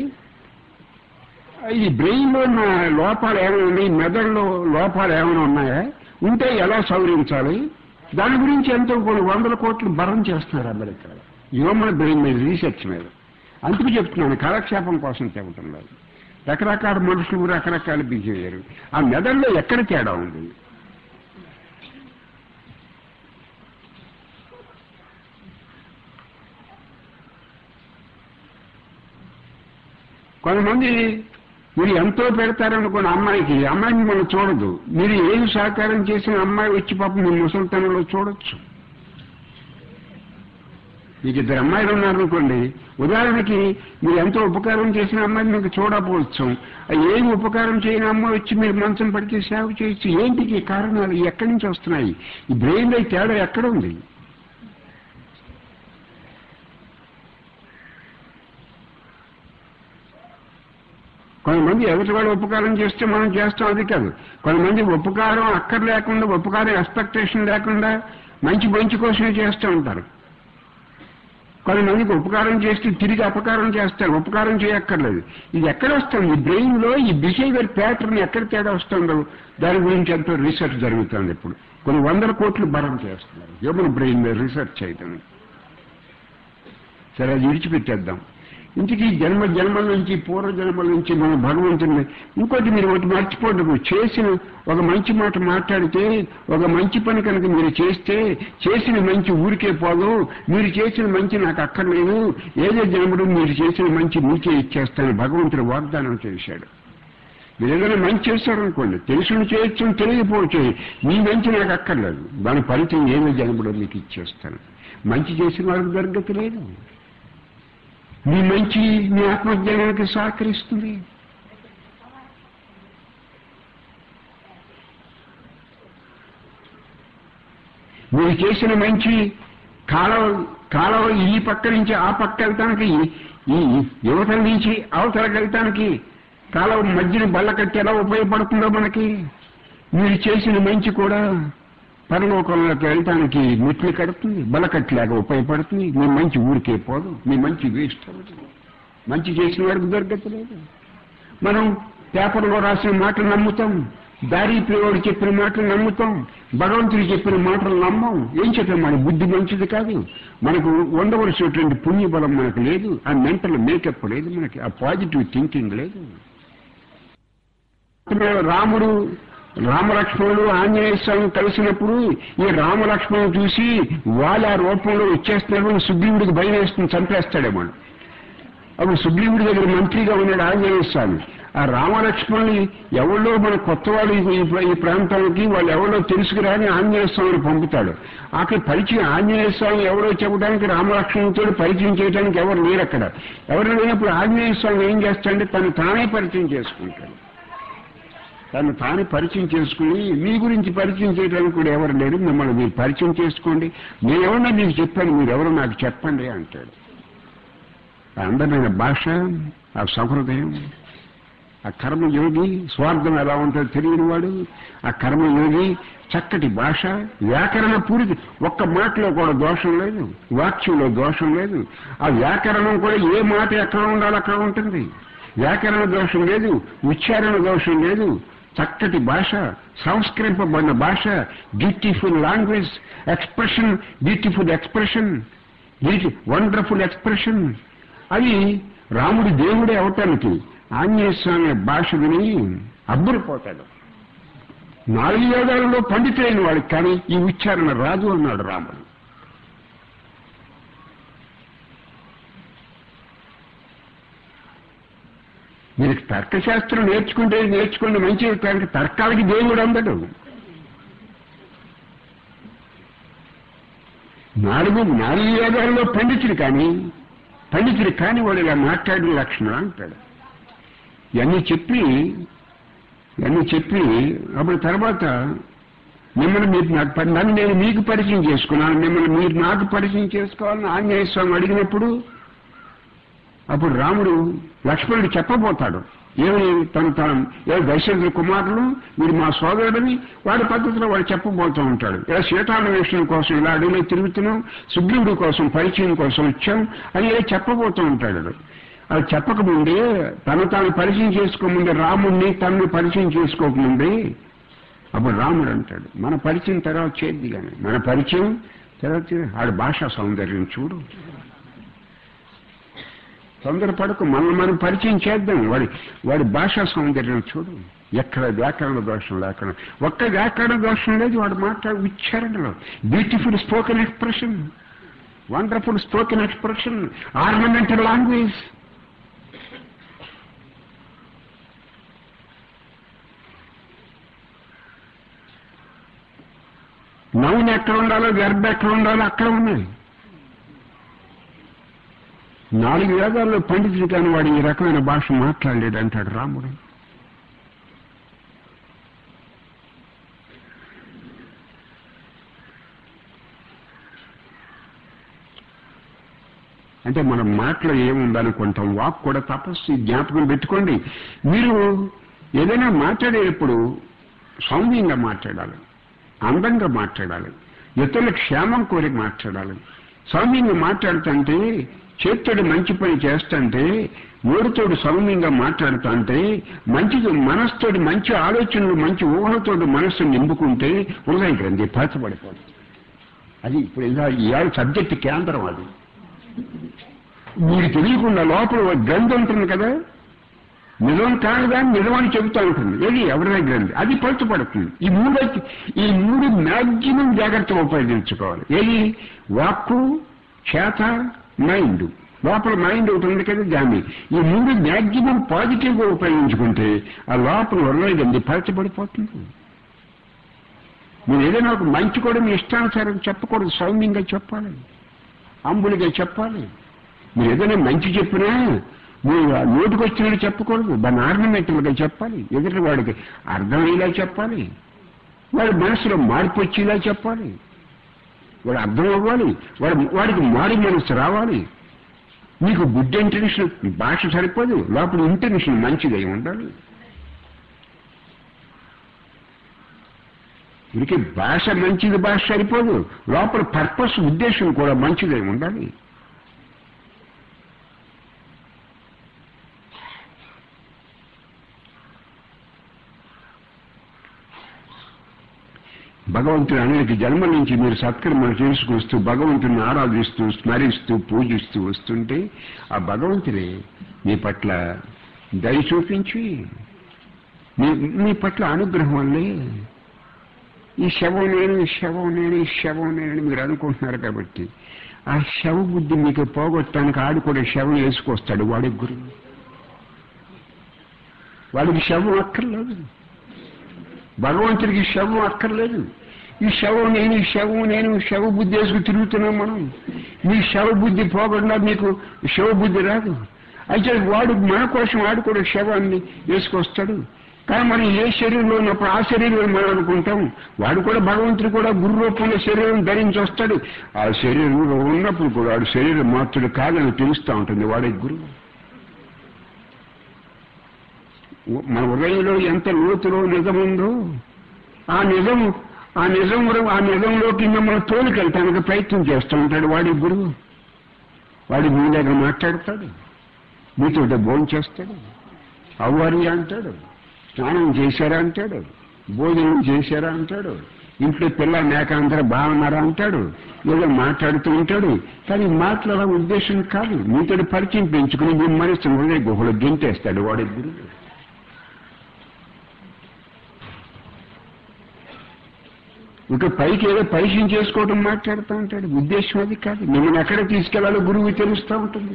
Speaker 1: ఈ బ్రెయిన్ లో ఉన్న లోపాలు ఏమైనా ఉన్నాయి మెదడులో లోపాలు ఏమైనా ఉన్నాయా ఉంటే ఎలా సవరించాలి దాని గురించి ఎంతో కొన్ని వందల కోట్లు భరం చేస్తున్నారు అమెరికాలో హ్యూమన్ బ్రెయిన్ మీద రీసెర్చ్ మీద అందుకు చెప్తున్నాను కాలక్షేపం కోసం చెప్పటం లేదు రకరకాల మనుషులు రకరకాల బిహేవియర్ ఆ మెదడులో ఎక్కడ తేడా ఉంది కొంతమంది మీరు ఎంతో పెడతారనుకున్న అమ్మాయికి అమ్మాయి మిమ్మల్ని చూడదు మీరు ఏం సహకారం చేసిన అమ్మాయి వచ్చి పాపం మీ ముసలితనంలో చూడొచ్చు మీకు ఇద్దరు అమ్మాయిలు ఉన్నారనుకోండి ఉదాహరణకి మీరు ఎంతో ఉపకారం చేసిన అమ్మాయిని మీకు చూడకపోవచ్చు ఆ ఏం ఉపకారం చేయని అమ్మాయి వచ్చి మీరు మంచం పడితే సేవ చేయొచ్చు ఏంటికి ఈ కారణాలు ఎక్కడి నుంచి వస్తున్నాయి ఈ బ్రెయిన్ లో ఈ తేడా ఎక్కడ ఉంది కొంతమంది ఎదుటి వాళ్ళు ఉపకారం చేస్తే మనం చేస్తాం అది కాదు కొంతమంది ఉపకారం అక్కర్ లేకుండా ఉపకారం ఎక్స్పెక్టేషన్ లేకుండా మంచి మంచి కోసమే చేస్తూ ఉంటారు కొంతమందికి ఉపకారం చేస్తే తిరిగి అపకారం చేస్తారు ఉపకారం చేయక్కర్లేదు ఇది ఎక్కడ వస్తుంది బ్రెయిన్ లో ఈ బిహేవియర్ ప్యాటర్న్ ఎక్కడ తేడా వస్తుందో దాని గురించి ఎంతో రీసెర్చ్ జరుగుతుంది ఇప్పుడు కొన్ని వందల కోట్లు భరం చేస్తున్నారు హ్యూమన్ బ్రెయిన్ మీద రీసెర్చ్ చేయటం సరే అది విడిచిపెట్టేద్దాం ఇంటికి జన్మ జన్మల నుంచి పూర్వ జన్మల నుంచి మనం భగవంతుని ఇంకోటి మీరు ఒకటి మర్చిపోవద్దు చేసిన ఒక మంచి మాట మాట్లాడితే ఒక మంచి పని కనుక మీరు చేస్తే చేసిన మంచి ఊరికే పోదు మీరు చేసిన మంచి నాకు అక్కర్లేదు ఏదో జన్మడు మీరు చేసిన మంచి మీకే ఇచ్చేస్తాను భగవంతుడు వాగ్దానం చేశాడు మీరు ఏదైనా మంచి చేస్తారనుకోండి తెలుసుని చేయొచ్చు తెలియకపోవచ్చు మీ మంచి నాకు అక్కర్లేదు దాని ఫలితం ఏదో జన్మడో మీకు ఇచ్చేస్తాను మంచి చేసిన వాళ్ళకి దొరకత లేదు మీ మంచి మీ ఆత్మజ్ఞానానికి సహకరిస్తుంది మీరు చేసిన మంచి కాలం కాలం ఈ పక్క నుంచి ఆ పక్క వెళ్తానికి ఈ యువతల నుంచి అవతలకి వెళ్తానికి కాలం మధ్యన బల్ల కట్టి ఎలా ఉపయోగపడుతుందో మనకి మీరు చేసిన మంచి కూడా పరలోకంలోకి వెళ్ళటానికి మెట్లు కడుతుంది బలకట్లాగా ఉపయోగపడుతుంది మీ మంచి ఊరికే పోదు మీ మంచి వేస్ట్ అవుతుంది మంచి చేసిన వాడికి దొరకట్లేదు మనం పేపర్లో రాసిన మాటలు నమ్ముతాం దారి పిల్లవాడు చెప్పిన మాటలు నమ్ముతాం భగవంతుడు చెప్పిన మాటలు నమ్మం ఏం చెప్పాం మన బుద్ధి మంచిది కాదు మనకు ఉండవలసినటువంటి పుణ్యబలం మనకు లేదు ఆ మెంటల్ మేకప్ లేదు మనకి ఆ పాజిటివ్ థింకింగ్ లేదు రాముడు రామలక్ష్మణుడు ఆంజనేయ స్వామి కలిసినప్పుడు ఈ రామలక్ష్మణుడు చూసి వాళ్ళ ఆ రూపంలో వచ్చేస్తున్నాడు సుగ్రీవుడికి భయం వేస్తుంది చంపేస్తాడేమో అప్పుడు సుగ్రీవుడి దగ్గర మంత్రిగా ఉన్నాడు ఆంజనేయ స్వామి ఆ రామలక్ష్మణుని ఎవరో మన కొత్త వాళ్ళు ఈ- ఈ ప్రాంతానికి వాళ్ళు ఎవరో తెలుసుకురాని ఆంజనేయ స్వామిని పంపుతాడు అక్కడ పరిచయం ఆంజనేయ స్వామి ఎవరో చెప్పడానికి రామలక్ష్మణుతో పరిచయం చేయడానికి ఎవరు లేరు అక్కడ ఎవరు లేనప్పుడు ఆంజనేయ స్వామి ఏం చేస్తాడంటే తను తానే పరిచయం చేసుకుంటాడు తను తాను పరిచయం చేసుకుని మీ గురించి పరిచయం చేయడానికి కూడా ఎవరు లేరు మిమ్మల్ని మీరు పరిచయం చేసుకోండి నేనెవరన్నా మీకు చెప్పాను మీరు ఎవరో నాకు చెప్పండి అంటాడు ఆ అందమైన భాష ఆ సహృదయం ఆ కర్మయోగి స్వార్థం ఎలా ఉంటుందో తెలియని వాడు ఆ కర్మయోగి చక్కటి భాష వ్యాకరణ పూరిత ఒక్క మాటలో కూడా దోషం లేదు వాక్యంలో దోషం లేదు ఆ వ్యాకరణం కూడా ఏ మాట ఎక్కడ ఉండాలో అక్కడ ఉంటుంది వ్యాకరణ దోషం లేదు ఉచ్చారణ దోషం లేదు చక్కటి భాష సంస్కరింపబడిన భాష beautiful language expression beautiful expression wonderful expression అది రాముడి దేవుడే అవటానికి ఆంజనేయ స్వామి భాష విని అబ్బురిపోతాడు నాలుగు వేదాలలో పండితులైన వాడికి కానీ ఈ ఉచ్చారణ రాదు అన్నాడు రాముడు మీరు తర్కశాస్త్రం నేర్చుకుంటే నేర్చుకుంటే మంచిది కానీ తర్కాలకి దేవుడు అందడు నాలుగు నాలుగు వేదాలలో పండితుడు కానీ పండితుడు కాని వాడు ఇలా మాట్లాడిన లక్షణం అంటాడు ఇవన్నీ చెప్పి ఇవన్నీ చెప్పి అప్పుడు తర్వాత మిమ్మల్ని మీరు నాకు పరి- నన్ను నేను మీకు పరిచయం చేసుకున్నాను మిమ్మల్ని మీరు నాకు పరిచయం చేసుకోవాలని ఆంజనేయ స్వామి అడిగినప్పుడు అప్పుడు రాముడు లక్ష్మణుడు చెప్పబోతాడు ఏమని తను తాను ఏ దశరథ కుమారులు వీడు మా సోదరుడని వాడి పద్ధతిలో వాడు చెప్పబోతూ ఉంటాడు ఇలా సీతాన్వేషణ కోసం ఇలా అడవిలో తిరుగుతున్నాం సుగ్రీవుడి కోసం పరిచయం కోసం వచ్చాం అని ఇలా చెప్పబోతూ ఉంటాడు అది చెప్పకముందే తను తాను పరిచయం చేసుకోకముందే రాముడిని తనని పరిచయం చేసుకోకముందే అప్పుడు రాముడు అంటాడు మన పరిచయం తర్వాత చేద్ది కానీ మన పరిచయం తర్వాత చే- ఆడి భాషా సౌందర్యం చూడు తొందరపడకు మనల్ని మనం పరిచయం చేద్దాం వాడి వాడి భాషా సౌందర్యం చూడు ఎక్కడ వ్యాకరణ దోషం లేకుండా ఒక్క వ్యాకరణ దోషం లేదు వాడు మాట్లాడే ఉచ్చారణలో beautiful spoken expression wonderful spoken expression ornamental language noun ఎక్కడ ఉండాలో గర్భ ఎక్కడ ఉండాలో అక్కడ ఉన్నాయి నాలుగు వేదాల్లో పండితుడు కాని వాడు ఈ రకమైన భాష మాట్లాడలేడు అంటాడు రాముడు అంటే మన మాటలో ఏముందనుకుంటాం వాక్ కూడా తపస్సు ఈ జ్ఞాపకం పెట్టుకోండి మీరు ఏదైనా మాట్లాడేటప్పుడు సౌమ్యంగా మాట్లాడాలి అందంగా మాట్లాడాలి ఇతరుల క్షేమం కోరి మాట్లాడాలి సౌమ్యంగా మాట్లాడుతుంటే చేత్తోడు మంచి పని చేస్తుంటే నోరుతోడు సౌమ్యంగా మాట్లాడుతుంటే మంచి మనసుతోటి మంచి ఆలోచనలు మంచి ఊహలతోటి మనస్సు నింపుకుంటే హృదయ గ్రంథి పరచబడిపోతుంది అది ఇప్పుడు ఇలా ఇవాళ సబ్జెక్ట్ కేంద్రం అది మీరు తెలియకుండా లోపల ఒక గ్రంథి ఉంటుంది కదా నిజం కాదు కానీ నిజం అని చెబుతూ ఉంటుంది ఏది ఎవరి దగ్గర ఉంది అది పరచబడుతుంది ఈ మూడు ఈ మూడు మ్యాక్సిమం జాగ్రత్తగా ఉపయోగించుకోవాలి ఏది వాక్కు చేత మైండ్ లోపల మైండ్ ఒకటి ఉంది కదా దాన్ని ఈ మూడు మ్యాక్సిమం పాజిటివ్ గా ఉపయోగించుకుంటే ఆ లోపల వరలైంది పరచబడిపోతుంది మీరు ఏదైనా ఒక మంచి కూడా మీ ఇష్టానుసారం చెప్పకూడదు సౌమ్యంగా చెప్పాలి అంబులిగా చెప్పాలి మీరు ఏదైనా మంచి చెప్పినా మీరు ఆ నోటికి వచ్చినట్టు చెప్పకూడదు దాన్ని ఆర్నమెంటల్గా చెప్పాలి ఎదుటి వాడికి అర్థమయ్యేలా చెప్పాలి వాడి మనసులో మార్పు వచ్చేలా చెప్పాలి వాడు అర్థం అవ్వాలి వాడు వాడికి మారి మనసు రావాలి మీకు గుడ్ ఇంటెన్షన్ భాష సరిపోదు లోపల ఇంటెన్షన్ మంచిదై ఉండాలి వీరికి భాష మంచిది భాష సరిపోదు లోపల పర్పస్ ఉద్దేశం కూడా మంచిదే ఉండాలి భగవంతుని అనేక జన్మల నుంచి మీరు సత్కర్మలు చేసుకొస్తూ భగవంతుని ఆరాధిస్తూ స్మరిస్తూ పూజిస్తూ వస్తుంటే ఆ భగవంతుడే మీ పట్ల దయ చూపించి మీ మీ పట్ల అనుగ్రహం వల్లే ఈ శవం నేను ఈ శవం నేను ఈ శవం నేను మీరు అనుకుంటున్నారు కాబట్టి ఆ శవ బుద్ధి మీకు పోగొట్టడానికి ఆడు కూడా శవం వేసుకొస్తాడు వాడి గురువు వాడికి శవం అక్కర్లేదు భగవంతుడికి శవం అక్కర్లేదు ఈ శవం నేను ఈ శవం నేను శవ బుద్ధి వేసుకు తిరుగుతున్నాం మనం మీ శవ బుద్ధి పోకుండా మీకు శవ బుద్ధి రాదు అయితే వాడు మన కోసం వాడు కూడా శవాన్ని వేసుకొస్తాడు కానీ మనం ఏ శరీరంలో ఉన్నప్పుడు ఆ శరీరం మనం అనుకుంటాం వాడు కూడా భగవంతుడు కూడా గురు రూపంలో శరీరం ధరించి వస్తాడు ఆ శరీరంలో ఉన్నప్పుడు కూడా వాడు శరీరం మాత్రుడు కాదని తెలుస్తూ ఉంటుంది వాడే గురువు మన హృదయంలో ఎంత లోతులో నిజం ఉందో ఆ నిజం ఆ నిజం ఆ నిజంలోకి మిమ్మల్ని తోలుకెళ్ళటానికి ప్రయత్నం చేస్తూ ఉంటాడు వాడి గురువు వాడి మీ దగ్గర మాట్లాడతాడు మీతో భోజనం చేస్తాడు అవ్వారి అంటాడు స్నానం చేశారా అంటాడు భోజనం చేశారా అంటాడు ఇంట్లో పిల్ల మేక అందరూ బాగున్నారా అంటాడు ఏదో మాట్లాడుతూ ఉంటాడు కానీ మాట్లాడే ఉద్దేశం కాదు మీతో పరిచయం పెంచుకుని మీ మనసు హృదయ గుహలో గెంటేస్తాడు వాడి గురువు ఇక పైకి ఏదో పరిచయం చేసుకోవడం మాట్లాడుతూ ఉంటాడు ఉద్దేశం అది కాదు మిమ్మల్ని ఎక్కడ తీసుకెళ్లాలో గురువు తెలుస్తూ ఉంటుంది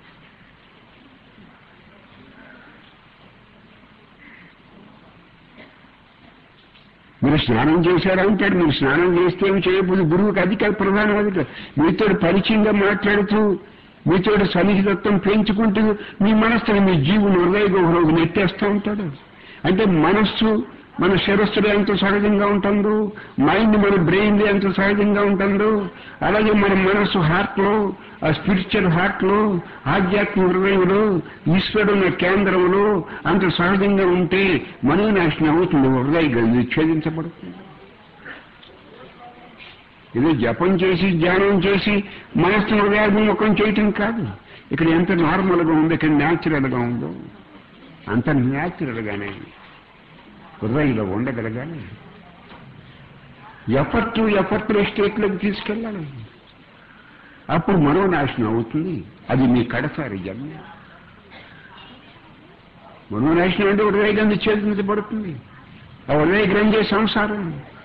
Speaker 1: మీరు స్నానం చేశారా అంటాడు మీరు స్నానం చేస్తే ఏమి చేయకపోతే గురువుకి అది కాదు ప్రధానం అది కాదు మీతో పరిచయంగా మాట్లాడుతూ మీతో సన్నిహితత్వం పెంచుకుంటూ మీ మనస్సుని మీ జీవుని హృదయ గుహలోకి నెట్టేస్తూ ఉంటాడు అంటే మనస్సు మన శిరస్సులో ఎంత సహజంగా ఉంటుందో మైండ్ మన బ్రెయిన్ ఎంత సహజంగా ఉంటుందో అలాగే మన మనస్సు హార్ట్ లో ఆ స్పిరిచువల్ హార్ట్ లో ఆధ్యాత్మిక హృదయంలో ఈశ్వరున్న కేంద్రంలో అంత సహజంగా ఉంటే మనోనాశనం అవుతుంది హృదయ గ్రంథి ఛేదించబడుతుంది ఏదో జపం చేసి ధ్యానం చేసి మనస్సు హృదయాభిముఖం చేయటం కాదు ఇక్కడ ఎంత నార్మల్గా ఉంది ఇక్కడ న్యాచురల్గా ఉందో అంత న్యాచురల్గానే హృదయంలో ఉండగలగాలి ఎఫర్ట్ ఎఫర్ట్ స్టేట్లోకి తీసుకెళ్ళాలి అప్పుడు మనోనాశనం అవుతుంది అది మీ కడసారి జన్మ మనోనాశనం అంటే హృదయ గ్రంథి ఛేదించబడుతుంది ఆ హృదయ గ్రంథే సంసారం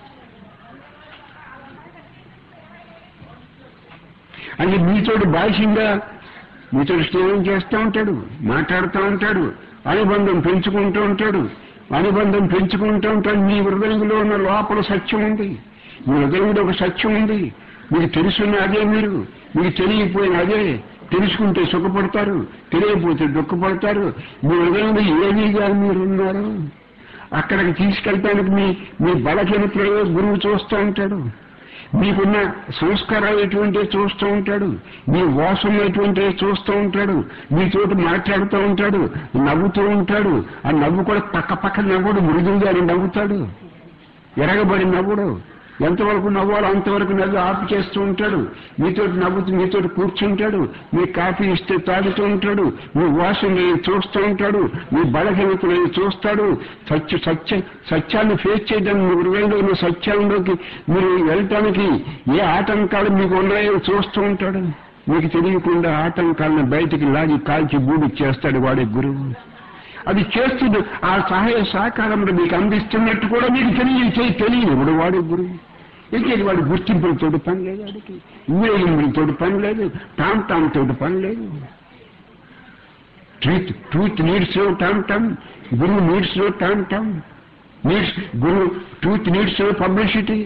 Speaker 1: అంటే మీతోడు బాహ్యంగా మీతో స్నేహం చేస్తూ ఉంటాడు మాట్లాడుతూ ఉంటాడు అనుబంధం పెంచుకుంటూ ఉంటాడు అనుబంధం పెంచుకుంటూ ఉంటాడు మీ హృదయంలో ఉన్న లోపల సత్యం ఉంది మీ హృదయంలో ఒక సత్యం ఉంది మీకు తెలుసున్న అదే మీరు మీకు తెలియకపోయిన అదే తెలుసుకుంటే సుఖపడతారు తెలియకపోతే దుఃఖపడతారు మీ హృదయంలో ఏమీగా మీరు ఉన్నారు అక్కడికి తీసుకెళ్ళటానికి మీ మీ బలహీనతలో గురువు చూస్తూ ఉంటాడు మీకున్న సంస్కారాలు ఎటువంటి చూస్తూ ఉంటాడు మీ వాసం ఎటువంటి చూస్తూ ఉంటాడు మీతోటి మాట్లాడుతూ ఉంటాడు నవ్వుతూ ఉంటాడు ఆ నవ్వు కూడా పక్క పక్క నవ్వుడు మృదువుగాని నవ్వుతాడు ఎరగబడి నవ్వుడు ఎంతవరకు నవ్వాలో అంతవరకు నవ్వు ఆపు చేస్తూ ఉంటాడు మీతో నవ్వుతూ మీతో కూర్చుంటాడు మీ కాఫీ ఇస్తే తాగుతూ ఉంటాడు మీ వాసన చూస్తూ ఉంటాడు మీ బలహీనతలను చూస్తాడు సత్య సత్య సత్యాన్ని ఫేస్ చేయడానికి మీ హృదయంలో ఉన్న సత్యంలోకి మీరు వెళ్ళటానికి ఏ ఆటంకాలు మీకు ఉన్నాయో చూస్తూ ఉంటాడు మీకు తెలియకుండా ఆటంకాలను బయటికి లాగి కాల్చి బూడి చేస్తాడు వాడే గురువు అది చేస్తుంది ఆ సహాయ సహకారంలో మీకు అందిస్తున్నట్టు కూడా మీకు తెలియ తెలియదు ఇప్పుడు వాడు గురువు ఇంకేది వాడి గుర్తింపులతో పని లేదు వాడికి ఊరేగింపులతో పని లేదు టామ్ టామ్ తోటి పని లేదు truth truth needs tom tom గురువు needs tom tom needs guru truth needs publicity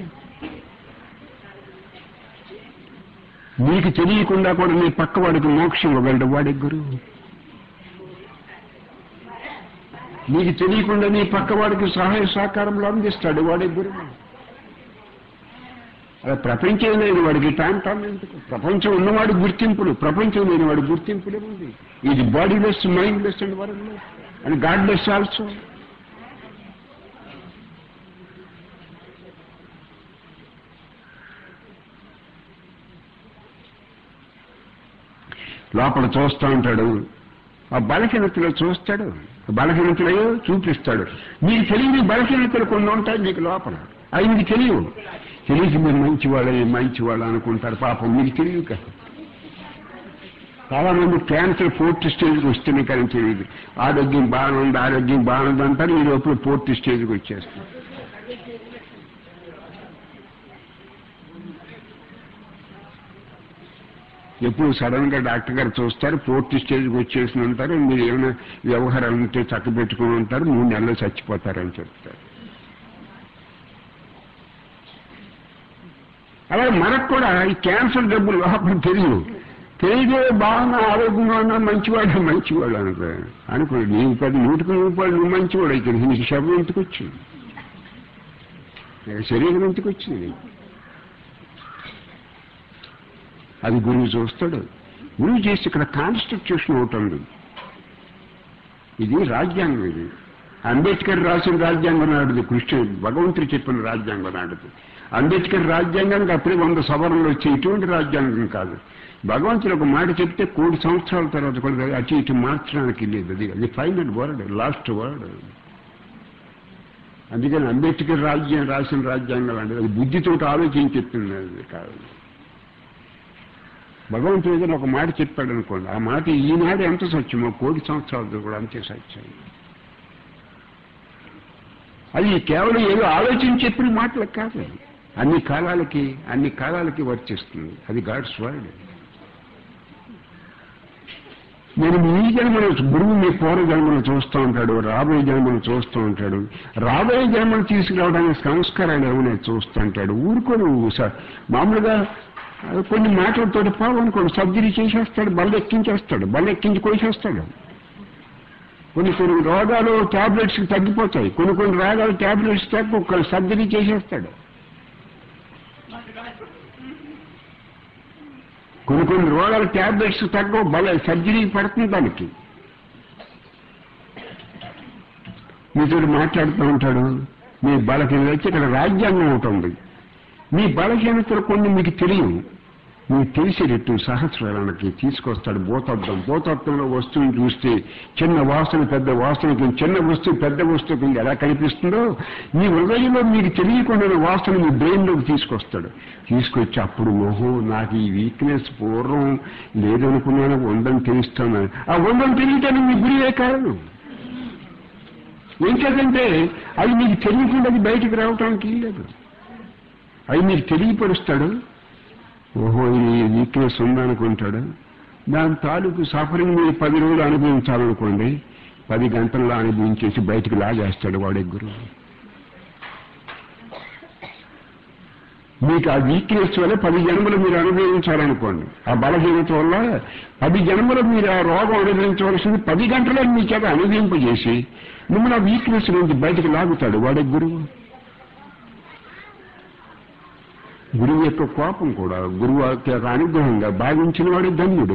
Speaker 1: నీకు తెలియకుండా కూడా నీ పక్కవాడికి మోక్షం ఇవ్వగలడు వాడి గురువు నీకు తెలియకుండా నీ పక్కవాడికి సహాయ సహకారంలో అందిస్తాడు వాడి గురువు అలా ప్రపంచం లేని వాడికి టాన్ టాన్ ఎందుకు ప్రపంచం ఉన్నవాడు గుర్తింపులు ప్రపంచం లేని వాడు గుర్తింపులే ఉంది ఇది bodyless mindless and world and godless also లోపల చూస్తూ ఉంటాడు ఆ బలహీనతలో చూస్తాడు బలహీనతలో చూపిస్తాడు మీకు తెలియని బలహీనతలు కొన్ని ఉంటాయి మీకు లోపల అవి మీకు తెలియవు తెలిసి మీరు మంచివాళ్ళని మంచివాళ్ళు అనుకుంటారు పాపం మీకు తెలియదు కదా చాలా మంది క్యాన్సర్ ఫోర్త్ స్టేజ్కి వస్తుంది కానీ తెలియదు ఆరోగ్యం బాగుంది ఆరోగ్యం బాగుంది అంటారు ఈ లోపల ఫోర్త్ స్టేజ్కి వచ్చేస్తారు ఎప్పుడు సడన్ గా డాక్టర్ గారు చూస్తారు ఫోర్త్ స్టేజ్కి వచ్చేసి ఉంటారు మీరు ఏమైనా వ్యవహారాలు ఉంటే చక్క పెట్టుకుని ఉంటారు మూడు నెలలు చచ్చిపోతారని చెప్తారు అలాగే మనకు కూడా ఈ క్యాన్సర్ జబ్బు లోపల తెలియదు తెలియదే బాగా ఆరోగ్యంగా ఉన్నా మంచివాడు మంచివాడు అనుకో అనుకో నీవు పది నూటికి రూపాయలు నువ్వు మంచివాడు అయితే నీకు శవం ఎందుకు వచ్చింది నీకు శరీరం ఎందుకు వచ్చింది నీకు అది గురువు చూస్తాడు గురువు చేసి ఇక్కడ కాన్స్టిట్యూషన్ అవుతుంది ఇది రాజ్యాంగం ఇది అంబేద్కర్ రాసిన రాజ్యాంగం నాడుది కృష్ణ భగవంతుడు చెప్పిన రాజ్యాంగం నాడుది అంబేద్కర్ రాజ్యాంగానికి అప్పుడే వంద సవరణలు వచ్చే ఇటువంటి రాజ్యాంగం కాదు భగవంతుడు ఒక మాట చెప్తే కోటి సంవత్సరాల తర్వాత కూడా అటు ఇటు మార్చడానికి లేదు అది అది ఫైనల్ వర్డ్ లాస్ట్ వర్డ్ అందుకని అంబేద్కర్ రాజ్యం రాసిన రాజ్యాంగం అంటే అది బుద్ధితో ఆలోచించి చెప్పింది అది కాదు భగవంతుడు ఏదైనా ఒక మాట చెప్పాడు అనుకోండి ఆ మాట ఈనాడు ఎంత సత్యమో కోటి సంవత్సరాలతో కూడా అంతే సత్యం అది కేవలం ఏదో ఆలోచించి చెప్పిన మాటలకు కాదు అన్ని కాలాలకి అన్ని కాలాలకి వర్తిస్తుంది అది గాడ్స్ వర్డ్ నేను మీ జన్మను గురువు మీ పూర్వ జన్మను చూస్తూ ఉంటాడు రాబోయే జన్మను చూస్తూ ఉంటాడు రాబోయే జన్మను తీసుకురావడానికి సంస్కారాలు ఏమైనా చూస్తూ ఉంటాడు ఊరుకొని స- మామూలుగా కొన్ని మాటలతో పాలనుకోండి సర్జరీ చేసేస్తాడు బల్ల ఎక్కించేస్తాడు బల్ల ఎక్కించి కోసేస్తాడు కొన్ని కొన్ని రోగాలు టాబ్లెట్స్ తగ్గిపోతాయి కొన్ని కొన్ని రోగాలు టాబ్లెట్స్ తగ్గి ఒక సర్జరీ చేసేస్తాడు కొన్ని కొన్ని రోగాల టాబ్లెట్స్ తగ్గ బల సర్జరీ పడుతుంది దానికి మీతో మాట్లాడుతూ ఉంటాడు మీ బలహీనత వచ్చి ఇక్కడ రాజ్యాంగం ఉంటుంది మీ బలహీనతలు కొన్ని మీకు తెలియవు మీకు తెలిసేటట్టు సహస్రాలకి తీసుకొస్తాడు భూతత్వం భూతత్వంలో వస్తువుని చూస్తే చిన్న వాసన పెద్ద వాసనకి చిన్న వస్తువు పెద్ద వస్తువుకి ఎలా కనిపిస్తుందో మీ హృదయంలో మీకు తెలియకుండా వాసన మీ బ్రెయిన్లోకి తీసుకొస్తాడు తీసుకొచ్చి అప్పుడు ఓహో నాకు ఈ వీక్నెస్ పూర్వం లేదనుకున్నాను ఉందని తెలుస్తాను ఆ ఉందని తెలియటానికి మీ గురివే కారణం ఏంటంటే అది మీకు తెలియకుండా అది బయటికి రావటానికి లేదు అవి మీకు తెలియపరుస్తాడు ఓహో ఇది వీక్నెస్ ఉందనుకుంటాడు దాని తాలూకు సఫరింగ్ మీరు పది రోజులు అనుభవించాలనుకోండి పది గంటల్లో అనుభవించేసి బయటికి లాగేస్తాడు వాడి గురువు మీకు ఆ వీక్నెస్ వల్ల పది జన్మలు మీరు అనుభవించాలనుకోండి ఆ బలహీనత వల్ల పది జన్మలు మీరు ఆ రోగం అనుభవించవలసింది పది గంటల్లో మీ చేత అనుభవింపజేసి మిమ్మల్ని ఆ వీక్నెస్ నుంచి బయటకు లాగుతాడు వాడి గురువు గురువు యొక్క కోపం కూడా గురువు యొక్క అనుగ్రహంగా భావించిన వాడు ధన్యుడు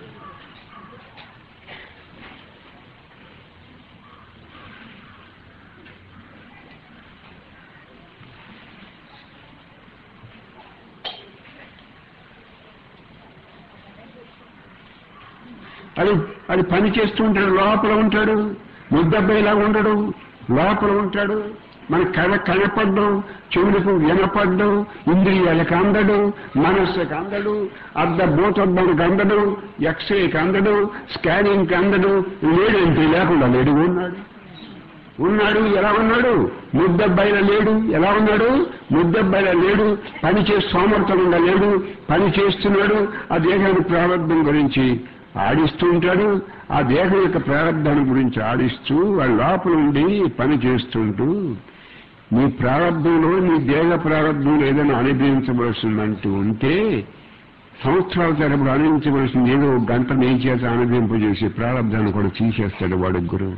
Speaker 1: అది అది పని చేస్తూ ఉంటాడు లోపల ఉంటాడు ముద్దబ్బాయిలా ఉండడు లోపల ఉంటాడు మన కళ కనపడ్డు చెవులకు వినపడ్డు ఇంద్రియాలకు అందడు మనస్సుకు అందడు అర్ధ భూతద్దానికి అందడు ఎక్స్రేకి అందడు స్కానింగ్కి అందడు లేడంటే లేకుండా లేడు ఉన్నాడు ఉన్నాడు ఎలా ఉన్నాడు ముద్దబ్బాయిల లేడు ఎలా ఉన్నాడు ముద్దబ్బాయిల లేడు పని చేసి సోమర్థనంగా లేడు పని చేస్తున్నాడు ఆ దేహానికి ప్రారంభం గురించి ఆడిస్తూ ఉంటాడు ఆ దేహం యొక్క ప్రారంభాన్ని గురించి ఆడిస్తూ వాళ్ళ లోపల ఉండి పని చేస్తుంటూ నీ ప్రారంభంలో నీ దేహ ప్రారంభంలో ఏదైనా అనుభవించవలసిందంటూ ఉంటే సంవత్సరాల తరపుడు అనుభవించవలసింది ఏదో ఒక గంట నీ చేత అనుభవింపజేసి ప్రారంభాన్ని కూడా తీసేస్తాడు వాడి గురువు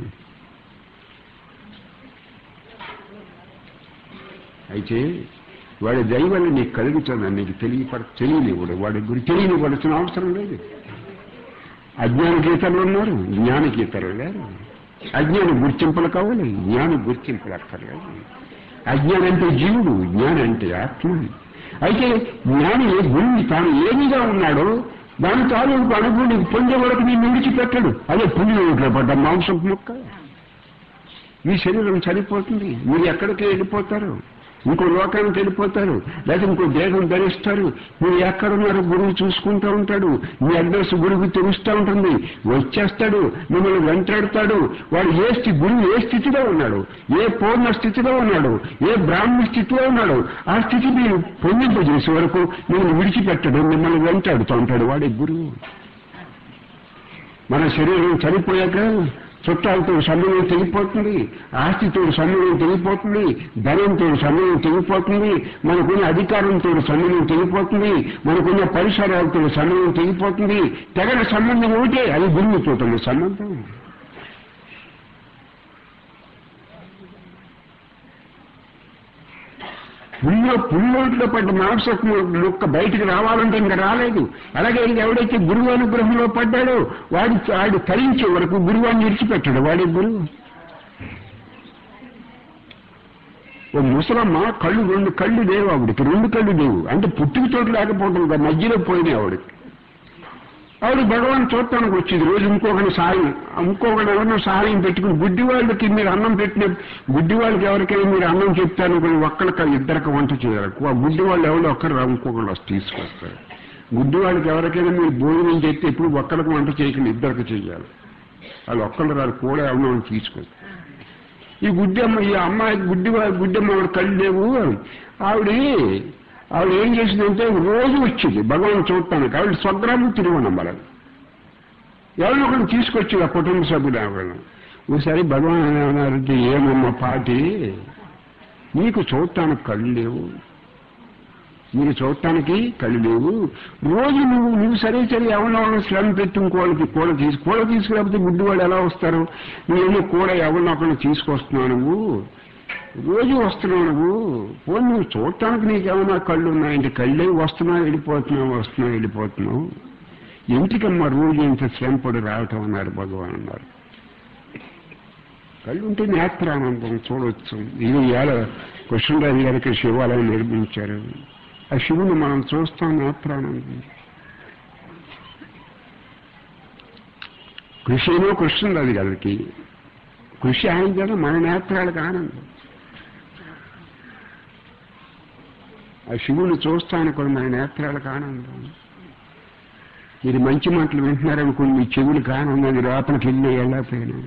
Speaker 1: అయితే వాడి దైవాన్ని నీకు కలుగుతుందని నీకు తెలియపడ తెలియనివ్వడు వాడి గురి తెలియనివ్వలసిన అవసరం లేదు అజ్ఞానకేతరులు ఉన్నారు జ్ఞానకేతరులు లేరు అజ్ఞాన గుర్తింపులు కావాలి జ్ఞాన గుర్తింపులు అక్కర్లేదు అజ్ఞానం అంటే జీవుడు జ్ఞానం అంటే ఆత్మ అయితే జ్ఞాని గురువు తాను ఏమిగా ఉన్నాడో దాని తాలూకు అనుభవం నీకు పొందే వరకు నేను విడిచిపెట్టడు అదే పుణ్యంలో పడ్డ మాంసం ముక్క మీ శరీరం చనిపోతుంది మీరు ఎక్కడికి వెళ్ళిపోతారు ఇంకో లోకానికి వెళ్ళిపోతారు లేదా ఇంకో దేహం ధరిస్తారు మీరు ఎక్కడున్నారో గురువు చూసుకుంటూ ఉంటాడు మీ అడ్రస్ గురువు తెలుస్తూ ఉంటుంది వచ్చేస్తాడు మిమ్మల్ని వెంటాడుతాడు వాడు ఏ స్థితి గురువు ఏ స్థితిలో ఉన్నాడు ఏ పూర్ణ స్థితిలో ఉన్నాడు ఏ బ్రాహ్మణ స్థితిలో ఉన్నాడు ఆ స్థితి మీరు పొందింపజేసే వరకు మిమ్మల్ని విడిచిపెట్టడు మిమ్మల్ని వెంటాడుతూ ఉంటాడు వాడే గురువు మన శరీరం చనిపోయాక చుట్టాలతో సమయం తెగిపోతుంది ఆస్తితో సమయం తెగిపోతుంది ధనంతో సమయం తెగిపోతుంది మనకున్న అధికారంతో సమయం తెగిపోతుంది మనకున్న పరిసరాలతో సమయం తెగిపోతుంది తెగన సంబంధం ఒకటే అది గురిగిపోతుంది సంబంధం పుల్లో పుల్లోట్లో పడ్డ మాంస ముక్క బయటికి రావాలంటే ఇంకా రాలేదు అలాగే ఇది ఎవడైతే గురువు అనుగ్రహంలో పడ్డాడో వాడి వాడు తరించే వరకు గురువాన్ని విడిచిపెట్టాడు వాడే గురువు ఓ ముసలమ్మ కళ్ళు రెండు కళ్ళు లేవు ఆవిడకి రెండు కళ్ళు లేవు అంటే పుట్టుకతోటి లేకపోవడం కదా, మధ్యలో పోయినాయి ఆవిడకి ఆవిడ భగవాన్ చూడటానికి వచ్చింది రోజు ఇంకొకరి సహాయం ఇంకొకటి ఎవరినో సహాయం పెట్టుకుని గుడ్డి వాళ్ళకి మీరు అన్నం పెట్టిన గుడ్డి వాళ్ళకి ఎవరికైనా మీరు అన్నం చెప్తాను కొన్ని ఒక్కరికి ఇద్దరికి వంట చేయాలి ఆ గుడ్డి వాళ్ళు ఎవరో ఒక్కరు రా ఇంకొకరు వస్తే తీసుకొస్తారు గుడ్డి వాళ్ళకి ఎవరికైనా మీరు భోజనం చేస్తే ఎప్పుడు ఒక్కరికి వంట చేయకుండా ఇద్దరికి చేయాలి వాళ్ళు ఒక్కరు రారు కూడా ఎవరినో తీసుకొస్తారు ఈ గుడ్డి అమ్మ ఈ అమ్మాయి గుడ్డి వా- గుడ్డి అమ్మ ఆవిడ కళ్ళు లేవు ఆవిడ ఆవిడ ఏం చేసిందంటే రోజు వచ్చింది భగవాన్ చూడటానికి ఆవిడ స్వగ్రామం తిరువనమ్మల ఎవరిని ఒకరిని తీసుకొచ్చి ఆ కుటుంబ సభ్యులు ఆవిడ ఒకసారి భగవాన్ ఏమన్నారంటే ఏమమ్మ పాటి నీకు చూడటానికి కళ్ళు లేవు మీరు చూడటానికి కళ్ళు లేవు రోజు నువ్వు నువ్వు సరే సరే ఎవరినో శ్రమ పెట్టి ఇంకోళ్ళకి కూడ తీసు కూడ తీసుకురాకపోతే గుడ్డి వాళ్ళు ఎలా వస్తారు నువ్వేమో కూడ ఎవరినో ఒకరిని తీసుకొస్తున్నావు నువ్వు రోజు వస్తున్నావు నువ్వు పోనీ నువ్వు చూడటానికి నీకేమైనా కళ్ళు ఉన్నాయంటే కళ్ళే వస్తున్నావు వెళ్ళిపోతున్నావు వస్తున్నావు వెళ్ళిపోతున్నావు ఎందుకమ్మా రోజు ఇంత శ్రమపడి రావటం అన్నారు భగవాన్ అన్నారు కళ్ళు ఉంటే నేత్రానందం చూడవచ్చు ఇది ఇవాళ కృష్ణరాజు గారికి శివాలయం నిర్మించారు ఆ శివుని మనం చూస్తాం నేత్రానందం కృషి ఏమో కృష్ణరాజు గారికి కృషి ఆయన కదా మన నేత్రాలకు ఆనందం ఆ శివుని చూస్తాను కూడా మన నేత్రాలకు ఆనందం మీరు మంచి మాటలు వింటున్నారనుకోండి మీ చెవులకు ఆనందం అది లోపలికి వెళ్ళి వెళ్ళకపోయినా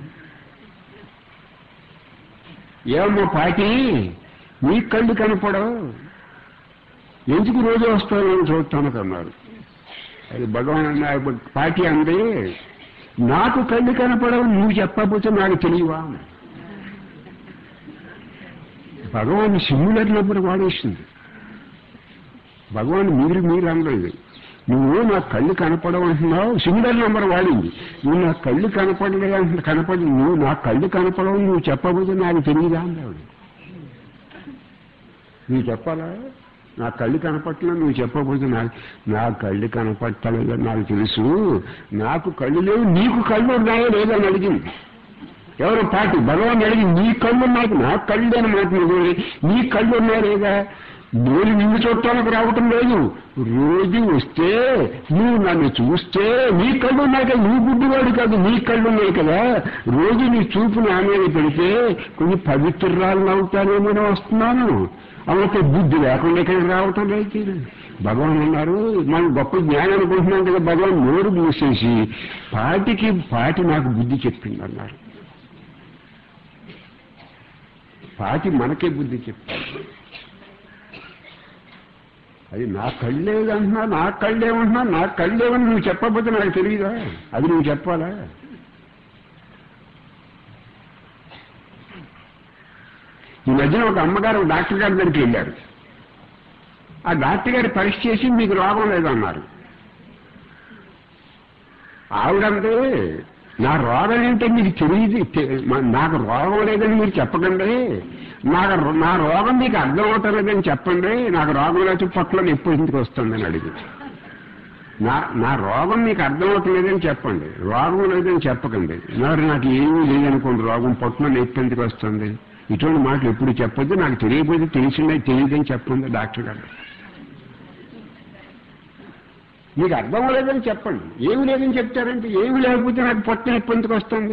Speaker 1: ఏమో పాటి మీ కళ్ళు కనపడవు ఎందుకు రోజు వస్తానని చూస్తాను అన్నారు అది భగవాన్ అన్న పాటి అంది నాకు కళ్ళు కనపడవు నువ్వు చెప్పకపోతే నాకు తెలియవా భగవాన్ సిమ్యులర్ నెంబర్ వాడేసింది భగవాన్ మీరు మీరు అనలేదు నువ్వు నా కళ్ళు కనపడవు అంటున్నావు సింగల్ నెంబర్ వాడింది నువ్వు నా కళ్ళు కనపడలే అంటున్నా కనపడి నువ్వు నా కళ్ళు కనపడవు నువ్వు చెప్పబోతే నాకు తెలియదా అన్నాడు నువ్వు చెప్పాలా నా కళ్ళు కనపట్టలే నువ్వు చెప్పబోతే నాకు నా కళ్ళు కనపట్టలేదని నాకు తెలుసు నాకు కళ్ళు లేవు నీకు కళ్ళు ఉన్నాయో లేదని అడిగింది ఎవరో పాటి భగవాన్ అడిగింది నీ కళ్ళు నాకు నా కళ్ళు అని మాట నిజమే. నీ కళ్ళు ఉన్నాయో లేదా నేను నిన్ను చూడటానికి రావటం లేదు రోజు వస్తే నువ్వు నన్ను చూస్తే నీ కళ్ళు ఉన్నాయి కదా నువ్వు గుడ్డివాడు కాదు నీ కళ్ళు ఉన్నాయి కదా రోజు నీ చూపు నా మీద పెడితే కొన్ని పవిత్రాలు నవ్వుతానేమో వస్తున్నాను అవతే బుద్ధి లేకుండా ఇక్కడ రావటం లేదు భగవాన్ అన్నారు మనం గొప్ప జ్ఞానం అనుకుంటున్నాం కదా భగవాన్ నోరు మూసేసి పాటికి పాటి నాకు బుద్ధి చెప్పింది అన్నారు పాటి మనకే బుద్ధి చెప్తారు అది నా కళ్ళేదంటున్నా నా కళ్ళేమంటున్నా నా కళ్ళేమని నువ్వు చెప్పకపోతే నాకు తెలియదా అది నువ్వు చెప్పాలా ఈ మధ్యన ఒక అమ్మగారు డాక్టర్ గారి దగ్గరికి వెళ్ళారు ఆ డాక్టర్ గారు పరీక్ష చేసి మీకు రోగం లేదన్నారు ఆవిడంటే నా రోగం ఏంటో మీకు తెలియదు తె- మ- నాకు రోగం లేదని మీరు చెప్పకండి నాకు రో- నా రోగం మీకు అర్థం అవటం లేదని చెప్పండి నాకు రోగం లేకపోతే పొట్టలో ఎప్పుడు ఇంటికి వస్తుందని అడిగి నా నా రోగం మీకు అర్థం అవటం లేదని చెప్పండి రోగం లేదని చెప్పకండి మరి నాకు ఏమీ లేదనుకోండి రోగం పొట్టలో నొప్పి ఎందుకు వస్తుంది ఇటువంటి మాటలు ఎప్పుడు చెప్పొద్దు నాకు తెలియకపోతే తెలిసిందే తెలియదని చెప్పండి డాక్టర్ గారు మీకు అర్థం లేదని చెప్పండి ఏమి లేదని చెప్తారంటే ఏమి లేకపోతే నాకు పొట్ట నొప్పి ఎందుకు వస్తుంది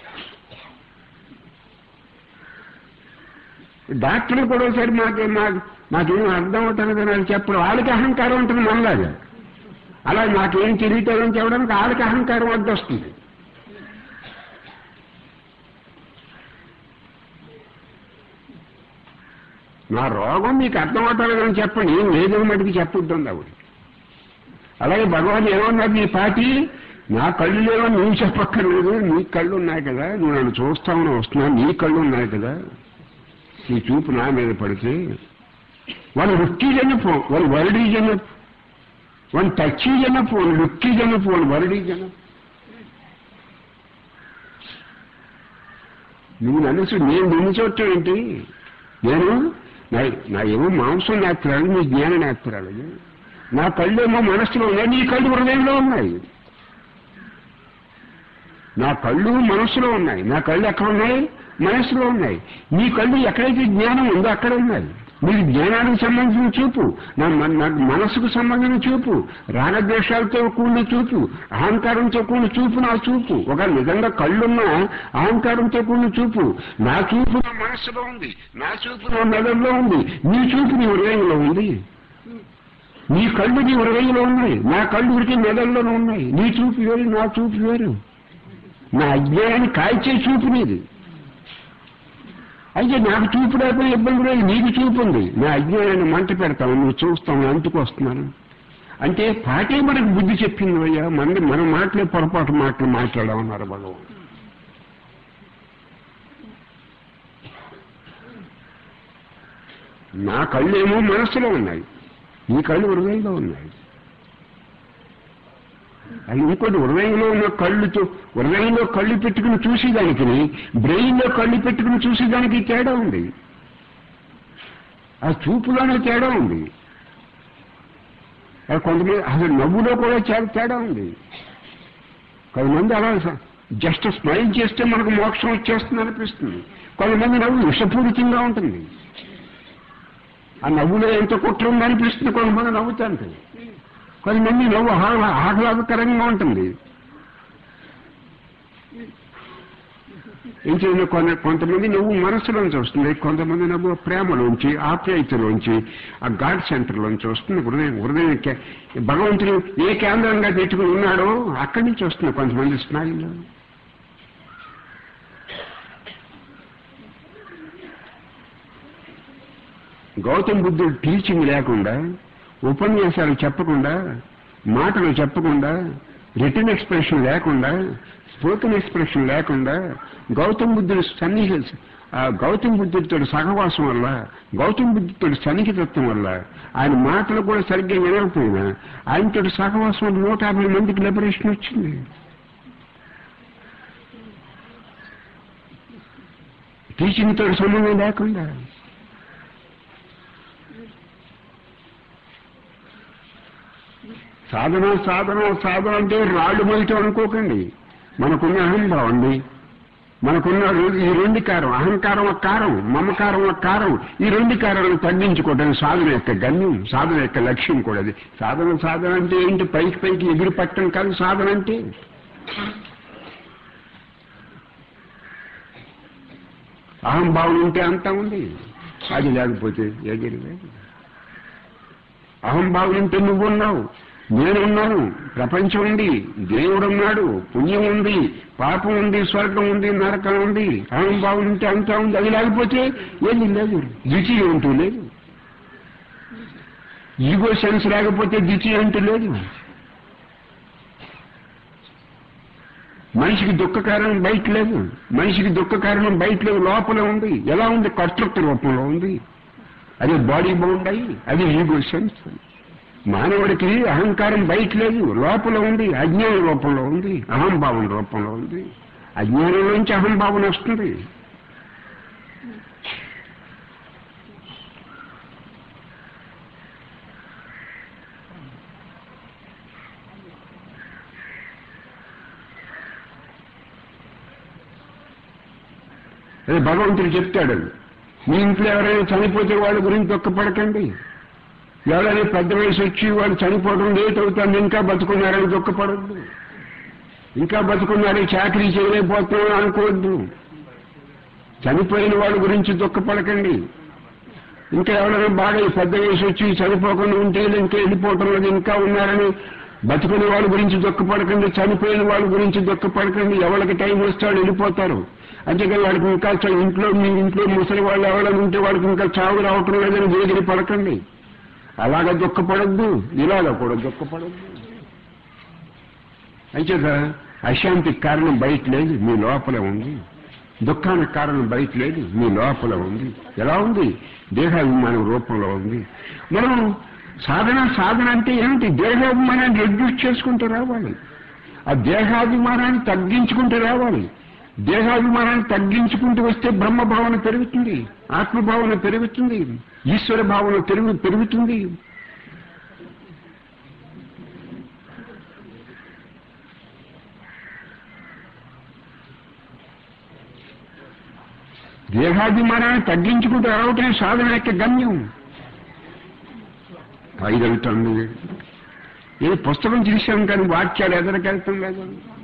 Speaker 1: డాక్టర్లు కూడా ఒకసారి మాకు మాకు మాకేం అర్థం అవుతుంది అని చెప్పడం వాళ్ళకి అహంకారం ఉంటుంది మనలాగా అలా నాకేం తెలియటం చెప్పడానికి వాళ్ళకి అహంకారం అడ్డు వస్తుంది నా రోగం మీకు అర్థం అవుతారని చెప్పండి ఏం లేదని మటుకు చెప్పొద్దండి ఆవిడ అలాగే భగవాన్ ఏమన్నారు నీ పాటి నా కళ్ళు లేవో నువ్వు చెప్పక్కర్లేదు నీ కళ్ళు ఉన్నాయి కదా నువ్వు నన్ను చూస్తామని వస్తున్నా నీ కళ్ళు ఉన్నాయి కదా నీ చూపు నా మీద పడితే వన్ లుక్కీజ్ అన్నపు వన్ వర్డీజ్ అన్నపు వన్ టచీజ్ అన్నపు వన్ లుక్కీజ్ అన్నపు వన్ వర్డీజ్ అన్నపు నువ్వు నన్ను చూ- నేను నిన్ను చూడటం ఏంటి నేను నా నా ఏమో మాంసం నేత్రాలు నీ జ్ఞాన నేత్రాలు నా కళ్ళు ఏమో మనస్సులో ఉన్నాయి నీ కళ్ళు హృదయంలో ఉన్నాయి నా కళ్ళు మనస్సులో ఉన్నాయి నా కళ్ళు ఎక్కడ ఉన్నాయి మనస్సులో ఉన్నాయి నీ కళ్ళు ఎక్కడైతే జ్ఞానం ఉందో అక్కడ ఉన్నాయి నీకు జ్ఞానానికి సంబంధించిన చూపు నా మన- నాకు మనస్సుకు సంబంధించిన చూపు రాగద్వేషాలతో కూడిన చూపు అహంకారంతో కూడిన చూపు నా చూపు ఒక నిజంగా కళ్ళున్న అహంకారంతో కూడిన చూపు నా చూపు నా మనస్సులో ఉంది నా చూపు నా మెదడులో ఉంది నీ చూపు నీ హృదయంలో ఉంది నీ కళ్ళు నీ హృదయంలో ఉన్నాయి నా కళ్ళు ఉరికి మెదడులోనే ఉన్నాయి నీ చూపు వేరు నా చూపు వేరు నా అజ్ఞానాన్ని కాల్చే చూపు నీది అయితే నాకు చూపు లేకపోతే ఇబ్బంది లేదు నీకు చూపు ఉంది నా అజ్ఞానాన్ని మంట పెడతాను నువ్వు చూస్తావు అంటుకు వస్తున్నాను అంటే పాటే మనకు బుద్ధి చెప్పింది అయ్యా మన మన మాటలే పొరపాటు మాటలు మాట్లాడామన్నారు భగవాన్ నా కళ్ళేమో మనస్సులో ఉన్నాయి నీ కళ్ళు హృదయంలో ఉన్నాయి అది ఇంకోటి హృదయంలో ఉన్న కళ్ళుతో హృదయంలో కళ్ళు పెట్టుకుని చూసేదానికి బ్రెయిన్లో కళ్ళు పెట్టుకుని చూసేదానికి తేడా ఉంది ఆ చూపులోనే తేడా ఉంది అది కొంతమంది అసలు నవ్వులో కూడా చాలా తేడా ఉంది కొంతమంది అలా జస్ట్ స్మైల్ చేస్తే మనకు మోక్షం వచ్చేస్తుంది అనిపిస్తుంది కొంతమంది నవ్వు విషపూరితంగా ఉంటుంది ఆ నవ్వులో ఎంత కుట్ర ఉంది అనిపిస్తుంది కొంతమంది నవ్వుతాంటే కొంతమంది నవ్వు ఆహ్లా- ఆహ్లాదకరంగా ఉంటుంది ఏం చేయాలి కొంత కొంతమంది నవ్వు మనస్సులోంచి వస్తుంది కొంతమంది నవ్వు ప్రేమలోంచి ఆప్యాయతలోంచి ఆ గాడ్ సెంటర్లోంచి వస్తుంది హృదయం హృదయం కే- భగవంతుడు ఏ కేంద్రంగా పెట్టుకుని ఉన్నాడో అక్కడి నుంచి వస్తుంది కొంతమంది స్మైల్ గౌతమ్ బుద్ధుడు టీచింగ్ లేకుండా ఉపన్యాసాలు చెప్పకుండా మాటలు చెప్పకుండా రిటర్న్ ఎక్స్ప్రెషన్ లేకుండా స్పోకెన్ ఎక్స్ప్రెషన్ లేకుండా గౌతమ్ బుద్ధుడి సన్నిహ ఆ గౌతమ్ బుద్ధుడితో సహవాసం వల్ల గౌతమ్ బుద్ధుడితో సన్నిహితత్వం వల్ల ఆయన మాటలు కూడా సరిగ్గా వినకపోయినా ఆయనతో సహవాసం వల్ల నూట యాభై మందికి లిబరేషన్ వచ్చింది టీచింగ్ తోటి సంబంధం లేకుండా సాధన సాధన సాధన అంటే రాళ్ళు మొదటి అనుకోకండి మనకున్న అహంభావండి మనకున్న రె- ఈ రెండు కారం అహంకారం ఒక కారం మమకారం ఒక కారం ఈ రెండు కారాలను తగ్గించుకోవడం సాధన యొక్క గమ్యం సాధన యొక్క లక్ష్యం కూడా అది సాధన సాధన అంటే ఏంటి పైకి పైకి ఎగిరి పట్టడం కాదు సాధన అంటే అహంభావం ఉంటే అంతా ఉంది అది లేకపోతే ఎగిరి లేదు అహంభావం ఉంటే నువ్వున్నావు నేనున్నాను ప్రపంచం ఉంది దేవుడున్నాడు పుణ్యం ఉంది పాపం ఉంది స్వర్గం ఉంది నరకం ఉంది అహంభావం ఉంటే అంతా ఉంది అది లేకపోతే ఏది లేదు రుచి ఉంటూ లేదు ఈగో సెన్స్ లేకపోతే రుచి అంటూ లేదు మనిషికి దుఃఖ కారణం బయట లేదు మనిషికి దుఃఖ కారణం బయట లేదు లోపల ఉంది ఎలా ఉంది కర్తృత్వ రూపంలో ఉంది అది బాడీ బౌండ్ అయ్యి అది ఈగో సెన్స్ మానవుడికి అహంకారం బయట లేదు లోపల ఉంది అజ్ఞాన రూపంలో ఉంది అహంభావం రూపంలో ఉంది అజ్ఞానం నుంచి అహంభావన వస్తుంది అదే భగవంతుడు చెప్తాడు మీ ఇంట్లో ఎవరైనా చనిపోతే వాళ్ళ గురించి దుఃఖపడకండి ఎవరైనా పెద్ద వయసు వచ్చి వాళ్ళు చనిపోవడం లేట్ అవుతుంది ఇంకా బతుకున్నారని దుఃఖపడద్దు ఇంకా బతుకున్నారు చాకరీ చేయలేకపోతున్నాం అనుకోవద్దు చనిపోయిన వాళ్ళ గురించి దుఃఖపడకండి ఇంకా ఎవరైనా బాగా ఈ పెద్ద వయసు వచ్చి చనిపోకుండా ఉంటే ఇంకా వెళ్ళిపోవటం లేదు ఇంకా ఉన్నారని బతుకునే వాళ్ళ గురించి దుఃఖపడకండి చనిపోయిన వాళ్ళ గురించి దుఃఖపడకండి ఎవరికి టైం వస్తే వాళ్ళు వెళ్ళిపోతారు అంతేకాని వాడికి ఇంకా చ- ఇంట్లో మీ ఇంట్లో ముసలి వాళ్ళు ఎవరైనా ఉంటే వాడికి ఇంకా చావు రావటం లేదని వేగిరి పడకండి అలాగ దుఃఖపడద్దు ఇలాగ కూడా దుఃఖపడద్దు అంచేత అశాంతికి కారణం బయట లేదు మీ లోపల ఉంది దుఃఖానికి కారణం బయట లేదు మీ లోపల ఉంది ఎలా ఉంది దేహాభిమానం రూపంలో ఉంది మనం సాధన సాధన అంటే ఏమిటి దేహాభిమానాన్ని రెడ్యూస్ చేసుకుంటూ రావాలి ఆ దేహాభిమానాన్ని తగ్గించుకుంటూ రావాలి దేహాభిమానాన్ని తగ్గించుకుంటూ వస్తే బ్రహ్మ భావన పెరుగుతుంది ఆత్మభావన పెరుగుతుంది ఈశ్వర భావన పెరుగు పెరుగుతుంది దేహాభిమానాన్ని తగ్గించుకుంటూ రావటమే సాధన యొక్క గమ్యం ఐదు అవుతుంది ఏ పుస్తకం చూశాం కానీ వాక్యాలు ఎదరికెళ్తాం లేదు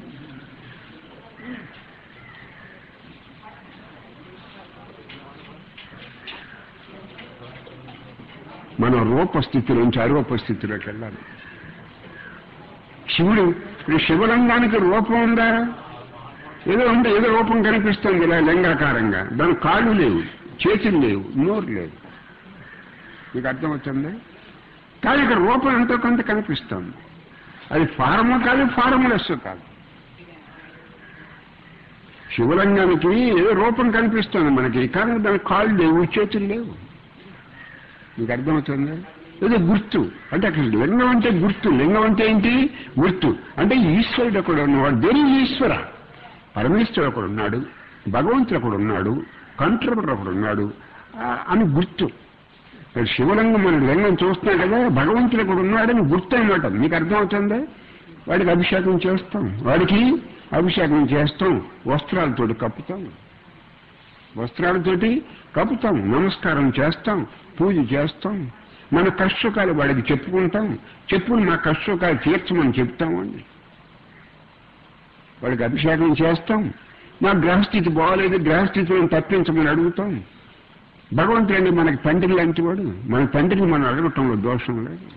Speaker 1: మన రూపస్థితి నుంచి అరూపస్థితిలోకి వెళ్ళాలి శివుడు ఇప్పుడు శివలింగానికి రూపం ఉందా ఏదో ఉంటే ఏదో రూపం కనిపిస్తుంది ఇలా లింగాకారంగా దాని కాళ్ళు లేవు చేతులు లేవు నోరు లేవు మీకు అర్థమవుతుంది కానీ ఇక్కడ రూపం ఎంతో కొంత కనిపిస్తుంది అది ఫారము కాదు ఫార్ములెస్ కాదు శివలింగానికి ఏదో రూపం కనిపిస్తుంది మనకి కానీ దాని కాళ్ళు లేవు చేతులు లేవు మీకు అర్థమవుతుంది ఏదో గుర్తు అంటే అక్కడ లింగం అంటే గుర్తు లింగం అంటే ఏంటి గుర్తు అంటే ఈశ్వరుడు అక్కడ ఉన్నవాడు దేని ఈశ్వర పరమేశ్వరుడు ఒకడు ఉన్నాడు భగవంతుడు ఒకడు ఉన్నాడు కంట్రోలర్ ఒకడు ఉన్నాడు ఆ, అని గుర్తు ఇక్కడ శివలింగం మన లింగం చూస్తున్నాం కదా భగవంతుడు ఒకడు ఉన్నాడని గుర్తు అనమాట మీకు అర్థమవుతుందా వాడికి అభిషేకం చేస్తాం వాడికి అభిషేకం చేస్తాం వస్త్రాలతోటి కప్పుతాం వస్త్రాలతోటి కప్పుతాం నమస్కారం చేస్తాం పూజ చేస్తాం మన కష్టసుఖాలు వాడికి చెప్పుకుంటాం చెప్పుకుని మా కష్టసుఖాలు తీర్చమని చెప్తామండి వాడికి అభిషేకం చేస్తాం మా గ్రహస్థితి బాగోలేదు గ్రహస్థితిని తప్పించమని అడుగుతాం భగవంతుడండి మనకి తండ్రి లాంటి వాడు మన తండ్రిని మనం అడగటంలో దోషం లేదు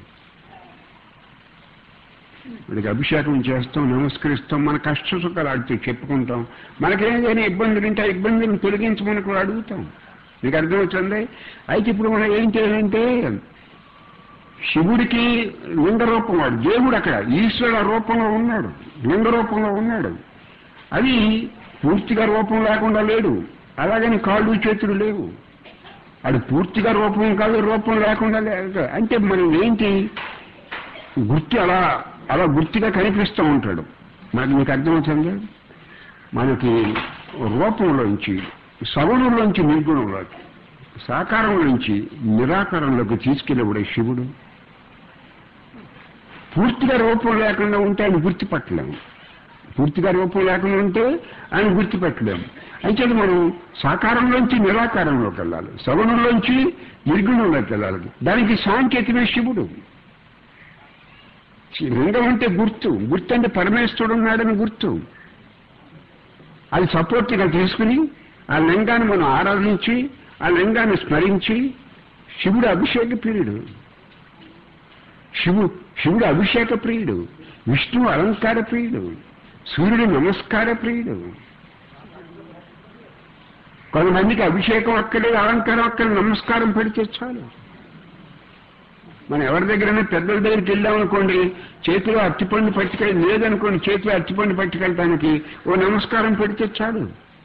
Speaker 1: వాడికి అభిషేకం చేస్తాం నమస్కరిస్తాం మన కష్ట సుఖాలు ఆడితే చెప్పుకుంటాం మనకేదైనా ఇబ్బందులు ఉంటే ఆ ఇబ్బందులను తొలగించమని కూడా అడుగుతాం మీకు అర్థమవుతుంది అయితే ఇప్పుడు మనం ఏం చేయాలంటే శివుడికి లింగ రూపం వాడు దేవుడు అక్కడ ఈశ్వరుడు ఆ రూపంలో ఉన్నాడు లింగ రూపంలో ఉన్నాడు అది పూర్తిగా రూపం లేకుండా లేడు అలాగని కాళ్ళు చేతులు లేవు అది పూర్తిగా రూపం కాదు రూపం లేకుండా లేదు అంటే మనం ఏంటి గుర్తు అలా అలా గుర్తుగా కనిపిస్తూ ఉంటాడు మనకి మీకు అర్థమవుతుంది మనకి రూపంలోంచి సగుణంలోంచి నిర్గుణంలోకి సాకారంలోంచి నిరాకారంలోకి తీసుకెళ్ళబడే శివుడు పూర్తిగా రూపం లేకుండా ఉంటే ఆయన గుర్తుపట్టలేము పూర్తిగా రూపం లేకుండా ఉంటే ఆయన గుర్తుపెట్టలేము అయితే మనం సాకారంలోంచి నిరాకారంలోకి వెళ్ళాలి సగుణంలోంచి నిర్గుణంలోకి వెళ్ళాలి దానికి సాంకేతిక శివుడు లింగం అంటే గుర్తు గుర్తు అంటే పరమేశ్వరుడు ఉన్నాడని గుర్తు అది సపోర్ట్గా తీసుకుని ఆ లింగాన్ని మనం ఆరాధించి ఆ లింగాన్ని స్మరించి శివుడు అభిషేక ప్రియుడు శివు శివుడు అభిషేక ప్రియుడు విష్ణు అలంకార ప్రియుడు సూర్యుడు నమస్కార ప్రియుడు కొంతమందికి అభిషేకం అక్కర్లేదు అలంకారం అక్కడ నమస్కారం పెడితే చాలు మనం ఎవరి దగ్గరైనా పెద్దల దగ్గరికి వెళ్ళామనుకోండి చేతిలో అట్టిపండు పట్టుకెళ్ళి లేదనుకోండి చేతిలో అట్టిపండు పట్టుకెళ్ళటానికి ఓ నమస్కారం పెడితే చాలు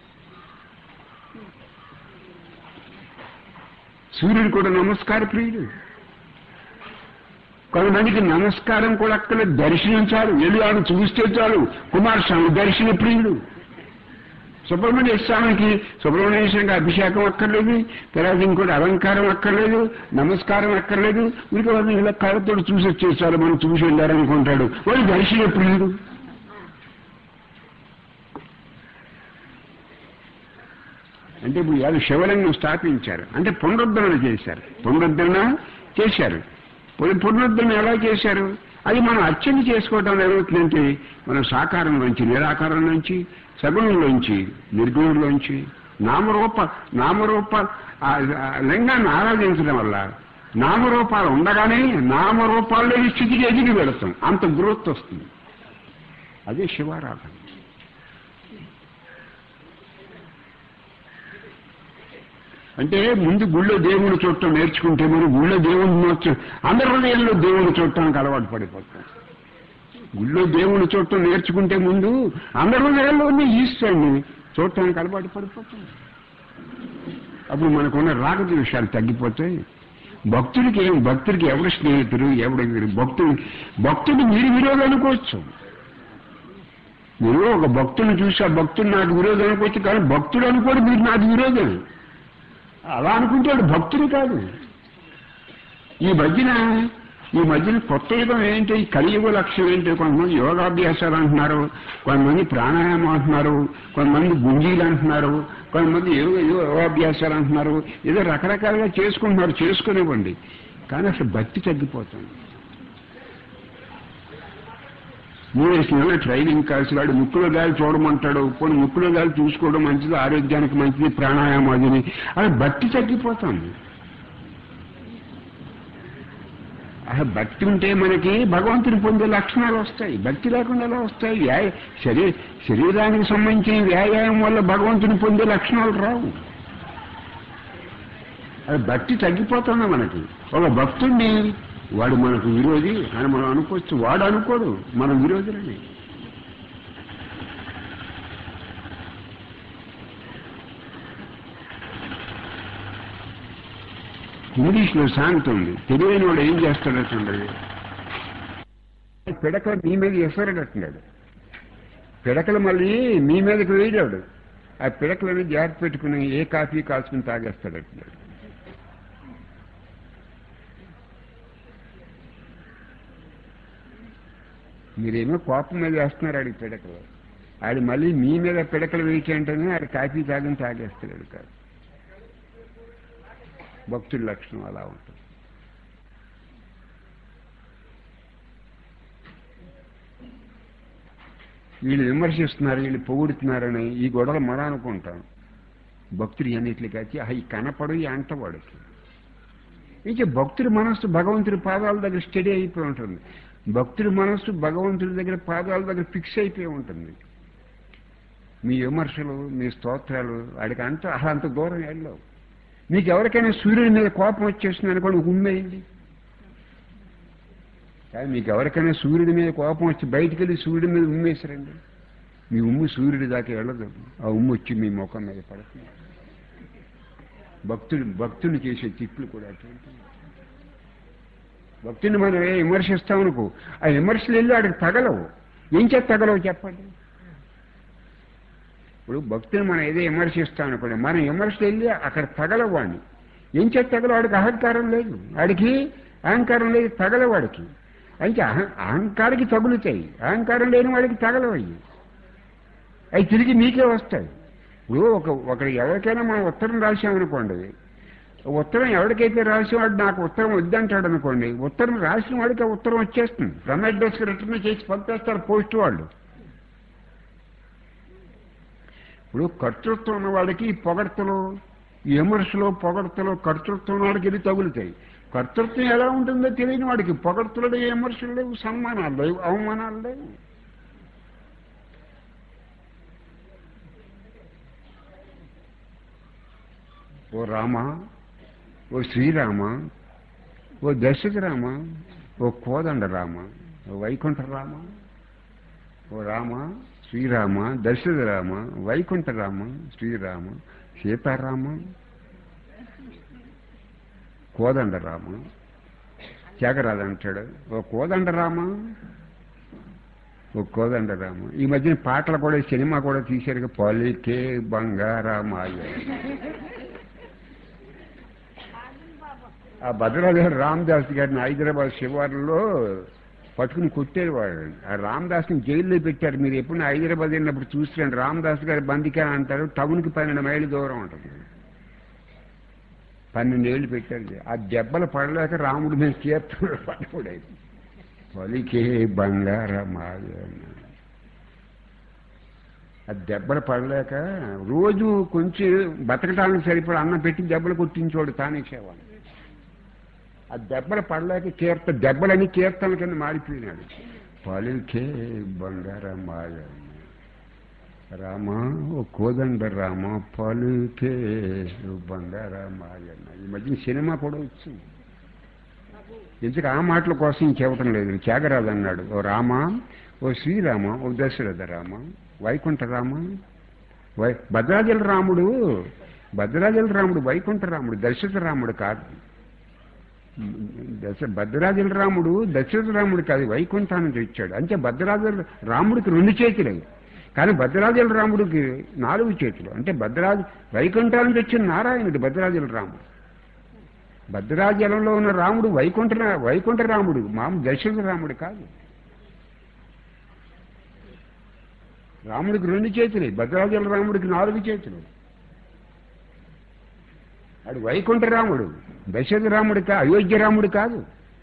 Speaker 1: సూర్యుడు కూడా నమస్కార ప్రియుడు కొంతమందికి నమస్కారం కూడా అక్కడ దర్శనం చాలు వెళ్ళి ఆడు చూస్తే చాలు కుమారస్వామి దర్శన ప్రియుడు సుబ్రహ్మణ్య స్వామికి సుబ్రహ్మణ్యేశ్వరంగా అభిషేకం అక్కర్లేదు తర్వాత ఇంకోటి అలంకారం అక్కర్లేదు నమస్కారం అక్కర్లేదు ఇంకా వాళ్ళు ఇలా కళ్ళతో చూసి వచ్చేసారు మనం చూసి వెళ్ళారనుకుంటాడు వాడు దర్శన ప్రియుడు అంటే ఇప్పుడు ఇవాళ శివలింగం స్థాపించారు అంటే పునరుద్ధరణ చేశారు పునరుద్ధరణ చేశారు పున- పునరుద్ధరణ ఎలా చేశారు అది మనం అర్చన చేసుకోవడం ఏమవుతుందంటే మనం సాకారం నుంచి నిరాకారం నుంచి సగుణంలోంచి నిర్గుణంలోంచి నామరూప నామరూప ఆ, ఆ, లింగాన్ని ఆరాధించడం వల్ల నామరూపాలు ఉండగానే నామరూపాల్లో ఈ స్థితికి ఎదిగి వెళతాం అంత గ్రోత్ వస్తుంది అదే శివారాధన అంటే ముందు గుళ్ళో దేవుని చూడటం నేర్చుకుంటే మనం గుళ్ళో దేవుని నోచు అందరి హృదయంలో దేవుని చూడటానికి అలవాటు పడిపోతాం గుళ్ళో దేవుని చూడటం నేర్చుకుంటే ముందు అందరి హృదయాల్లో ఉన్న ఈశ్వరుని చూడటానికి అలవాటు పడిపోతాం అప్పుడు మనకున్న రాగద్వేషాలు తగ్గిపోతాయి భక్తుడికి ఏం భక్తుడికి ఎవరు స్నేహితుడు ఎవడు భక్తుడు భక్తుడు మీరు విరోధం అనుకోవచ్చు మీరు ఒక భక్తుని చూసి ఆ భక్తుడు నాకు విరోధం అనుకోవచ్చు కానీ భక్తుడు అనుకోడు మీరు నాకు విరోధం అలా అనుకుంటాడు భక్తుడు కాదు ఈ మధ్యన ఈ మధ్యన కొత్త యుగం ఏంటి ఈ కలియుగ లక్ష్యం ఏంటి కొంతమంది యోగాభ్యాసాలు అంటున్నారు కొంతమంది ప్రాణాయామం అంటున్నారు కొంతమంది గుంజీలు అంటున్నారు కొంతమంది యోగ యోగాభ్యాసాలు అంటున్నారు ఏదో రకరకాలుగా చేసుకుంటున్నారు చేసుకునివ్వండి కానీ అసలు భక్తి తగ్గిపోతుంది మూడేసి నెలల ట్రైనింగ్ కలిసి వాడు ముక్కులో గాలి చూడమంటాడు కొన్ని ముక్కులో గాలి చూసుకోవడం మంచిది ఆరోగ్యానికి మంచిది ప్రాణాయామం అదిని అది భక్తి తగ్గిపోతుంది అసలు భక్తి ఉంటే మనకి భగవంతుని పొందే లక్షణాలు వస్తాయి భక్తి లేకుండా ఎలా వస్తాయి వ్యాయ శరీ శరీరానికి సంబంధించిన వ్యాయామం వల్ల భగవంతుని పొందే లక్షణాలు రావు అది భక్తి తగ్గిపోతుంది మనకి ఒక భక్తుడిని వాడు మనకు విరోధి అని మనం అనుకోవచ్చు వాడు అనుకోడు మనం విరోధులని ఇంగ్లీష్లో సామెత ఉంది తెలియని వాడు ఏం చేస్తాడటండి పిడకలు మీ మీద ఎసరడట్టున్నాడు పిడకలు మళ్ళీ మీ మీదకి వేయడాడు ఆ పిడకలని జాగ్రత్త పెట్టుకుని ఏ కాఫీ కాల్చుకుని తాగేస్తాడట్టున్నాడు మీరేమో కోపం మీద వేస్తున్నారు ఆడికి పిడకలు ఆడి మళ్ళీ మీ మీద పిడకలు వేయటంటేనే ఆడి కాఫీ తాగని తాగేస్తాడు కాదు భక్తుడి లక్షణం అలా ఉంటుంది వీళ్ళు విమర్శిస్తున్నారు వీళ్ళు పొగుడుతున్నారని ఈ గొడవలు మన అనుకుంటాం భక్తుడు అన్నిటికి కాచి అవి కనపడు ఈ అంటవాడికి ఇంకా భక్తుడి మనస్సు భగవంతుడి పాదాల దగ్గర స్టడీ అయిపోయి ఉంటుంది భక్తుడి మనస్సు భగవంతుడి దగ్గర పాదాల దగ్గర ఫిక్స్ అయిపోయి ఉంటుంది మీ విమర్శలు మీ స్తోత్రాలు వాడికి అంత అసలు అంత దూరం వెళ్ళవు మీకు ఎవరికైనా సూర్యుడి మీద కోపం వచ్చేస్తుంది అనుకోండి ఉమ్మేయండి కానీ మీకు ఎవరికైనా సూర్యుడి మీద కోపం వచ్చి బయటికి వెళ్ళి సూర్యుడి మీద ఉమ్మేసారండి మీ ఉమ్ము సూర్యుడి దాకా వెళ్ళదు ఆ ఉమ్ము వచ్చి మీ ముఖం మీద పడుతుంది భక్తుడు భక్తుని చేసే తిట్లు కూడా అటువంటి భక్తుని మనం ఏ విమర్శిస్తామనుకో ఆ విమర్శలు వెళ్ళి వాడికి తగలవు ఏం చేత తగలవు చెప్పండి ఇప్పుడు భక్తుని మనం ఏదో విమర్శిస్తాం అనుకోండి మనం విమర్శలు వెళ్ళి అక్కడ తగలవాడిని ఏం చేత తగలవు వాడికి అహంకారం లేదు వాడికి అహంకారం లేదు తగలవాడికి అయితే అహ అహంకారికి తగులుతాయి అహంకారం లేని వాడికి తగలవయ్యి అవి తిరిగి మీకే వస్తాయి ఇప్పుడు ఒక ఒకరికి ఎవరికైనా మనం ఉత్తరం రాసామనుకోండి ఉత్తరం ఎవరికైతే రాసేవాడు నాకు ఉత్తరం వద్దంటాడు అనుకోండి ఉత్తరం రాసిన వాడికి ఆ ఉత్తరం వచ్చేస్తుంది రమ అడ్రస్కి రిటర్న్ చేసి పంపేస్తారు పోస్ట్ వాళ్ళు ఇప్పుడు కర్తృత్వం ఉన్న వాడికి ఈ పొగడ్తలు ఈ విమర్శలు పొగడ్తలు కర్తృత్వం ఉన్న వాడికి ఇది తగులుతాయి కర్తృత్వం ఎలా ఉంటుందో తెలియని వాడికి పొగడ్తలు లేవు విమర్శలు లేవు సన్మానాలు లేవు అవమానాలు లేవు ఓ రామ ఓ శ్రీరామ ఓ దశరథ రామ ఓ కోదండ రామ ఓ వైకుంఠ రామ ఓ రామ శ్రీరామ దశరథ రామ వైకుంఠ రామ శ్రీరామ సీతారామ కోదండ రామ త్యాగరాజు అంటాడు ఓ కోదండ రామ ఓ కోదండ రామ ఈ మధ్యన పాటలు కూడా సినిమా కూడా తీశారు పలికే బంగారామాయ ఆ భద్రాదేవి రామదాస్ గారిని హైదరాబాద్ శివారులో పట్టుకుని కొట్టేది వాడు ఆ రామదాస్ని జైల్లో పెట్టారు మీరు ఎప్పుడు హైదరాబాద్ వెళ్ళినప్పుడు చూసిరండి రామదాస్ గారి బందికా అంటారు టౌన్కి పన్నెండు మైళ్ళు దూరం ఉంటుంది పన్నెండేళ్ళు పెట్టాడు ఆ దెబ్బలు పడలేక రాముడు మీద కీర్తన పడకూడదు పలికే బంగారమాయ ఆ దెబ్బలు పడలేక రోజు కొంచెం బతకటానికి సరిపడ అన్నం పెట్టి దెబ్బలు కొట్టించోడు తానే సేవాడు ఆ దెబ్బలు పడలేక కీర్త దెబ్బలని కీర్తన కింద మారిపోయినాడు పలికే బంగారమాయ రామ ఓ కోదండ రామ పలుకే బంగారమాయ ఈ మధ్య సినిమా కూడా వచ్చింది ఎందుకు ఆ మాటల కోసం చెప్పటం లేదు త్యాగరాజు అన్నాడు ఓ రామ ఓ శ్రీరామ ఓ దశరథ రామ వైకుంఠ రామ వై భద్రాచల రాముడు భద్రాచల రాముడు వైకుంఠ రాముడు దశరథ రాముడు కాదు దశ భద్రాచల రాముడు దశరథ రాముడు కాదు వైకుంఠాన్ని తెచ్చాడు అంటే భద్రాచల రాముడికి రెండు చేతులు కానీ భద్రాచల రాముడికి నాలుగు చేతులు అంటే భద్రాజ వైకుంఠాన్ని తెచ్చిన నారాయణుడు భద్రాచల రాముడు భద్రాచలంలో ఉన్న రాముడు వైకుంఠ వైకుంఠ రాముడు మామ దశరథ రాముడు కాదు రాముడికి రెండు చేతులే భద్రాచల రాముడికి నాలుగు చేతులు అది వైకుంఠ రాముడు దశరథ రాముడు కా అయోధ్య రాముడు కాదు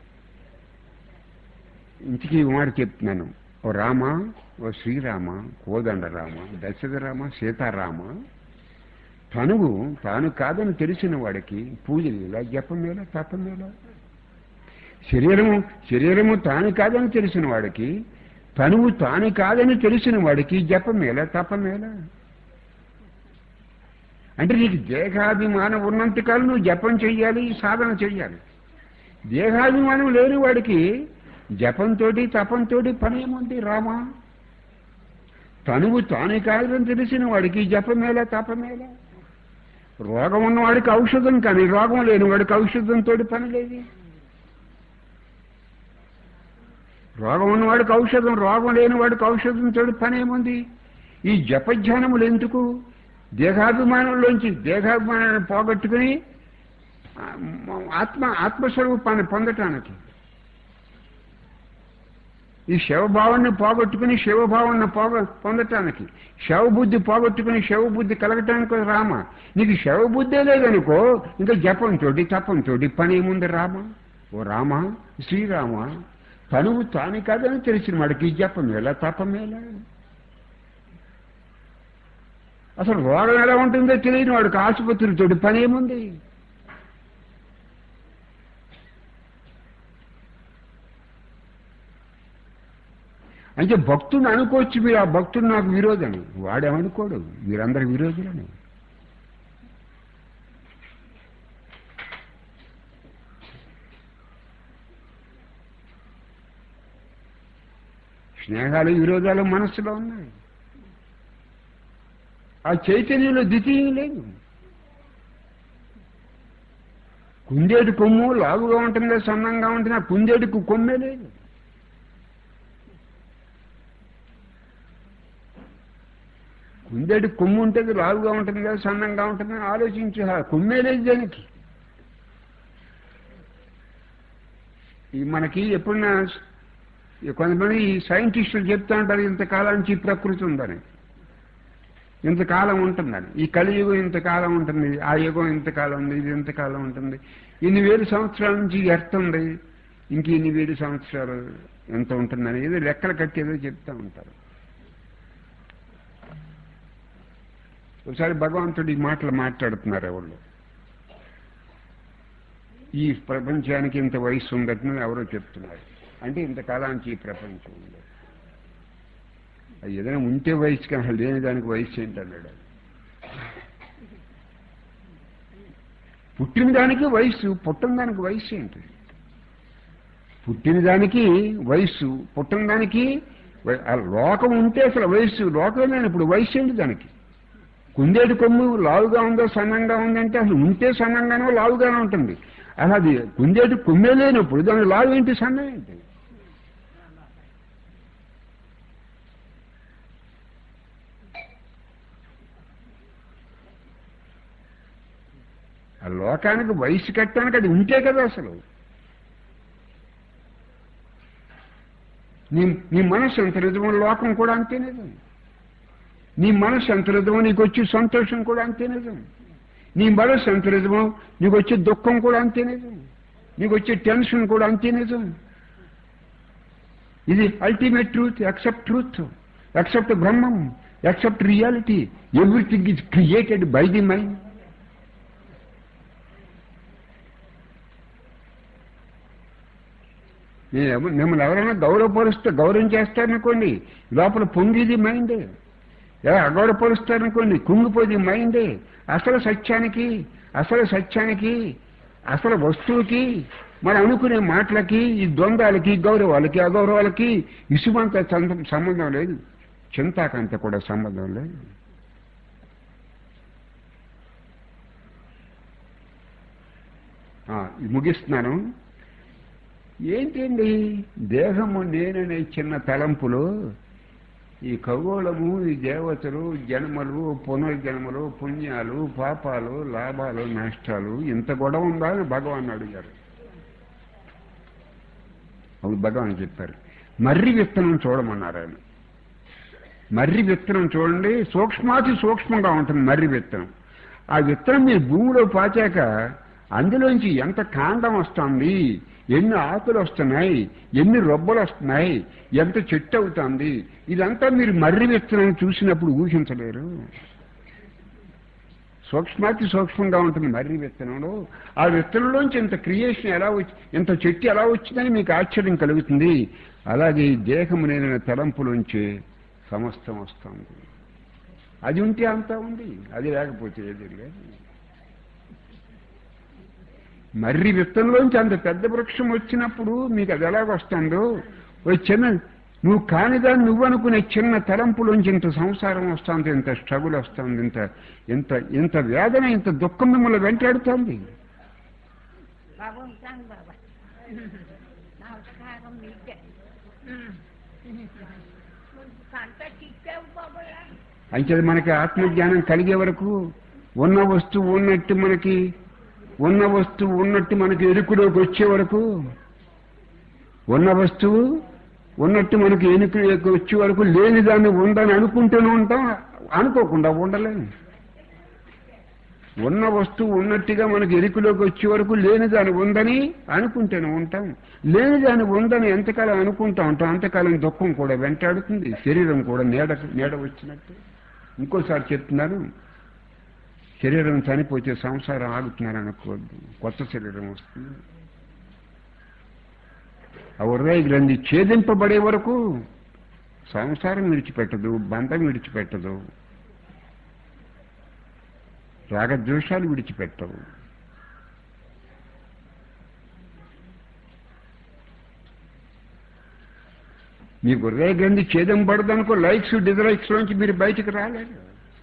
Speaker 1: ఇంటికి మాట చెప్తున్నాను ఓ రామ ఓ శ్రీరామ కోదండ రామ దశరథ రామ సీతారామ తనువు తాను కాదని తెలిసిన వాడికి పూజలు ఇలా జపమేలా తపమేలా శరీరము శరీరము తాను కాదని తెలిసిన వాడికి తనువు తాను కాదని తెలిసిన వాడికి జపమేలా తపమేలా అంటే నీకు దేహాభిమానం ఉన్నంతకాలం నువ్వు జపం చెయ్యాలి సాధన చెయ్యాలి దేహాభిమానం లేని వాడికి జపంతో తపంతో పని ఏముంది రామా తనువు తాను కాదని తెలిసిన వాడికి జపమేలా తపమేలా రోగం ఉన్నవాడికి ఔషధం కానీ రోగం లేని వాడికి ఔషధంతో పని లేదు రోగం ఉన్నవాడికి ఔషధం రోగం లేని వాడికి ఔషధంతో పని ఏముంది ఈ జపధ్యానములు ఎందుకు దేహాభిమానంలోంచి దేహాభిమానాన్ని పోగొట్టుకుని ఆత్మ ఆత్మస్వరూపాన్ని పొందటానికి ఈ శివభావాన్ని పోగొట్టుకుని శివభావాన్ని పోగ పొందటానికి శవబుద్ధి పోగొట్టుకుని శవబుద్ధి కలగటానికి రామ నీకు శవబుద్ధే లేదనుకో ఇంకా జపంతో తపంతో పని ఏముంది రామ ఓ రామ శ్రీరామ తనువు తాను కాదని తెలిసిన వాడికి జపం ఎలా తపం ఎలా అసలు రోగం ఎలా ఉంటుందో తెలియని వాడికి ఆసుపత్రితో పని ఏముంది అంటే భక్తుని అనుకోవచ్చు మీరు ఆ భక్తుడు నాకు విరోధని వాడేమనుకోడు మీరందరు విరోధులని స్నేహాలు విరోధాలు మనస్సులో ఉన్నాయి ఆ చైతన్యంలో ద్వితీయం లేదు కుందేటి కొమ్ము లాగుగా ఉంటుందా సన్నంగా ఉంటుంది ఆ కుందేటికి కొమ్మే లేదు కుందేటి కొమ్ము ఉంటుంది లావుగా ఉంటుంది కదా సన్నంగా ఉంటుంది ఆలోచించి కొమ్మే లేదు దానికి ఈ మనకి ఎప్పుడన్నా కొంతమంది సైంటిస్టులు చెప్తా ఉంటారు ఇంతకాలానికి ప్రకృతి ఉందని ఇంతకాలం ఉంటుందని ఈ కలియుగం ఇంతకాలం ఉంటుంది ఆ యుగం ఇంతకాలం ఉంది ఇది ఇంతకాలం ఉంటుంది ఇన్ని వేలు సంవత్సరాల నుంచి ఎర్త్ ఉంది ఇంక ఇన్ని వేలు సంవత్సరాలు ఎంత ఉంటుందని ఏదో లెక్కలు కట్టేదో చెప్తా ఉంటారు ఒకసారి భగవంతుడు ఈ మాటలు మాట్లాడుతున్నారు ఎవరు ఈ ప్రపంచానికి ఇంత వయసు ఉందని ఎవరో చెప్తున్నారు అంటే ఇంతకాలానికి ఈ ప్రపంచం ఉంది అది ఏదైనా ఉంటే వయసు కానీ లేని దానికి వయసు ఏంటన్నాడు పుట్టిన దానికి వయసు పుట్టిన దానికి వయసు ఏంటి పుట్టిన దానికి వయసు పుట్టిన దానికి లోకం ఉంటే అసలు వయసు లోకమే ఇప్పుడు వయసు ఏంటి దానికి కుందేటి కొమ్ము లావుగా ఉందో సన్నంగా ఉందంటే అసలు ఉంటే సన్నంగానో లావుగానే ఉంటుంది అసలు అది కుందేటి కొమ్మే లేనప్పుడు దాని లావు ఏంటి సన్నం ఏంటి ఆ లోకానికి వయసు కట్టడానికి అది ఉంటే కదా అసలు నీ నీ మనసు ఎంత నిజమో లోకం కూడా అంతే నిజం నీ మనసు ఎంత నిజమో నీకు వచ్చి సంతోషం కూడా అంతే నిజం నీ మనస్సు ఎంత నిజమో నీకు వచ్చే దుఃఖం కూడా అంతే నిజం నీకు వచ్చే టెన్షన్ కూడా అంతే నిజం ఇది ultimate truth accept truth accept Brahmam accept reality everything is created by the mind మిమ్మల్ని ఎవరైనా గౌరవపరుస్తే గౌరవం చేస్తారనుకోండి లోపల పొంగిది మైండే ఎలా అగౌరవపరుస్తారనుకోండి కుంగిపోది మైండే అసలు సత్యానికి అసలు సత్యానికి అసలు వస్తువుకి మనం అనుకునే మాటలకి ఈ ద్వంద్వాలకి గౌరవాలకి అగౌరవాలకి ఇసుమంత సంద- సంబంధం లేదు చింతాకంత కూడా సంబంధం లేదు ఆ, ఇది ముగిస్తున్నాను ఏంటండి దేహము నేననే చిన్న తలంపులు ఈ ఖగోళము ఈ దేవతలు జన్మలు పునర్జన్మలు పుణ్యాలు పాపాలు లాభాలు నష్టాలు ఇంత గొడవ ఉందా అని భగవాన్ అడిగారు అప్పుడు భగవాన్ చెప్పారు మర్రి విత్తనం చూడమన్నారు ఆయన మర్రి విత్తనం చూడండి సూక్ష్మాతి సూక్ష్మంగా ఉంటుంది మర్రి విత్తనం ఆ విత్తనం మీరు భూమిలో పాచాక అందులోంచి ఎంత కాండం వస్తుంది ఎన్ని ఆకులు వస్తున్నాయి ఎన్ని రొబ్బలు వస్తున్నాయి ఎంత చెట్టు అవుతుంది ఇదంతా మీరు మర్రి విత్తనం చూసినప్పుడు ఊహించలేరు సూక్ష్మాతి సూక్ష్మంగా ఉంటుంది మర్రి విత్తనంలో ఆ విత్తనంలోంచి ఇంత క్రియేషన్ ఎలా వచ్చి ఇంత చెట్టు ఎలా వచ్చిందని మీకు ఆశ్చర్యం కలుగుతుంది అలాగే ఈ దేహము నేను తలంపులోంచి సమస్తం వస్తుంది అది ఉంటే అంతా ఉంది అది లేకపోతే ఏది లేదు మర్రి విత్తనంలోంచి అంత పెద్ద వృక్షం వచ్చినప్పుడు మీకు అది ఎలాగొస్తుందో ఓ చిన్న నువ్వు కానిదాన్ని నువ్వు అనుకునే చిన్న తలంపులోంచి ఇంత సంసారం వస్తుంది ఇంత స్ట్రగుల్ వస్తుంది ఇంత ఇంత ఇంత వేదన ఇంత దుఃఖం మిమ్మల్ని వెంటాడుతోంది
Speaker 2: భగవంతాను బాబా నమస్కారం మీకే కంట చిక్కావు బాబా
Speaker 1: అయితే మనకి ఆత్మజ్ఞానం కలిగే వరకు ఉన్న వస్తువు ఉన్నట్టు మనకి ఉన్న వస్తువు ఉన్నట్టు మనకి ఎరుకులోకి వచ్చే వరకు ఉన్న వస్తువు ఉన్నట్టు మనకి ఎనుకలోకి వచ్చే వరకు లేని దాన్ని ఉందని అనుకుంటూనే ఉంటాం అనుకోకుండా ఉండలేము ఉన్న వస్తువు ఉన్నట్టుగా మనకి ఎరుకులోకి వచ్చే వరకు లేని దాని ఉందని అనుకుంటూనే ఉంటాం లేని దాని ఉందని ఎంతకాలం అనుకుంటా ఉంటాం అంతకాలం దుఃఖం కూడా వెంటాడుతుంది శరీరం కూడా నీడ నీడ వచ్చినట్టు ఇంకోసారి చెప్తున్నాను శరీరం చనిపోతే సంసారం ఆగుతున్నారు అనుకోవద్దు కొత్త శరీరం వస్తుంది ఆ హృదయ గ్రంథి ఛేదింపబడే వరకు సంసారం విడిచిపెట్టదు బంధం విడిచిపెట్టదు రాగద్వేషాలు విడిచిపెట్టవు మీ హృదయ గ్రంథి ఛేదం పడదనుకో లైక్స్ డిజలైక్స్ లోంచి మీరు బయటికి రాలేరు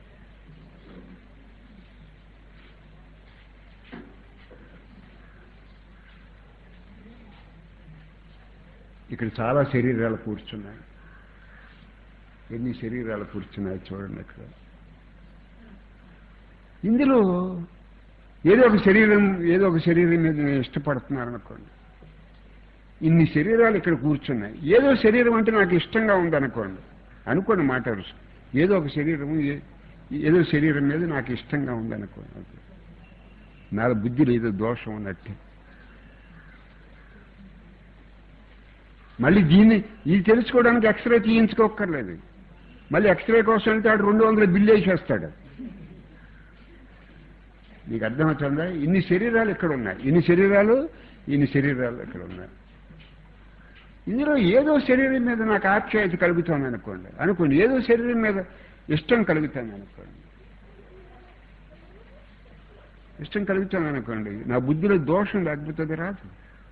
Speaker 1: ఇక్కడ చాలా శరీరాలు కూర్చున్నాయి ఎన్ని శరీరాలు కూర్చున్నాయి చూడండి ఇక్కడ ఇందులో ఏదో ఒక శరీరం ఏదో ఒక శరీరం మీద నేను ఇష్టపడుతున్నాను అనుకోండి ఇన్ని శరీరాలు ఇక్కడ కూర్చున్నాయి ఏదో శరీరం అంటే నాకు ఇష్టంగా ఉందనుకోండి అనుకోండి మాట వరుస. ఏదో ఒక శరీరం ఏ- ఏదో శరీరం మీద నాకు ఇష్టంగా ఉందనుకోండి నా బుద్ధిలో ఏదో దోషం ఉన్నట్టే మళ్ళీ దీన్ని ఇది తెలుసుకోవడానికి ఎక్స్రే తీయించుకోక్కర్లేదు మళ్ళీ ఎక్స్రే కోసం వెళ్తే ఆడు రెండు వందల బిల్లు వేసేస్తాడు మీకు అర్థమవుతుందా ఇన్ని శరీరాలు ఇక్కడ ఉన్నాయి ఇన్ని శరీరాలు ఇన్ని శరీరాలు ఇక్కడ ఉన్నాయి ఇందులో ఏదో శరీరం మీద నాకు ఆప్యాయత కలుగుతుంది అనుకోండి అనుకోండి ఏదో శరీరం మీద ఇష్టం కలుగుతుంది అనుకోండి ఇష్టం కలుగుతుంది అనుకోండి నా బుద్ధిలో దోషం లేకపోతే రాదు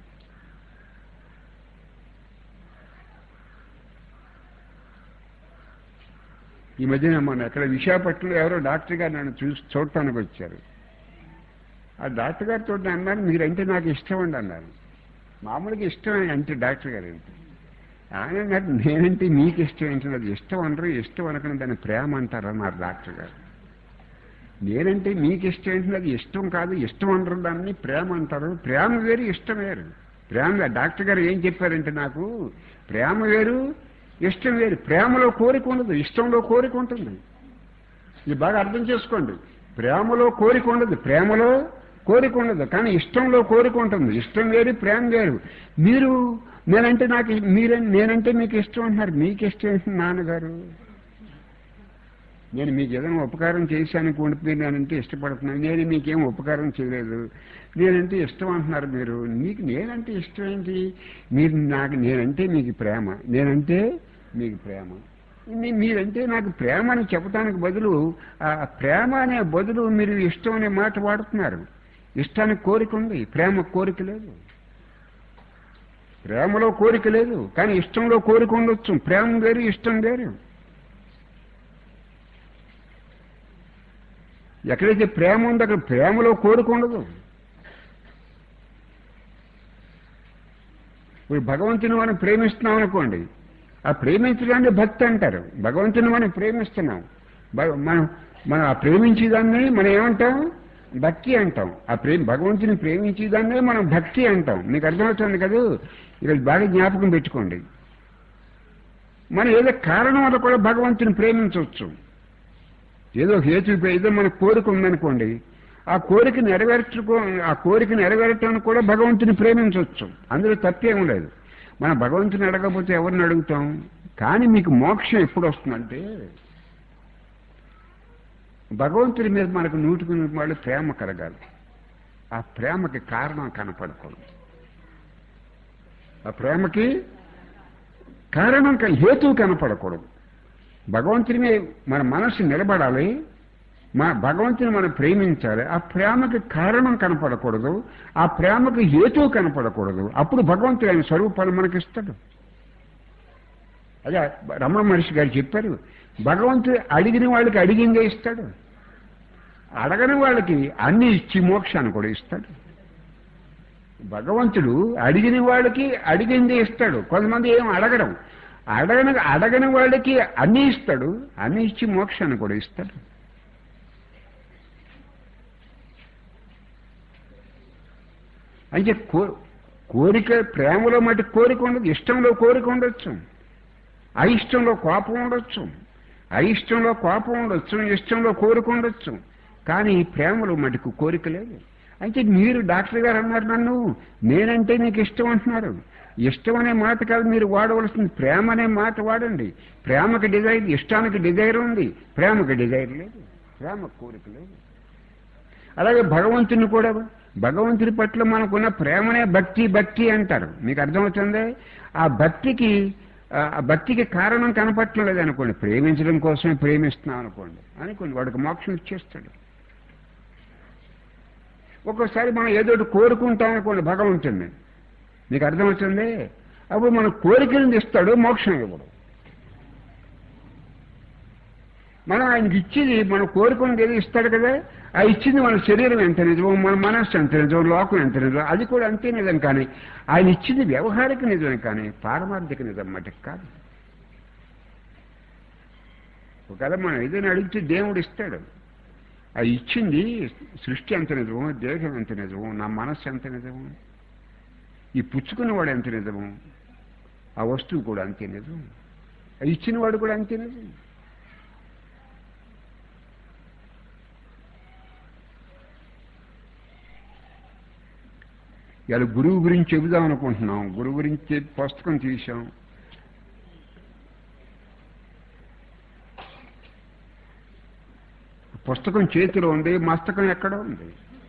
Speaker 1: ఈ మధ్యన మన ఎక్కడ విశాఖపట్నంలో ఎవరో డాక్టర్ గారు నన్ను చూసి చూడటానికి వచ్చారు ఆ డాక్టర్ గారితో అన్నారు మీరంటే నాకు ఇష్టం అండి అన్నారు మామూలుగా ఇష్టం అంటే డాక్టర్ గారు ఏంటి ఆయన అన్నారు నేనంటే మీకు ఇష్టం ఏంటి అది ఇష్టం అనరు ఇష్టం అనకుండా దాన్ని ప్రేమ అంటారు అన్నారు డాక్టర్ గారు నేనంటే మీకు ఇష్టం ఏంటి అది ఇష్టం కాదు ఇష్టం అనరు దాన్ని ప్రేమ అంటారు ప్రేమ వేరు ఇష్టం వేరు ప్రేమ డాక్టర్ గారు ఏం చెప్పారంటే నాకు ప్రేమ వేరు ఇష్టం వేరు ప్రేమలో కోరిక ఉండదు ఇష్టంలో కోరిక ఉంటుంది ఇది బాగా అర్థం చేసుకోండి ప్రేమలో కోరిక ఉండదు ప్రేమలో కోరిక ఉండదు కానీ ఇష్టంలో కోరిక ఉంటుంది ఇష్టం వేరు ప్రేమ వేరు మీరు నేనంటే నాకు మీరే నేనంటే మీకు ఇష్టం అంటున్నారు మీకు ఇష్టం ఏంటి నాన్నగారు నేను మీకు ఏదైనా ఉపకారం చేశాను అనుకోండి మీరు నేనంటే ఇష్టపడుతున్నాను నేను మీకేం ఉపకారం చేయలేదు నేనంటే ఇష్టం అంటున్నారు మీరు మీకు నేనంటే ఇష్టం ఏంటి మీరు నాకు నేనంటే మీకు ప్రేమ నేనంటే మీకు ప్రేమ మీ- మీరంటే నాకు ప్రేమ అని చెప్పడానికి బదులు ఆ ప్రేమ అనే బదులు మీరు ఇష్టం అనే మాట వాడుతున్నారు ఇష్టానికి కోరిక ఉంది ప్రేమ కోరిక లేదు ప్రేమలో కోరిక లేదు కానీ ఇష్టంలో కోరిక ఉండొచ్చు ప్రేమ వేరు ఇష్టం వేరు ఎక్కడైతే ప్రేమ ఉందో అక్కడ ప్రేమలో కోరిక ఉండదు ఇప్పుడు భగవంతుని మనం ప్రేమిస్తున్నాం అనుకోండి ఆ ప్రేమించడాన్ని భక్తి అంటారు భగవంతుని మనం ప్రేమిస్తున్నాం భగ- మనం మనం ఆ ప్రేమించేదాన్ని మనం ఏమంటాం భక్తి అంటాం ఆ ప్రేమ భగవంతుని ప్రేమించేదాన్నే మనం భక్తి అంటాం మీకు అర్థమవుతుంది కదా ఇక్కడ బాగా జ్ఞాపకం పెట్టుకోండి మనం ఏదో కారణం వల్ల కూడా భగవంతుని ప్రేమించవచ్చు ఏదో హేతు ఏదో మన కోరిక ఉందనుకోండి ఆ కోరిక నెరవేర్చుకో ఆ కోరిక నెరవేరటానికి కూడా భగవంతుని ప్రేమించవచ్చు అందులో తప్పేం లేదు మన భగవంతుని అడగకపోతే ఎవరిని అడుగుతాం కానీ మీకు మోక్షం ఎప్పుడు వస్తుందంటే భగవంతుడి మీద మనకు నూటుకుని వాళ్ళు ప్రేమ కలగాలి ఆ ప్రేమకి కారణం కనపడకూడదు ఆ ప్రేమకి కారణం క- హేతువు కనపడకూడదు భగవంతుని మీద మన మనస్సు నిలబడాలి మన భగవంతుని మనం ప్రేమించాలి ఆ ప్రేమకి కారణం కనపడకూడదు ఆ ప్రేమకి హేతువు కనపడకూడదు అప్పుడు భగవంతుడు ఆయన స్వరూపాన్ని మనకి ఇస్తాడు అదే రమణ మహర్షి గారు చెప్పారు భగవంతుడు అడిగిన వాళ్ళకి అడిగిందే ఇస్తాడు అడగని వాళ్ళకి అన్ని ఇచ్చి మోక్షాన్ని కూడా ఇస్తాడు భగవంతుడు అడిగిన వాళ్ళకి అడిగిందే ఇస్తాడు కొంతమంది ఏం అడగడం అడగని అడగని వాళ్ళకి అన్ని ఇస్తాడు అన్ని ఇచ్చి మోక్షాన్ని కూడా ఇస్తాడు అంటే కో కోరిక ప్రేమలో మటు కోరిక ఉండదు ఇష్టంలో కోరిక ఉండొచ్చు అయిష్టంలో కోపం ఉండొచ్చు అయిష్టంలో కోపం ఉండొచ్చు ఇష్టంలో కోరిక ఉండొచ్చు కానీ ఈ ప్రేమలో మటుకు కోరిక లేదు అయితే మీరు డాక్టర్ గారు అన్నారు నన్ను నేనంటే నీకు ఇష్టం అంటున్నారు ఇష్టం అనే మాట కాదు మీరు వాడవలసింది ప్రేమ అనే మాట వాడండి ప్రేమకి డిజైర్ ఇష్టానికి డిజైర్ ఉంది ప్రేమకి డిజైర్ లేదు ప్రేమ కోరిక లేదు అలాగే భగవంతుని కూడా భగవంతుని పట్ల మనకున్న ప్రేమనే భక్తి భక్తి అంటారు మీకు అర్థమవుతుంది ఆ భక్తికి ఆ భక్తికి కారణం కనపట్టలేదు అనుకోండి ప్రేమించడం కోసమే ప్రేమిస్తున్నాం అనుకోండి అనుకోండి వాడికి మోక్షం ఇచ్చేస్తాడు ఒక్కోసారి మనం ఏదో ఒకటి కోరుకుంటాం అనుకోండి భగవంతుడిని మీకు అర్థమవుతుంది అప్పుడు మన కోరికలను ఇస్తాడు మోక్షం ఇవ్వడు మనం ఆయనకి ఇచ్చింది మన కోరుకున్నది ఏదో ఇస్తాడు కదా ఆ ఇచ్చింది మన శరీరం ఎంత నిజం మన మనస్సు ఎంత నిజం లోకం ఎంత నిజం అది కూడా అంతే నిజం కానీ ఆయన ఇచ్చింది వ్యవహారిక నిజం కానీ పారమార్థిక నిజం మటుకు కాదు ఒకవేళ మనం ఏదైనా అడిగితే దేవుడు ఇస్తాడు ఆ ఇచ్చింది సృష్టి ఎంత నిజమో దేహం ఎంత నిజమో నా మనస్సు ఎంత నిజమో ఈ పుచ్చుకున్నవాడు ఎంత నిజమో ఆ వస్తువు కూడా అంతే నిజం ఆ ఇచ్చినవాడు కూడా అంతే నిజం ఇవాళ గురువు గురించి చెబుదాం అనుకుంటున్నాం గురువు గురించి పుస్తకం తీశాం పుస్తకం చేతిలో ఉంది మస్తకం ఎక్కడ ఉంది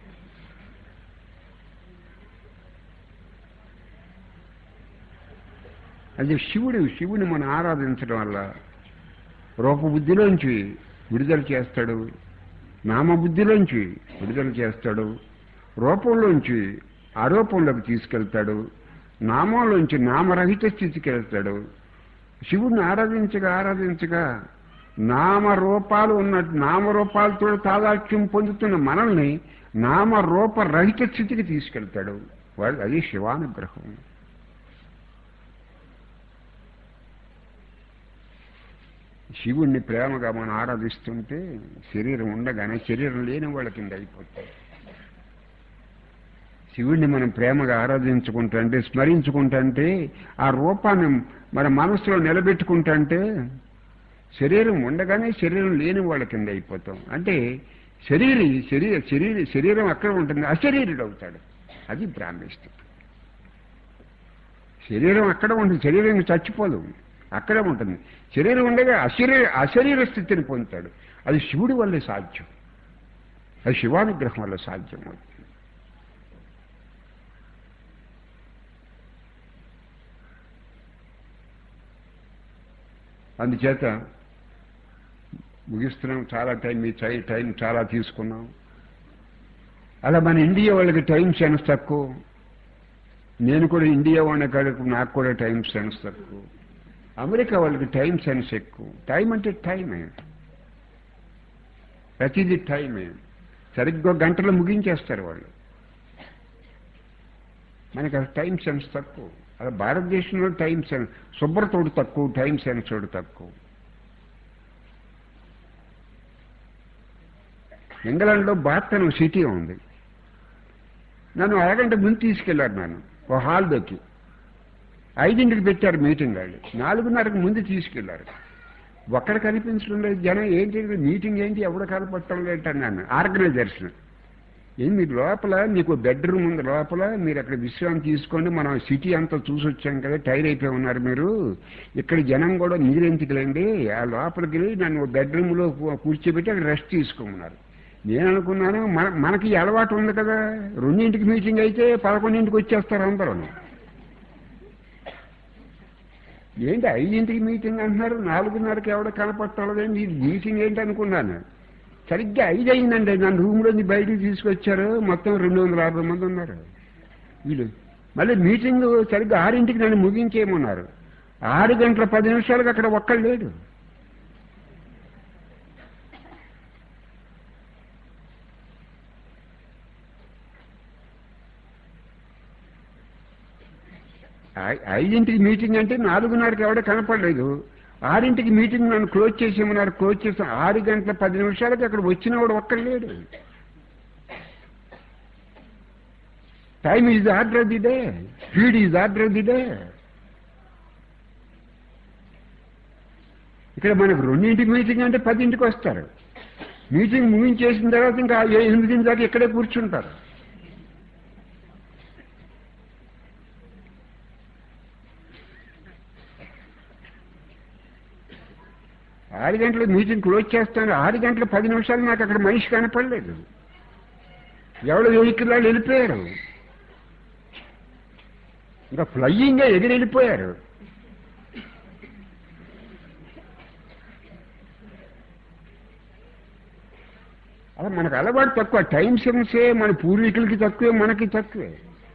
Speaker 1: అది శివుడు శివుని మనం ఆరాధించడం వల్ల రూపబుద్ధిలోంచి విడుదల చేస్తాడు నామబుద్ధిలోంచి విడుదల చేస్తాడు రూపంలోంచి ఆరోపంలోకి తీసుకెళ్తాడు నామంలోంచి నామరహిత స్థితికి వెళ్తాడు శివుడిని ఆరాధించగా ఆరాధించగా నామరూపాలు ఉన్నట్టు నామరూపాలతో తాదాత్యం పొందుతున్న మనల్ని నామరూప రహిత స్థితికి తీసుకెళ్తాడు వాడు అది శివానుగ్రహం శివుణ్ణి ప్రేమగా మనం ఆరాధిస్తుంటే శరీరం ఉండగానే శరీరం లేని వాళ్ళ కింద అయిపోతాయి శివుణ్ణి మనం ప్రేమగా ఆరాధించుకుంటుంటే స్మరించుకుంటుంటే ఆ రూపాన్ని మన మనసులో నిలబెట్టుకుంటుంటే శరీరం ఉండగానే శరీరం లేని వాళ్ళ కింద అయిపోతాం అంటే శరీరి శరీర శరీర శరీరం అక్కడ ఉంటుంది అశరీరుడు అవుతాడు అది బ్రాహ్మణ శరీరం అక్కడ ఉంటుంది శరీరం చచ్చిపోదు అక్కడే ఉంటుంది శరీరం ఉండగా అశరీర అశరీర స్థితిని పొందుతాడు అది శివుడి వల్లే సాధ్యం అది శివానుగ్రహం వల్ల సాధ్యం అవుతుంది అందుచేత ముగిస్తున్నాం చాలా టైం మీ టైం టైం చాలా తీసుకున్నాం అలా మన ఇండియా వాళ్ళకి టైం సెన్స్ తక్కువ నేను కూడా ఇండియా వాళ్ళ కాడకు నాకు కూడా టైం సెన్స్ తక్కువ అమెరికా వాళ్ళకి టైం సెన్స్ ఎక్కువ టైం అంటే టైమే ప్రతిదీ టైమే సరిగ్గా గంటలో ముగించేస్తారు వాళ్ళు మనకి అసలు టైం సెన్స్ తక్కువ అలా భారతదేశంలో టైం సెన్స్ శుభ్రతోడు తక్కువ టైం సెన్స్ తోడు తక్కువ ఇంగ్లాండ్లో బాత్తన్ సిటీ ఉంది నన్ను అరగంట ముందు తీసుకెళ్లారు నన్ను ఓ హాల్లోకి ఐదింటికి పెట్టారు మీటింగ్ వాళ్ళు నాలుగున్నరకు ముందు తీసుకెళ్లారు ఒక్కడ కనిపించడం లేదు జనం ఏంటి మీటింగ్ ఏంటి ఎవడ కనపడటం లేదు నన్ను ఆర్గనైజర్స్ ఏం మీరు లోపల మీకు బెడ్రూమ్ ఉంది లోపల మీరు అక్కడ విశ్రాంతి తీసుకోండి మనం సిటీ అంతా చూసి వచ్చాం కదా టైర్ అయిపోయి ఉన్నారు మీరు ఇక్కడ జనం కూడా మీరెందుకులేండి ఆ లోపలికి వెళ్ళి నన్ను బెడ్రూమ్లో కూర్చోబెట్టి అక్కడ రెస్ట్ తీసుకోమన్నారు నేను అనుకున్నాను మన మనకి ఈ అలవాటు ఉంది కదా రెండింటికి మీటింగ్ అయితే పదకొండింటికి వచ్చేస్తారు అందరూ ఏంటి ఐదింటికి మీటింగ్ అంటున్నారు నాలుగున్నరకి ఎవడ కనపట్టలేదండి ఇది మీటింగ్ ఏంటి అనుకున్నాను సరిగ్గా ఐదు అయిందండి నన్ను రూమ్లోంచి బయటికి తీసుకొచ్చారు మొత్తం రెండు వందల యాభై మంది ఉన్నారు వీళ్ళు మళ్ళీ మీటింగ్ సరిగ్గా ఆరింటికి నన్ను ముగించేయమన్నారు ఆరు గంటల పది నిమిషాలకు అక్కడ ఒక్కడు లేడు ఐ- ఐదింటికి మీటింగ్ అంటే నాలుగున్నరకి ఎవడ కనపడలేదు ఆరింటికి మీటింగ్ నన్ను క్లోజ్ చేసేమన్నారు క్లోజ్ చేసి ఆరు గంటల పది నిమిషాలకి అక్కడ వచ్చిన వాడు ఒక్కడు లేడు time is order of the day speed is order of the day ఇక్కడ మనకు రెండింటికి మీటింగ్ అంటే పదింటికి వస్తారు మీటింగ్ ముగించేసిన తర్వాత ఇంకా ఏ- ఎనిమిది దాకా ఇక్కడే కూర్చుంటారు ఆరు గంటల మీటింగ్ క్లోజ్ చేస్తాను ఆరు గంటల పది నిమిషాలు నాకు అక్కడ మనిషి కనపడలేదు ఎవడో వెహికల్ వాళ్ళు వెళ్ళిపోయారు ఇంకా ఫ్లయింగ్గా ఎగిరి వెళ్ళిపోయారు అలా మనకు అలవాటు తక్కువ టైం సెన్సే మన పూర్వీకులకి తక్కువే మనకి తక్కువే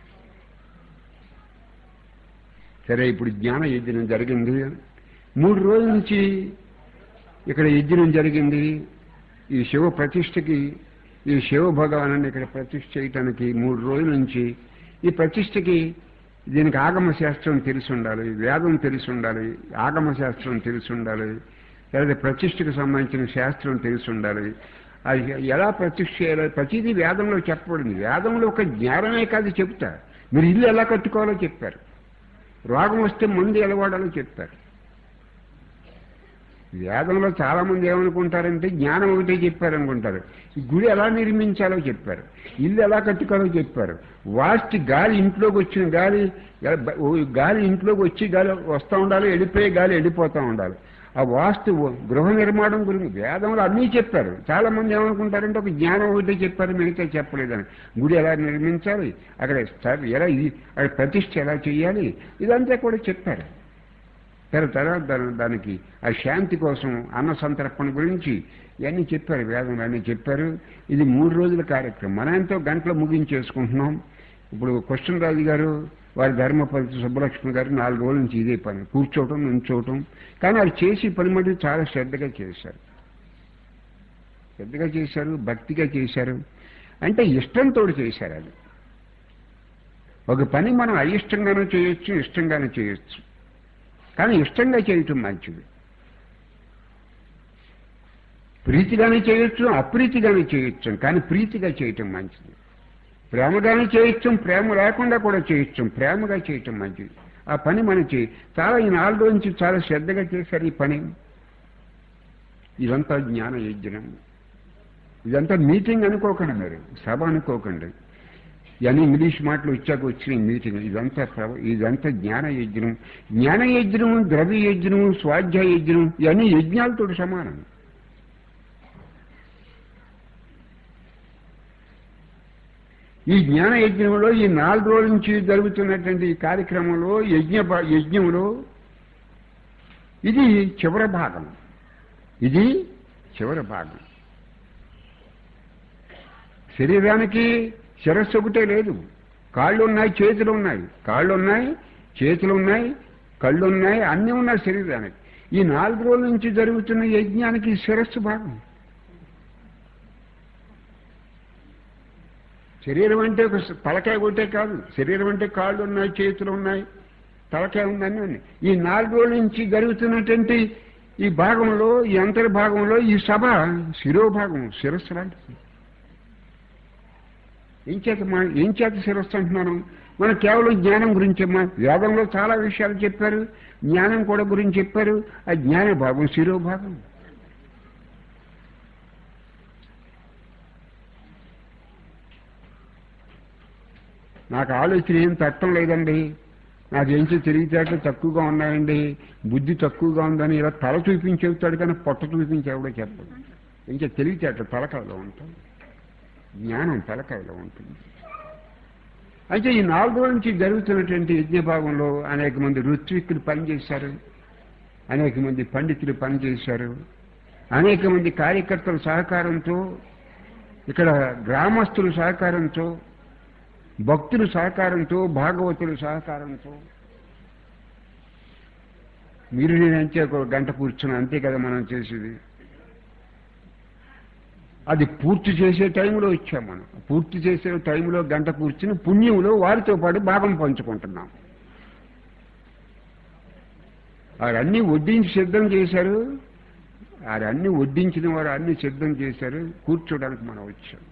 Speaker 1: సరే ఇప్పుడు జ్ఞాన యజ్ఞం జరిగింది మూడు రోజుల నుంచి ఇక్కడ యజ్ఞం జరిగింది ఈ శివ ప్రతిష్టకి ఈ శివ భగవాను ఇక్కడ ప్రతిష్ఠ చేయటానికి మూడు రోజుల నుంచి ఈ ప్రతిష్టకి దీనికి ఆగమ శాస్త్రం తెలిసి ఉండాలి వేదం తెలిసి ఉండాలి ఆగమ శాస్త్రం తెలిసి ఉండాలి లేదా ప్రతిష్టకు సంబంధించిన శాస్త్రం తెలిసి ఉండాలి అది ఎలా ప్రతిష్ఠ చేయాలో ప్రతిదీ వేదంలో చెప్పబడింది వేదంలో ఒక జ్ఞానమే కాదు చెప్తా మీరు ఇల్లు ఎలా కట్టుకోవాలో చెప్పారు రోగం వస్తే మందు ఎలా వాడాలో చెప్పారు వేదంలో చాలా మంది ఏమనుకుంటారంటే జ్ఞానం ఒకటే చెప్పారనుకుంటారు ఈ గుడి ఎలా నిర్మించాలో చెప్పారు ఇల్లు ఎలా కట్టుకోవాలో చెప్పారు వాస్ట్ గాలి ఇంట్లోకి వచ్చిన గాలి ఎలా బ- ఓ గాలి ఇంట్లోకి వచ్చి గాలి వస్తూ ఉండాలి వెళ్ళిపోయే గాలి వెళ్ళిపోతూ ఉండాలి ఆ వాస్తు గృహ నిర్మాణం గురించి వేదంలో అన్నీ చెప్పారు చాలా మంది ఏమనుకుంటారంటే ఒక జ్ఞానం ఒకటే చెప్పారు మిగతా చెప్పలేదని గుడి ఎలా నిర్మించాలి అక్కడ స్థ- ఎలా ఇది అక్కడ ప్రతిష్ఠ ఎలా చేయాలి ఇదంతా కూడా చెప్పారు సరే తర్వాత దాని- దానికి ఆ శాంతి కోసం అన్న సంతర్పణ గురించి ఇవన్నీ చెప్పారు వేదంలో అన్నీ చెప్పారు ఇది మూడు రోజుల కార్యక్రమం మన ఎంతో గంటలు ముగించేసుకుంటున్నాం ఇప్పుడు క్వశ్చన్ రాజు గారు వారి ధర్మపతి సుబ్బలక్ష్మి గారు నాలుగు రోజుల నుంచి ఇదే పని కూర్చోవటం నుంచోవటం కానీ అది చేసి పని మటుకు చాలా శ్రద్ధగా చేశారు శ్రద్ధగా చేశారు భక్తిగా చేశారు అంటే ఇష్టంతో చేశారు అది ఒక పని మనం అయిష్టంగానూ చేయొచ్చు ఇష్టంగానూ చేయొచ్చు కానీ ఇష్టంగా చేయటం మంచిది ప్రీతిగానే చేయొచ్చు అప్రీతిగానే చేయొచ్చు కానీ ప్రీతిగా చేయటం మంచిది ప్రేమగానే చేయొచ్చు ప్రేమ లేకుండా కూడా చేయొచ్చు ప్రేమగా చేయటం మంచిది ఆ పని మనం చేయ చాలా ఈ నాలుగు రోజు నుంచి చాలా శ్రద్ధగా చేశారు ఈ పని ఇదంతా జ్ఞాన యజ్ఞం ఇదంతా మీటింగ్ అనుకోకండి మీరు సభ అనుకోకండి ఇవన్నీ ఇంగ్లీష్ మాటలు వచ్చాక వచ్చిన మీటింగ్ ఇదంతా ప్రభ ఇదంతా జ్ఞాన యజ్ఞం జ్ఞాన యజ్ఞం ద్రవ్య యజ్ఞం స్వాధ్యాయ యజ్ఞం ఇవన్నీ యజ్ఞాలతో సమానం ఈ జ్ఞాన యజ్ఞంలో ఈ నాలుగు రోజుల నుంచి జరుగుతున్నటువంటి ఈ కార్యక్రమంలో యజ్ఞ భా- యజ్ఞంలో ఇది చివరి భాగం ఇది చివరి భాగం శరీరానికి శిరస్సు ఒకటే లేదు కాళ్ళు ఉన్నాయి చేతులు ఉన్నాయి కాళ్ళు ఉన్నాయి చేతులు ఉన్నాయి కళ్ళు ఉన్నాయి అన్నీ ఉన్నాయి శరీరానికి ఈ నాలుగు రోజుల నుంచి జరుగుతున్న యజ్ఞానికి శిరస్సు భాగం శరీరం అంటే ఒక స- తలకాయ ఒకటే కాదు శరీరం అంటే కాళ్ళు ఉన్నాయి చేతులు ఉన్నాయి తలకాయ ఉందని ఉంది. ఈ నాలుగు రోజుల నుంచి జరుగుతున్నటువంటి ఈ భాగంలో ఈ అంతర్భాగంలో ఈ సభ శిరోభాగం శిరస్సు లాంటిది ఏం చేత మా ఏం చేత శిరస్సు అంటున్నాను మనం కేవలం జ్ఞానం గురించి అమ్మా వేదంలో చాలా విషయాలు చెప్పారు జ్ఞానం కూడా గురించి చెప్పారు ఆ జ్ఞాన భాగం శిరోభాగం నాకు ఆలోచన ఏం తట్టం లేదండి నాకేంచి తెలివితేటలు తక్కువగా ఉన్నాయండి బుద్ధి తక్కువగా ఉందని ఇలా తల చూపించి చెబుతాడు కానీ పొట్ట చూపించి ఎవడో చెప్పడు ఇంకా తెలివితేటలు తలకాయలో ఉంటాయి జ్ఞానం తలకాయలో ఉంటుంది అయితే ఈ నాలుగు రోజుల నుంచి జరుగుతున్నటువంటి యజ్ఞభాగంలో అనేక మంది ఋత్విక్కులు పనిచేశారు అనేక మంది పండితులు పనిచేశారు అనేక మంది కార్యకర్తల సహకారంతో ఇక్కడ గ్రామస్తుల సహకారంతో భక్తుల సహకారంతో భాగవతుల సహకారంతో మీరు నేనంటే ఒక గంట కూర్చున్నా అంతే కదా మనం చేసేది అది పూర్తి చేసే టైంలో వచ్చాం మనం పూర్తి చేసే టైంలో గంట కూర్చుని పుణ్యంలో వారితో పాటు భాగం పంచుకుంటున్నాం వారన్నీ వడ్డించి సిద్ధం చేశారు వారన్నీ వడ్డించిన వారు అన్ని సిద్ధం చేశారు కూర్చోడానికి మనం వచ్చాం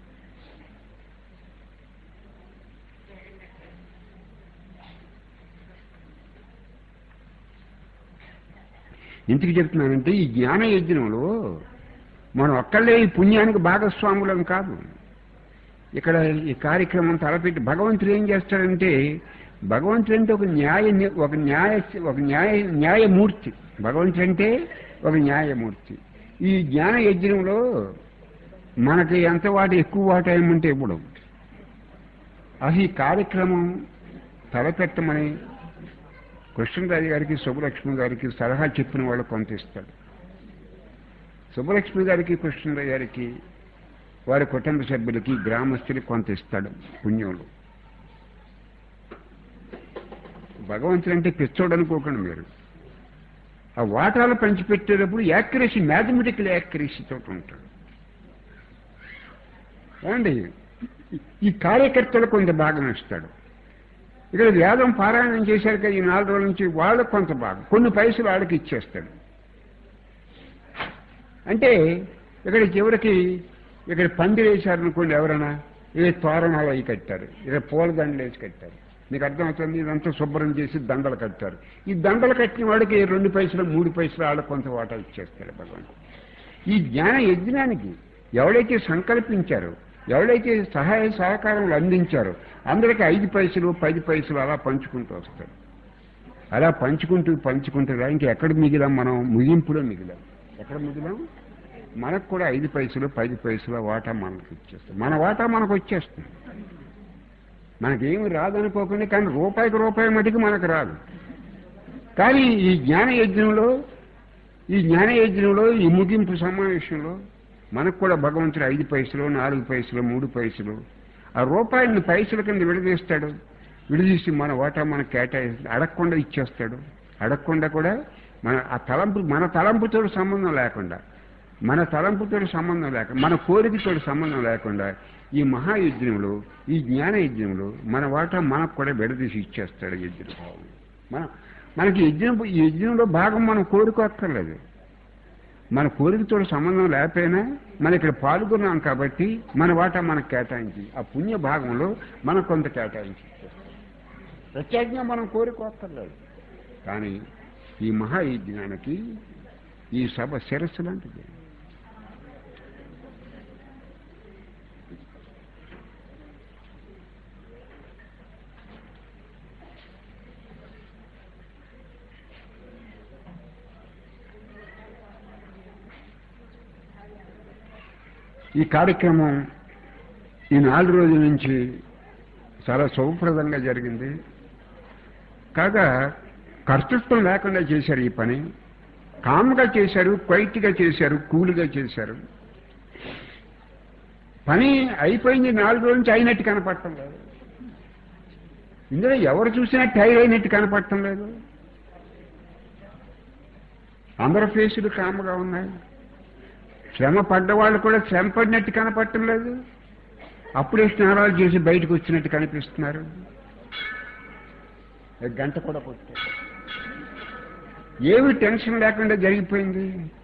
Speaker 1: ఎందుకు చెప్తున్నానంటే ఈ జ్ఞాన యజ్ఞంలో మనం ఒక్కళ్ళే ఈ పుణ్యానికి భాగస్వాములం కాదు ఇక్కడ ఈ కార్యక్రమం తలపెట్టి భగవంతుడు ఏం చేస్తాడంటే భగవంతుడు అంటే ఒక న్యాయ ఒక న్యాయ ఒక న్యాయ న్యాయమూర్తి భగవంతుడు అంటే ఒక న్యాయమూర్తి ఈ జ్ఞాన యజ్ఞంలో మనకి ఎంత వాట ఎక్కువ వాట ఏమంటే ఇవ్వడం అసలు ఈ కార్యక్రమం తలపెట్టమని కృష్ణరాజు గారికి శుభలక్ష్మి గారికి సలహా చెప్పిన వాళ్ళు కొంత ఇస్తాడు శుభలక్ష్మి గారికి కృష్ణరాజు గారికి వారి కుటుంబ సభ్యులకి గ్రామస్తులకి కొంత ఇస్తాడు పుణ్యంలో భగవంతుడు అంటే పిచ్చోడు అనుకోకండి మీరు ఆ వాటాలు పంచిపెట్టేటప్పుడు యాక్యురసీ మ్యాథమెటికల్ యాక్యురసీతో ఉంటాడు ఏమండి ఈ కార్యకర్తలు కొంత భాగం ఇస్తాడు ఇక్కడ వేదం పారాయణం చేశారు కదా ఈ నాలుగు రోజుల నుంచి వాళ్ళకు కొంత భాగం కొన్ని పైసలు వాళ్ళకి ఇచ్చేస్తాడు అంటే ఇక్కడ చివరికి ఇక్కడ పందిరి వేశారనుకోండి ఎవరైనా ఇక తోరణాలు అవి కట్టారు ఇక పూలదండలు వేసి కట్టారు మీకు అర్థమవుతుంది ఇదంతా శుభ్రం చేసి దండలు కట్టారు ఈ దండలు కట్టిన వాడికి రెండు పైసలు మూడు పైసలు వాళ్ళకి కొంత వాటా ఇచ్చేస్తాడు భగవంతుడు ఈ జ్ఞాన యజ్ఞానికి ఎవడైతే సంకల్పించారో ఎవడైతే సహాయ సహకారాలు అందించారో అందరికీ ఐదు పైసలు పది పైసలు అలా పంచుకుంటూ వస్తారు అలా పంచుకుంటూ పంచుకుంటూ రా ఇంకా ఎక్కడ మిగిలాం మనం ముగింపులో మిగిలాం ఎక్కడ మిగిలాం మనకు కూడా ఐదు పైసలు పది పైసల వాటా మనకు ఇచ్చేస్తాం మన వాటా మనకు వచ్చేస్తుంది మనకేమి రాదనుకోకుండా కానీ రూపాయికి రూపాయి మటుకు మనకు రాదు కానీ ఈ జ్ఞాన యజ్ఞంలో ఈ జ్ఞాన యజ్ఞంలో ఈ ముగింపు సమావేశంలో మనకు కూడా భగవంతుడు ఐదు పైసలు నాలుగు పైసలు మూడు పైసలు ఆ రూపాయలని పైసల కింద విడదీస్తాడు విడదీసి మన వాటా మనకు కేటాయిస్తాడు అడగకుండా ఇచ్చేస్తాడు అడగకుండా కూడా మన ఆ తలంపు మన తలంపుతో సంబంధం లేకుండా మన తలంపుతో సంబంధం లేక మన కోరికతో సంబంధం లేకుండా ఈ మహాయజ్ఞంలో ఈ జ్ఞాన యజ్ఞంలో మన వాటా మనకు కూడా విడదీసి ఇచ్చేస్తాడు యజ్ఞ మన మనకి యజ్ఞం ఈ యజ్ఞంలో భాగం మనం కోరుకోక్కర్లేదు మన కోరికతో సంబంధం లేకపోయినా మనం ఇక్కడ పాల్గొన్నాం కాబట్టి మన వాటా మనకు కేటాయించి ఆ పుణ్య భాగంలో మనకు కొంత కేటాయించి ప్రత్యేకంగా మనం కోరుకోక్కర్లేదు కానీ ఈ మహాయజ్ఞానికి ఈ సభ శిరస్సు లాంటిది ఈ కార్యక్రమం ఈ నాలుగు రోజుల నుంచి చాలా శుభప్రదంగా జరిగింది కాగా కర్తృత్వం లేకుండా చేశారు ఈ పని కామ్గా చేశారు క్వైట్గా చేశారు కూల్గా చేశారు పని అయిపోయింది నాలుగు రోజుల నుంచి అయినట్టు కనపడటం లేదు ఇందులో ఎవరు చూసినా టైర్ అయినట్టు కనపడటం లేదు అందరి ఫేసులు కామగా ఉన్నాయి శ్రమ పడ్డవాళ్ళు కూడా శ్రమ పడినట్టు కనపడటం లేదు అప్పుడే స్నానాలు చేసి బయటకు వచ్చినట్టు కనిపిస్తున్నారు ఒక గంట కూడా కొట్టారు ఏమి టెన్షన్ లేకుండా జరిగిపోయింది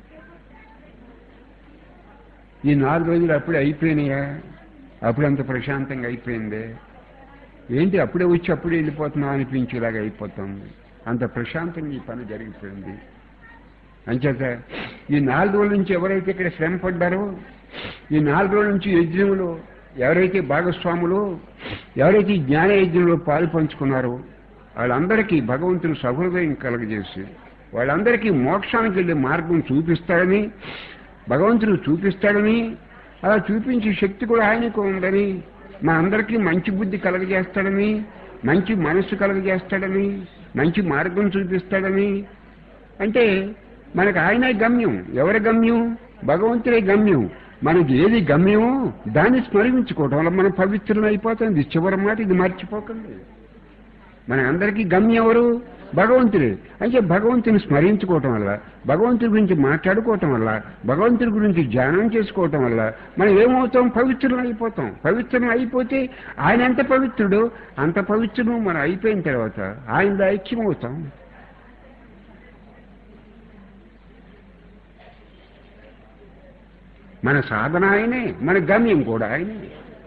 Speaker 1: ఈ నాలుగు రోజులు అప్పుడే అయిపోయినాయా అప్పుడు అంత ప్రశాంతంగా అయిపోయింది ఏంటి అప్పుడే వచ్చి అప్పుడే వెళ్ళిపోతున్నాం అనిపించేలాగా అయిపోతుంది అంత ప్రశాంతంగా ఈ పని జరిగిపోయింది అంచేత ఈ నాలుగు రోజుల నుంచి ఎవరైతే ఇక్కడ శ్రమ పడ్డారో ఈ నాలుగు రోజుల నుంచి యజ్ఞంలో ఎవరైతే భాగస్వాములు ఎవరైతే ఈ జ్ఞాన యజ్ఞంలో పాలు పంచుకున్నారో వాళ్ళందరికీ భగవంతుని సహృదయం కలగజేసి వాళ్ళందరికీ మోక్షానికి వెళ్ళే మార్గం చూపిస్తాడని భగవంతుడు చూపిస్తాడని అలా చూపించే శక్తి కూడా ఆయనకు ఉందని మా అందరికీ మంచి బుద్ధి కలగజేస్తాడని మంచి మనస్సు కలగజేస్తాడని మంచి మార్గం చూపిస్తాడని అంటే మనకు ఆయనే గమ్యం ఎవరి గమ్యం భగవంతుడే గమ్యం మనకి ఏది గమ్యమో దాన్ని స్మరించుకోవటం వల్ల మనం పవిత్రం అయిపోతుంది చివరి మాట ఇది మర్చిపోకండి మన అందరికీ గమ్యం ఎవరు భగవంతుడే అంటే భగవంతుని స్మరించుకోవటం వల్ల భగవంతుడి గురించి మాట్లాడుకోవటం వల్ల భగవంతుడి గురించి ధ్యానం చేసుకోవటం వల్ల మనం ఏమవుతాం పవిత్రం అయిపోతాం పవిత్రం అయిపోతే ఆయన ఎంత పవిత్రుడు అంత పవిత్రం మనం అయిపోయిన తర్వాత ఆయన ఐక్యం అవుతాం మన సాధన ఆయనే మన గమ్యం కూడా ఆయనే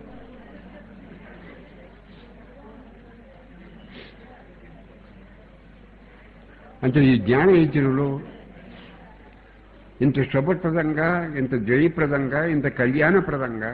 Speaker 1: అంటే ఈ జ్ఞాన యజ్ఞంలో ఇంత శుభప్రదంగా ఇంత జయప్రదంగా ఇంత కళ్యాణప్రదంగా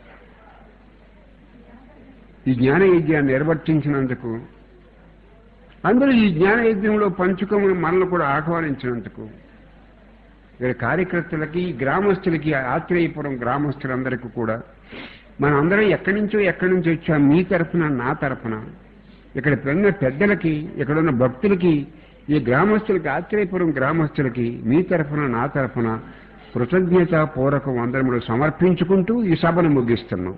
Speaker 1: ఈ జ్ఞాన యజ్ఞాన్ని నిర్వర్తించినందుకు అందరూ ఈ జ్ఞాన యజ్ఞంలో పంచుకోమని మనల్ని కూడా ఆహ్వానించినందుకు ఇక్కడ కార్యకర్తలకి గ్రామస్తులకి ఆత్రేయపురం గ్రామస్తులందరికీ కూడా మనం అందరం ఎక్కడి నుంచో ఎక్కడి నుంచి వచ్చాం మీ తరఫున నా తరఫున ఇక్కడ ఉన్న పెద్దలకి ఇక్కడ ఉన్న భక్తులకి ఈ గ్రామస్తులకి ఆత్రేయపురం గ్రామస్తులకి మీ తరఫున నా తరఫున కృతజ్ఞత పూర్వకం అందరములు సమర్పించుకుంటూ ఈ సభను ముగిస్తున్నాం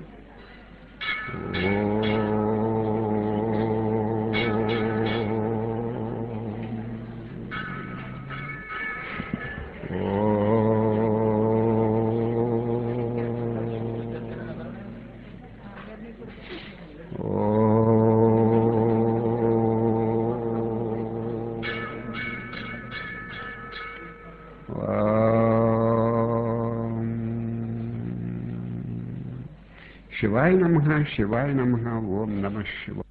Speaker 1: శివాయ నమ శివాయ నమ ఓం నమ శివ